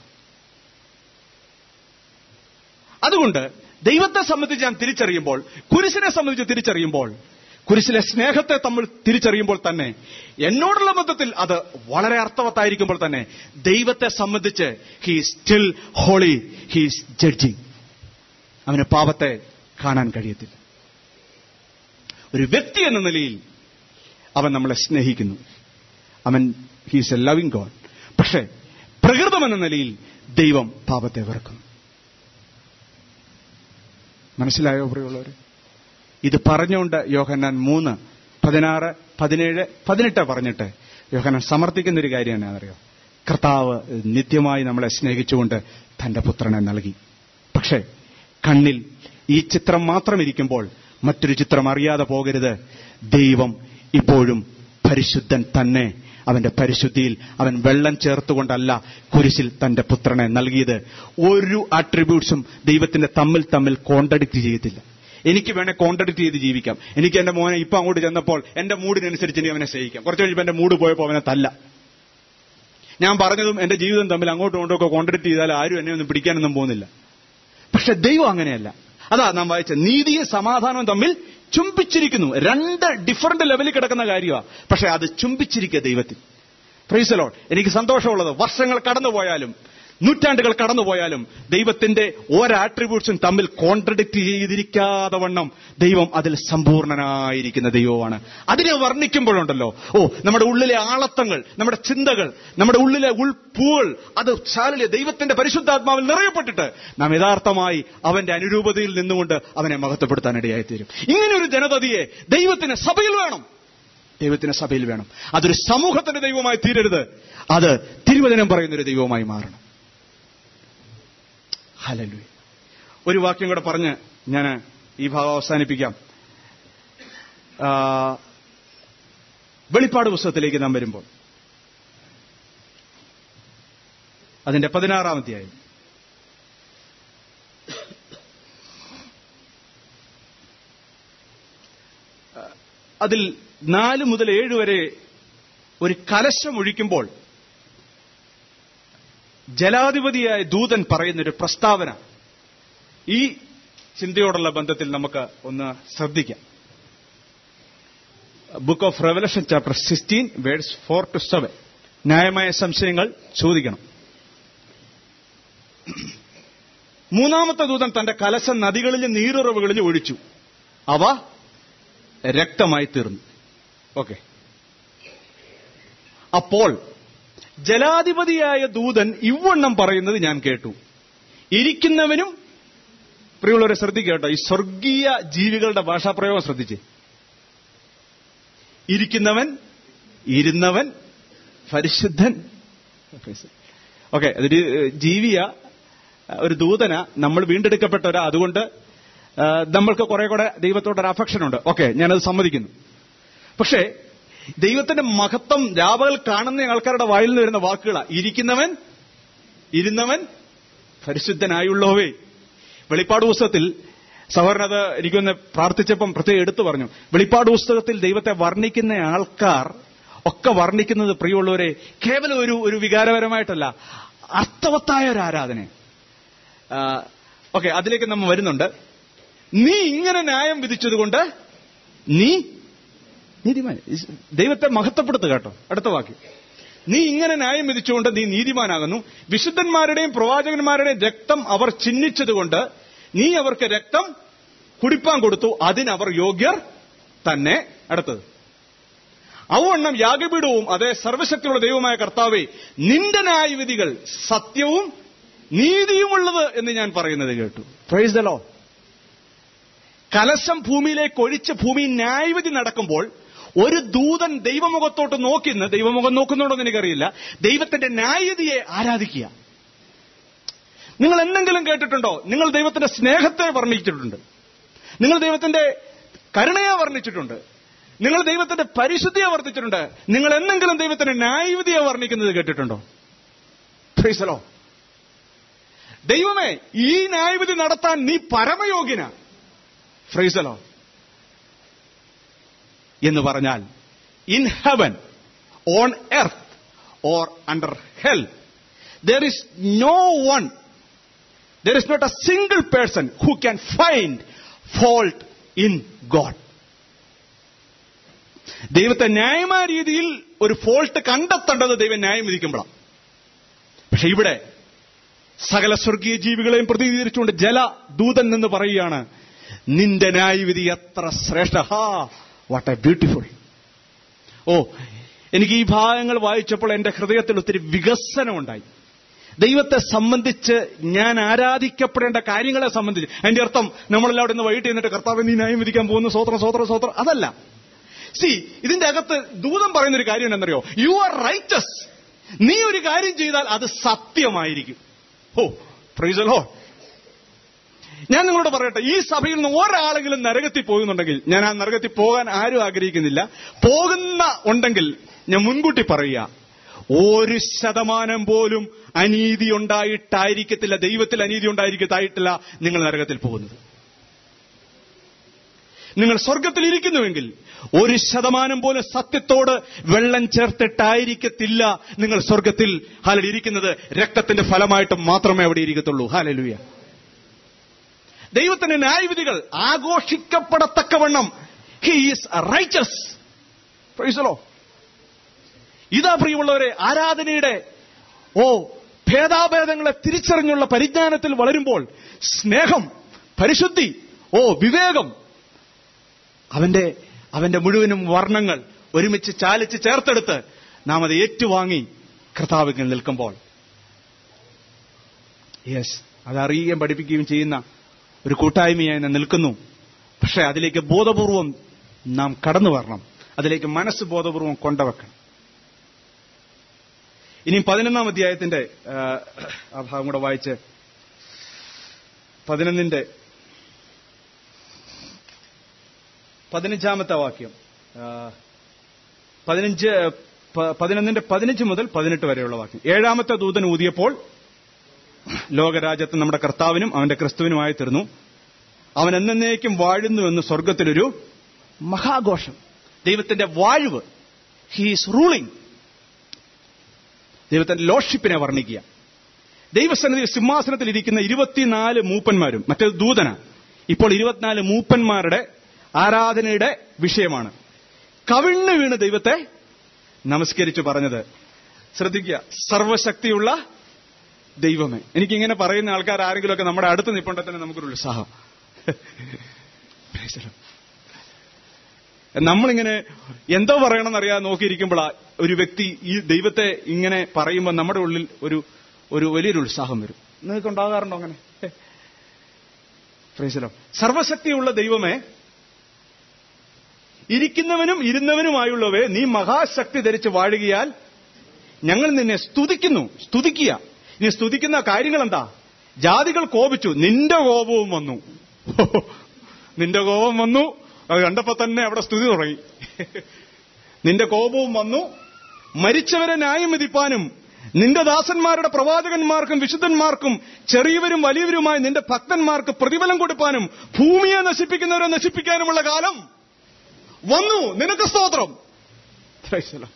അതുകൊണ്ട് ദൈവത്തെ സംബന്ധിച്ച് ഞാൻ തിരിച്ചറിയുമ്പോൾ കുരിശിനെ സംബന്ധിച്ച് തിരിച്ചറിയുമ്പോൾ കുരിശിലെ സ്നേഹത്തെ തമ്മിൽ തിരിച്ചറിയുമ്പോൾ തന്നെ എന്നോടുള്ള ബന്ധത്തിൽ അത് വളരെ അർത്ഥവത്തായിരിക്കുമ്പോൾ തന്നെ ദൈവത്തെ സംബന്ധിച്ച് he still holy he's judging അവന് പാപത്തെ കാണാൻ കഴിയത്തില്ല ഒരു വ്യക്തി എന്ന നിലയിൽ അവൻ നമ്മളെ സ്നേഹിക്കുന്നു അവൻ ഹീസ് എ ലവിംഗ് ഗോഡ് പക്ഷേ പ്രകൃതം എന്ന നിലയിൽ ദൈവം പാപത്തെ വെറുക്കുന്നു മനസ്സിലായോ പ്രിയമുള്ളവർ ഇത് പറഞ്ഞുകൊണ്ട് യോഹന്നാൻ മൂന്ന് പതിനാറ് പതിനേഴ് പതിനെട്ട് പറഞ്ഞിട്ട് യോഹന്നാൻ സമർത്ഥിക്കുന്ന ഒരു കാര്യമാണ് അറിയോ കർത്താവ് നിത്യമായി നമ്മളെ സ്നേഹിച്ചുകൊണ്ട് തന്റെ പുത്രനെ നൽകി പക്ഷേ കണ്ണിൽ ഈ ചിത്രം മാത്രം ഇരിക്കുമ്പോൾ മറ്റൊരു ചിത്രം അറിയാതെ പോകരുത് ദൈവം ഇപ്പോഴും പരിശുദ്ധൻ തന്നെ അവന്റെ പരിശുദ്ധിയിൽ അവൻ വെള്ളം ചേർത്തുകൊണ്ടല്ല കുരിശിൽ തന്റെ പുത്രനെ നൽകിയത് ഒരു ആട്രിബ്യൂട്ട്സും ദൈവത്തിന്റെ തമ്മിൽ തമ്മിൽ കോണ്ടഡിക്റ്റ് ചെയ്യത്തില്ല എനിക്ക് വേണേ കോണ്ടഡിക്റ്റ് ചെയ്ത് ജീവിക്കാം എനിക്ക് എന്റെ മോനെ ഇപ്പൊ അങ്ങോട്ട് ചെന്നപ്പോൾ എന്റെ മൂഡിനനുസരിച്ച് ഇനി അവനെ സ്നേഹിക്കാം കുറച്ച് കഴിഞ്ഞപ്പോൾ എന്റെ മൂഡ് പോയപ്പോൾ അവനെ തല്ല ഞാൻ പറഞ്ഞതും എന്റെ ജീവിതം തമ്മിൽ അങ്ങോട്ടും ഇങ്ങോട്ടും ഒക്കെ കോണ്ടഡിക്റ്റ് ചെയ്താൽ ആരും എന്നെ ഒന്നും പിടിക്കാനൊന്നും പോകുന്നില്ല പക്ഷെ ദൈവം അങ്ങനെയല്ല അതാ നാം വായിച്ച നീതിയും സമാധാനവും തമ്മിൽ ചുംബിച്ചിരിക്കുന്നു രണ്ട് ഡിഫറന്റ് ലെവലിൽ കിടക്കുന്ന കാര്യമാണ് പക്ഷെ അത് ചുംബിച്ചിരിക്കുക ദൈവത്തിൽ പ്രൈസലോൺ എനിക്ക് സന്തോഷമുള്ളത് വർഷങ്ങൾ കടന്നുപോയാലും നൂറ്റാണ്ടുകൾ കടന്നുപോയാലും ദൈവത്തിന്റെ ഓരോ ആട്രിബ്യൂട്ട്സും തമ്മിൽ കോൺട്രഡിക്ട് ചെയ്തിരിക്കാതെ വണ്ണം ദൈവം അതിൽ സമ്പൂർണനായിരിക്കുന്ന ദൈവമാണ് അതിനെ വർണ്ണിക്കുമ്പോഴുണ്ടല്ലോ ഓ നമ്മുടെ ഉള്ളിലെ ആളത്തങ്ങൾ നമ്മുടെ ചിന്തകൾ നമ്മുടെ ഉള്ളിലെ ഉൾപ്പൂകൾ അത് ശാലിലെ ദൈവത്തിന്റെ പരിശുദ്ധാത്മാവിൽ നിറയപ്പെട്ടിട്ട് നാം യഥാർത്ഥമായി അവന്റെ അനുരൂപതയിൽ നിന്നുകൊണ്ട് അവനെ മഹത്വപ്പെടുത്താനിടയായിത്തീരും ഇങ്ങനെ ഒരു ജനതയെ ദൈവത്തിന് സഭയിൽ വേണം ദൈവത്തിന് സഭയിൽ വേണം അതൊരു സമൂഹത്തിന്റെ ദൈവമായി തീരരുത് അത് തിരുവചനം പറയുന്ന ഒരു ദൈവമായി മാറണം ഹലലു ഒരു വാക്യം കൂടെ പറഞ്ഞ് ഞാൻ ഈ ഭാഗം അവസാനിപ്പിക്കാം ആ, വെളിപ്പാട് പുസ്തകത്തിലേക്ക് നാം വരുമ്പോൾ അതിന്റെ പതിനാറാം അധ്യായം അതിൽ നാല് മുതൽ ഏഴ് വരെ ഒരു കലശം ഒഴിക്കുമ്പോൾ ജലാധിപതിയായ ദൂതൻ പറയുന്നൊരു പ്രസ്താവന ഈ ചിന്തയോടുള്ള ബന്ധത്തിൽ നമുക്ക് ഒന്ന് ശ്രദ്ധിക്കാം book of Revelation chapter sixteen words four to seven ന്യായമായ സംശയങ്ങൾ ചോദിക്കണം മൂന്നാമത്തെ ദൂതൻ തന്റെ കലശം നദികളിലും നീരുറവുകളിലും ഒഴിച്ചു അവ രക്തമായി തീർന്നു ഓക്കെ അപ്പോൾ ജലാധിപതിയായ ദൂതൻ ഇവണ്ണം പറയുന്നത് ഞാൻ കേട്ടു ഇരിക്കുന്നവനും പ്രിയമുള്ളവരെ ശ്രദ്ധിക്കുക കേട്ടോ ഈ സ്വർഗീയ ജീവികളുടെ ഭാഷാപ്രയോഗം ശ്രദ്ധിച്ച് ഇരിക്കുന്നവൻ ഇരുന്നവൻ പരിശുദ്ധൻ ഓക്കെ അതൊരു ഏഹ്, ജീവിയ ഏഹ്, ഒരു ദൂതന നമ്മൾ വീണ്ടെടുക്കപ്പെട്ടവരാ അതുകൊണ്ട് ഏഹ്, നമ്മൾക്ക് കുറെ കൂടെ ദൈവത്തോടൊരു അഫക്ഷൻ ഉണ്ട് ഓക്കെ ഞാനത് സമ്മതിക്കുന്നു പക്ഷേ ദൈവത്തിന്റെ മഹത്വം രാപകൽ കാണുന്ന ആൾക്കാരുടെ വായിൽ നിന്ന് വരുന്ന വാക്കുകളാ ഇരിക്കുന്നവൻ ഇരുന്നവൻ പരിശുദ്ധനായുള്ളവേ വെളിപ്പാട് പുസ്തകത്തിൽ സഹോദരനത് എനിക്കൊന്ന് പ്രാർത്ഥിച്ചപ്പം പ്രത്യേകം എടുത്തു പറഞ്ഞു വെളിപ്പാട് പുസ്തകത്തിൽ ദൈവത്തെ വർണ്ണിക്കുന്ന ആൾക്കാർ ഒക്കെ വർണ്ണിക്കുന്നത് പ്രിയമുള്ളവരെ കേവലം ഒരു ഒരു വികാരപരമായിട്ടല്ല അർത്ഥവത്തായ ഒരു ആരാധന ഓക്കെ അതിലേക്ക് നമ്മൾ വരുന്നുണ്ട് നീ ഇങ്ങനെ ന്യായം വിധിച്ചതുകൊണ്ട് നീ നീതിമാൻ ദൈവത്തെ മഹത്വപ്പെടുത്തുക കേട്ടോ അടുത്ത വാക്യം നീ ഇങ്ങനെ ന്യായം വിധിച്ചുകൊണ്ട് നീ നീതിമാനാകുന്നു വിശുദ്ധന്മാരുടെയും പ്രവാചകന്മാരുടെയും രക്തം അവർ ചിഹ്നിച്ചതുകൊണ്ട് നീ അവർക്ക് രക്തം കുടിപ്പാൻ കൊടുത്തു അതിനവർ യോഗ്യർ തന്നെ അടുത്തത് അവണ്ണം യാഗപീഠവും അതേ സർവശക്തിയുള്ള ദൈവമായ കർത്താവെ നിന്റെ ന്യായവിധികൾ സത്യവും നീതിയുമുള്ളത് എന്ന് ഞാൻ പറയുന്നത് കേട്ടു പ്രൈസ് ദ ലോ കലശം ഭൂമിയിലേക്ക് ഒഴിച്ച് ഭൂമി ന്യായവിധി നടക്കുമ്പോൾ ഒരു ദൂതൻ ദൈവമുഖത്തോട്ട് നോക്കിന്ന് ദൈവമുഖം നോക്കുന്നുണ്ടോ എന്ന് എനിക്കറിയില്ല ദൈവത്തിന്റെ ന്യായവിധിയെ ആരാധിക്കുക നിങ്ങൾ എന്തെങ്കിലും കേട്ടിട്ടുണ്ടോ നിങ്ങൾ ദൈവത്തിന്റെ സ്നേഹത്തെ വർണ്ണിച്ചിട്ടുണ്ട് നിങ്ങൾ ദൈവത്തിന്റെ കരുണയെ വർണ്ണിച്ചിട്ടുണ്ട് നിങ്ങൾ ദൈവത്തിന്റെ പരിശുദ്ധിയെ വർദ്ധിച്ചിട്ടുണ്ട് നിങ്ങൾ എന്തെങ്കിലും ദൈവത്തിന്റെ ന്യായവിധിയെ വർണ്ണിക്കുന്നത് കേട്ടിട്ടുണ്ടോ ഫ്രീസലോ ദൈവമേ ഈ ന്യായവിധി നടത്താൻ നീ പരമയോഗ്യന ഫ്രീസലോ എന്ന് പറഞ്ഞാൽ in heaven on earth or under hell there is no one there is not a single person who can find fault in God ദൈവത്തെ ന്യായമായ രീതിയിൽ ഒരു ഫോൾട്ട് കണ്ടെത്തേണ്ടത് ദൈവം ന്യായം വിധിക്കുമ്പോഴാണ് പക്ഷെ ഇവിടെ സകല സ്വർഗീയ ജീവികളെയും പ്രതിനിധീകരിച്ചുകൊണ്ട് ജല ദൂതൻ എന്ന് പറയുകയാണ് നിന്റെ ന്യായവിധി എത്ര ശ്രേഷ്ഠ ഹാ വാട്ട് എ ബ്യൂട്ടിഫുൾ ഓ എനിക്ക് ഈ ഭാഗങ്ങൾ വായിച്ചപ്പോൾ എന്റെ ഹൃദയത്തിൽ ഒത്തിരി വികസനമുണ്ടായി ദൈവത്തെ സംബന്ധിച്ച് ഞാൻ ആരാധിക്കപ്പെടേണ്ട കാര്യങ്ങളെ സംബന്ധിച്ച് അതിന്റെ അർത്ഥം നമ്മളെല്ലാം അവിടെ നിന്ന് വൈകിട്ട് എന്നിട്ട് കർത്താവ് നീ ന്യായം വിധിക്കാൻ പോകുന്നു സ്വോത്രം സ്വോത്രം സ്വോത്രം അതല്ല സി ഇതിന്റെ അകത്ത് ദൂതം പറയുന്ന ഒരു കാര്യം എന്നറിയോ യു ആർ റൈറ്റസ് നീ ഒരു കാര്യം ചെയ്താൽ അത് സത്യമായിരിക്കും ഓ ഫ്രീസലോ ഞാൻ നിങ്ങളോട് പറയട്ടെ ഈ സഭയിൽ നിന്ന് ഒരാളെങ്കിലും നരകത്തിൽ പോകുന്നുണ്ടെങ്കിൽ ഞാൻ ആ നരകത്തിൽ പോകാൻ ആരും ആഗ്രഹിക്കുന്നില്ല പോകുന്ന ഉണ്ടെങ്കിൽ ഞാൻ മുൻകൂട്ടി പറയുക ഒരു ശതമാനം പോലും അനീതി ഉണ്ടായിട്ടായിരിക്കത്തില്ല ദൈവത്തിൽ അനീതി ഉണ്ടായിരിക്കത്തായിട്ടില്ല നിങ്ങൾ നരകത്തിൽ പോകുന്നത് നിങ്ങൾ സ്വർഗത്തിൽ ഇരിക്കുന്നുവെങ്കിൽ ഒരു ശതമാനം പോലും സത്യത്തോട് വെള്ളം ചേർത്തിട്ടായിരിക്കത്തില്ല നിങ്ങൾ സ്വർഗത്തിൽ ഹാലൽ ഇരിക്കുന്നത് രക്തത്തിന്റെ ഫലമായിട്ട് മാത്രമേ അവിടെ ഇരിക്കത്തുള്ളൂ ഹാലലുയ ദൈവത്തിന്റെ ന്യായവിധികൾ ആഘോഷിക്കപ്പെടത്തക്കവണ്ണം ഹി ഈസ് റൈച്ചസ് പ്രൈസലോ ഇതാ പ്രിയമുള്ളവരെ ആരാധനയുടെ ഓ ഭേദാഭേദങ്ങളെ തിരിച്ചറിഞ്ഞുള്ള പരിജ്ഞാനത്തിൽ വളരുമ്പോൾ സ്നേഹം പരിശുദ്ധി ഓ വിവേകം അവന്റെ അവന്റെ മുഴുവനും വർണ്ണങ്ങൾ ഒരുമിച്ച് ചാലിച്ച് ചേർത്തെടുത്ത് നാം അത് ഏറ്റുവാങ്ങി കർത്താവിൽ നിൽക്കുമ്പോൾ യെസ് അത് അറിയുകയും പഠിപ്പിക്കുകയും ചെയ്യുന്ന ഒരു കൂട്ടായ്മയായി നാം നിൽക്കുന്നു പക്ഷെ അതിലേക്ക് ബോധപൂർവം നാം കടന്നു വരണം അതിലേക്ക് മനസ്സ് ബോധപൂർവം കൊണ്ടുവെക്കണം ഇനി പതിനൊന്നാം അധ്യായത്തിന്റെ ആ, ആ ഭാഗം കൂടെ വായിച്ച് പതിനൊന്നിന്റെ പതിനഞ്ചാമത്തെ വാക്യം ആ, പതിനഞ്ച് പ- പതിനൊന്നിന്റെ പതിനഞ്ച് മുതൽ പതിനെട്ട് വരെയുള്ള വാക്യം ഏഴാമത്തെ ദൂതൻ ഊതിയപ്പോൾ ലോകരാജ്യത്ത് നമ്മുടെ കർത്താവിനും അവന്റെ ക്രിസ്തുവിനുമായി തീർന്നു അവൻ എന്നേക്കും വാഴുന്നുവെന്ന് സ്വർഗത്തിലൊരു മഹാഘോഷം ദൈവത്തിന്റെ വാഴ്വ് ഹീസ് റൂളിംഗ് ദൈവത്തിന്റെ ലോഷിപ്പിനെ വർണ്ണിക്കുക ദൈവസന്നിധി സിംഹാസനത്തിൽ ഇരിക്കുന്ന ഇരുപത്തിനാല് മൂപ്പന്മാരും മറ്റേത് ദൂതന ഇപ്പോൾ ഇരുപത്തിനാല് മൂപ്പന്മാരുടെ ആരാധനയുടെ വിഷയമാണ് കവിണ്ണ് വീണ് ദൈവത്തെ നമസ്കരിച്ചു പറഞ്ഞത് ശ്രദ്ധിക്കുക സർവശക്തിയുള്ള ദൈവമേ എനിക്കിങ്ങനെ പറയുന്ന ആൾക്കാർ ആരെങ്കിലുമൊക്കെ നമ്മുടെ അടുത്ത് നിൽപ്പുണ്ടെങ്കിൽ തന്നെ നമുക്കൊരു ഉത്സാഹം Praise the Lord. നമ്മളിങ്ങനെ എന്തോ പറയണമെന്നറിയാതെ നോക്കിയിരിക്കുമ്പോഴാ ഒരു വ്യക്തി ഈ ദൈവത്തെ ഇങ്ങനെ പറയുമ്പോൾ നമ്മുടെ ഉള്ളിൽ ഒരു ഒരു വലിയൊരു ഉത്സാഹം വരും നിങ്ങൾക്ക് ഉണ്ടാകാറുണ്ടോ അങ്ങനെ ഫ്രൈസലോ സർവശക്തിയുള്ള ദൈവമേ ഇരിക്കുന്നവനും ഇരുന്നവനുമായുള്ളവേ നീ മഹാശക്തി ധരിച്ച് വാഴുകയാൽ ഞങ്ങൾ നിന്നെ സ്തുതിക്കുന്നു സ്തുതിക്കുക നീ സ്തുതിക്കുന്ന കാര്യങ്ങൾ എന്താ ജാതികൾ കോപിച്ചു നിന്റെ കോപവും വന്നു നിന്റെ കോപം വന്നു അത് കണ്ടപ്പോ തന്നെ അവിടെ സ്തുതി തുടങ്ങി നിന്റെ കോപവും വന്നു മരിച്ചവരെ ന്യായം വിധിപ്പാനും നിന്റെ ദാസന്മാരുടെ പ്രവാചകന്മാർക്കും വിശുദ്ധന്മാർക്കും ചെറിയവരും വലിയവരുമായി നിന്റെ ഭക്തന്മാർക്ക് പ്രതിഫലം കൊടുപ്പാനും ഭൂമിയെ നശിപ്പിക്കുന്നവരെ നശിപ്പിക്കാനുമുള്ള കാലം വന്നു നിനക്ക് സ്തോത്രം Praise the Lord.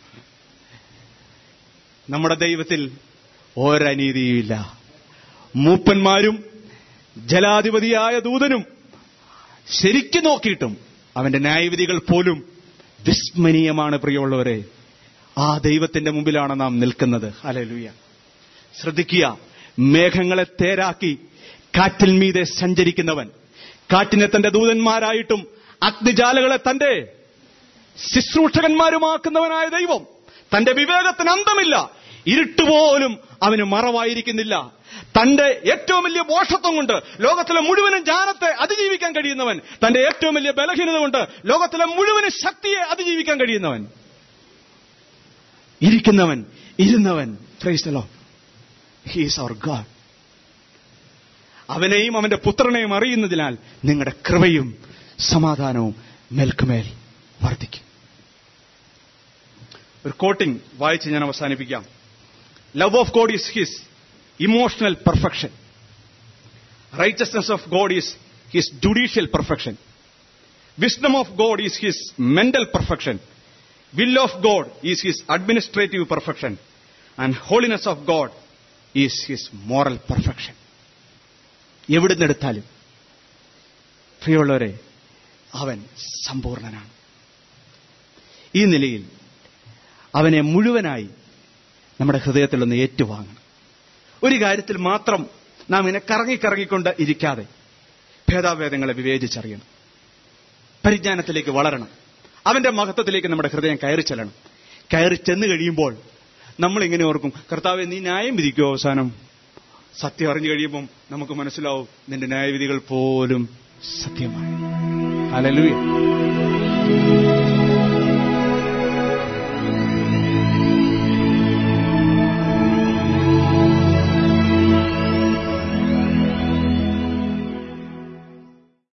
നമ്മുടെ ദൈവത്തിൽ ഒരനീതിയുമില്ല മൂപ്പന്മാരും ജലാധിപതിയായ ദൂതനും ശരിക്കു നോക്കിയിട്ടും അവന്റെ ന്യായവിധികൾ പോലും വിസ്മനീയമാണ് പ്രിയമുള്ളവരെ ആ ദൈവത്തിന്റെ മുമ്പിലാണ് നാം നിൽക്കുന്നത് ഹല്ലേലൂയ ശ്രദ്ധിക്കുക മേഘങ്ങളെ തേരാക്കി കാറ്റിൽ മീതെ സഞ്ചരിക്കുന്നവൻ കാറ്റിനെ തന്റെ ദൂതന്മാരായിട്ടും അഗ്നിജാലകളെ തന്റെ ശുശ്രൂഷകന്മാരുമാക്കുന്നവനായ ദൈവം തന്റെ വിവേകത്തിന് അന്തമില്ല ഇരുട്ടുപോലും അവന് മറവായിരിക്കുന്നില്ല തന്റെ ഏറ്റവും വലിയ മോഷത്വം കൊണ്ട് ലോകത്തിലെ മുഴുവനും ജ്ഞാനത്തെ അതിജീവിക്കാൻ കഴിയുന്നവൻ തന്റെ ഏറ്റവും വലിയ ബലഹീനത കൊണ്ട് ലോകത്തിലെ മുഴുവനും ശക്തിയെ അതിജീവിക്കാൻ കഴിയുന്നവൻ ഇരിക്കുന്നവൻ ഇരുന്നവൻ ഫ്രൈസ്തലോ ഹീസ് അവർ ഗാഡ് അവനെയും അവന്റെ പുത്രനെയും അറിയുന്നതിനാൽ നിങ്ങളുടെ കൃപയും സമാധാനവും മേൽക്കുമേൽ വർദ്ധിക്കും ഒരു കോട്ടിംഗ് വായിച്ച് ഞാൻ അവസാനിപ്പിക്കാം love of God is his emotional perfection righteousness of God is his judicial perfection wisdom of God is his mental perfection will of God is his administrative perfection, and holiness of God is his moral perfection. എവിടുന്നെടുത്താലും പ്രിയമുള്ളവരെ അവൻ സമ്പൂർണനാണ് ഈ നിലയിൽ അവനെ മുഴുവനായി നമ്മുടെ ഹൃദയത്തിൽ ഒന്ന് ഏറ്റുവാങ്ങണം ഒരു കാര്യത്തിൽ മാത്രം നാം ഇങ്ങനെ കറങ്ങി കറങ്ങിക്കൊണ്ട് ഇരിക്കാതെ ഭേദാഭേദങ്ങളെ വിവേചിച്ചറിയണം പരിജ്ഞാനത്തിലേക്ക് വളരണം അവന്റെ മഹത്വത്തിലേക്ക് നമ്മുടെ ഹൃദയം കയറി ചെല്ലണം കയറി ചെന്ന് കഴിയുമ്പോൾ നമ്മൾ ഇങ്ങനെ ഓർക്കും കർത്താവെ നീ ന്യായം വിധിക്കുമോ അവസാനം സത്യം അറിഞ്ഞു കഴിയുമ്പം നമുക്ക് മനസ്സിലാവും നിന്റെ ന്യായവിധികൾ പോലും സത്യമായി ഹല്ലേലൂയ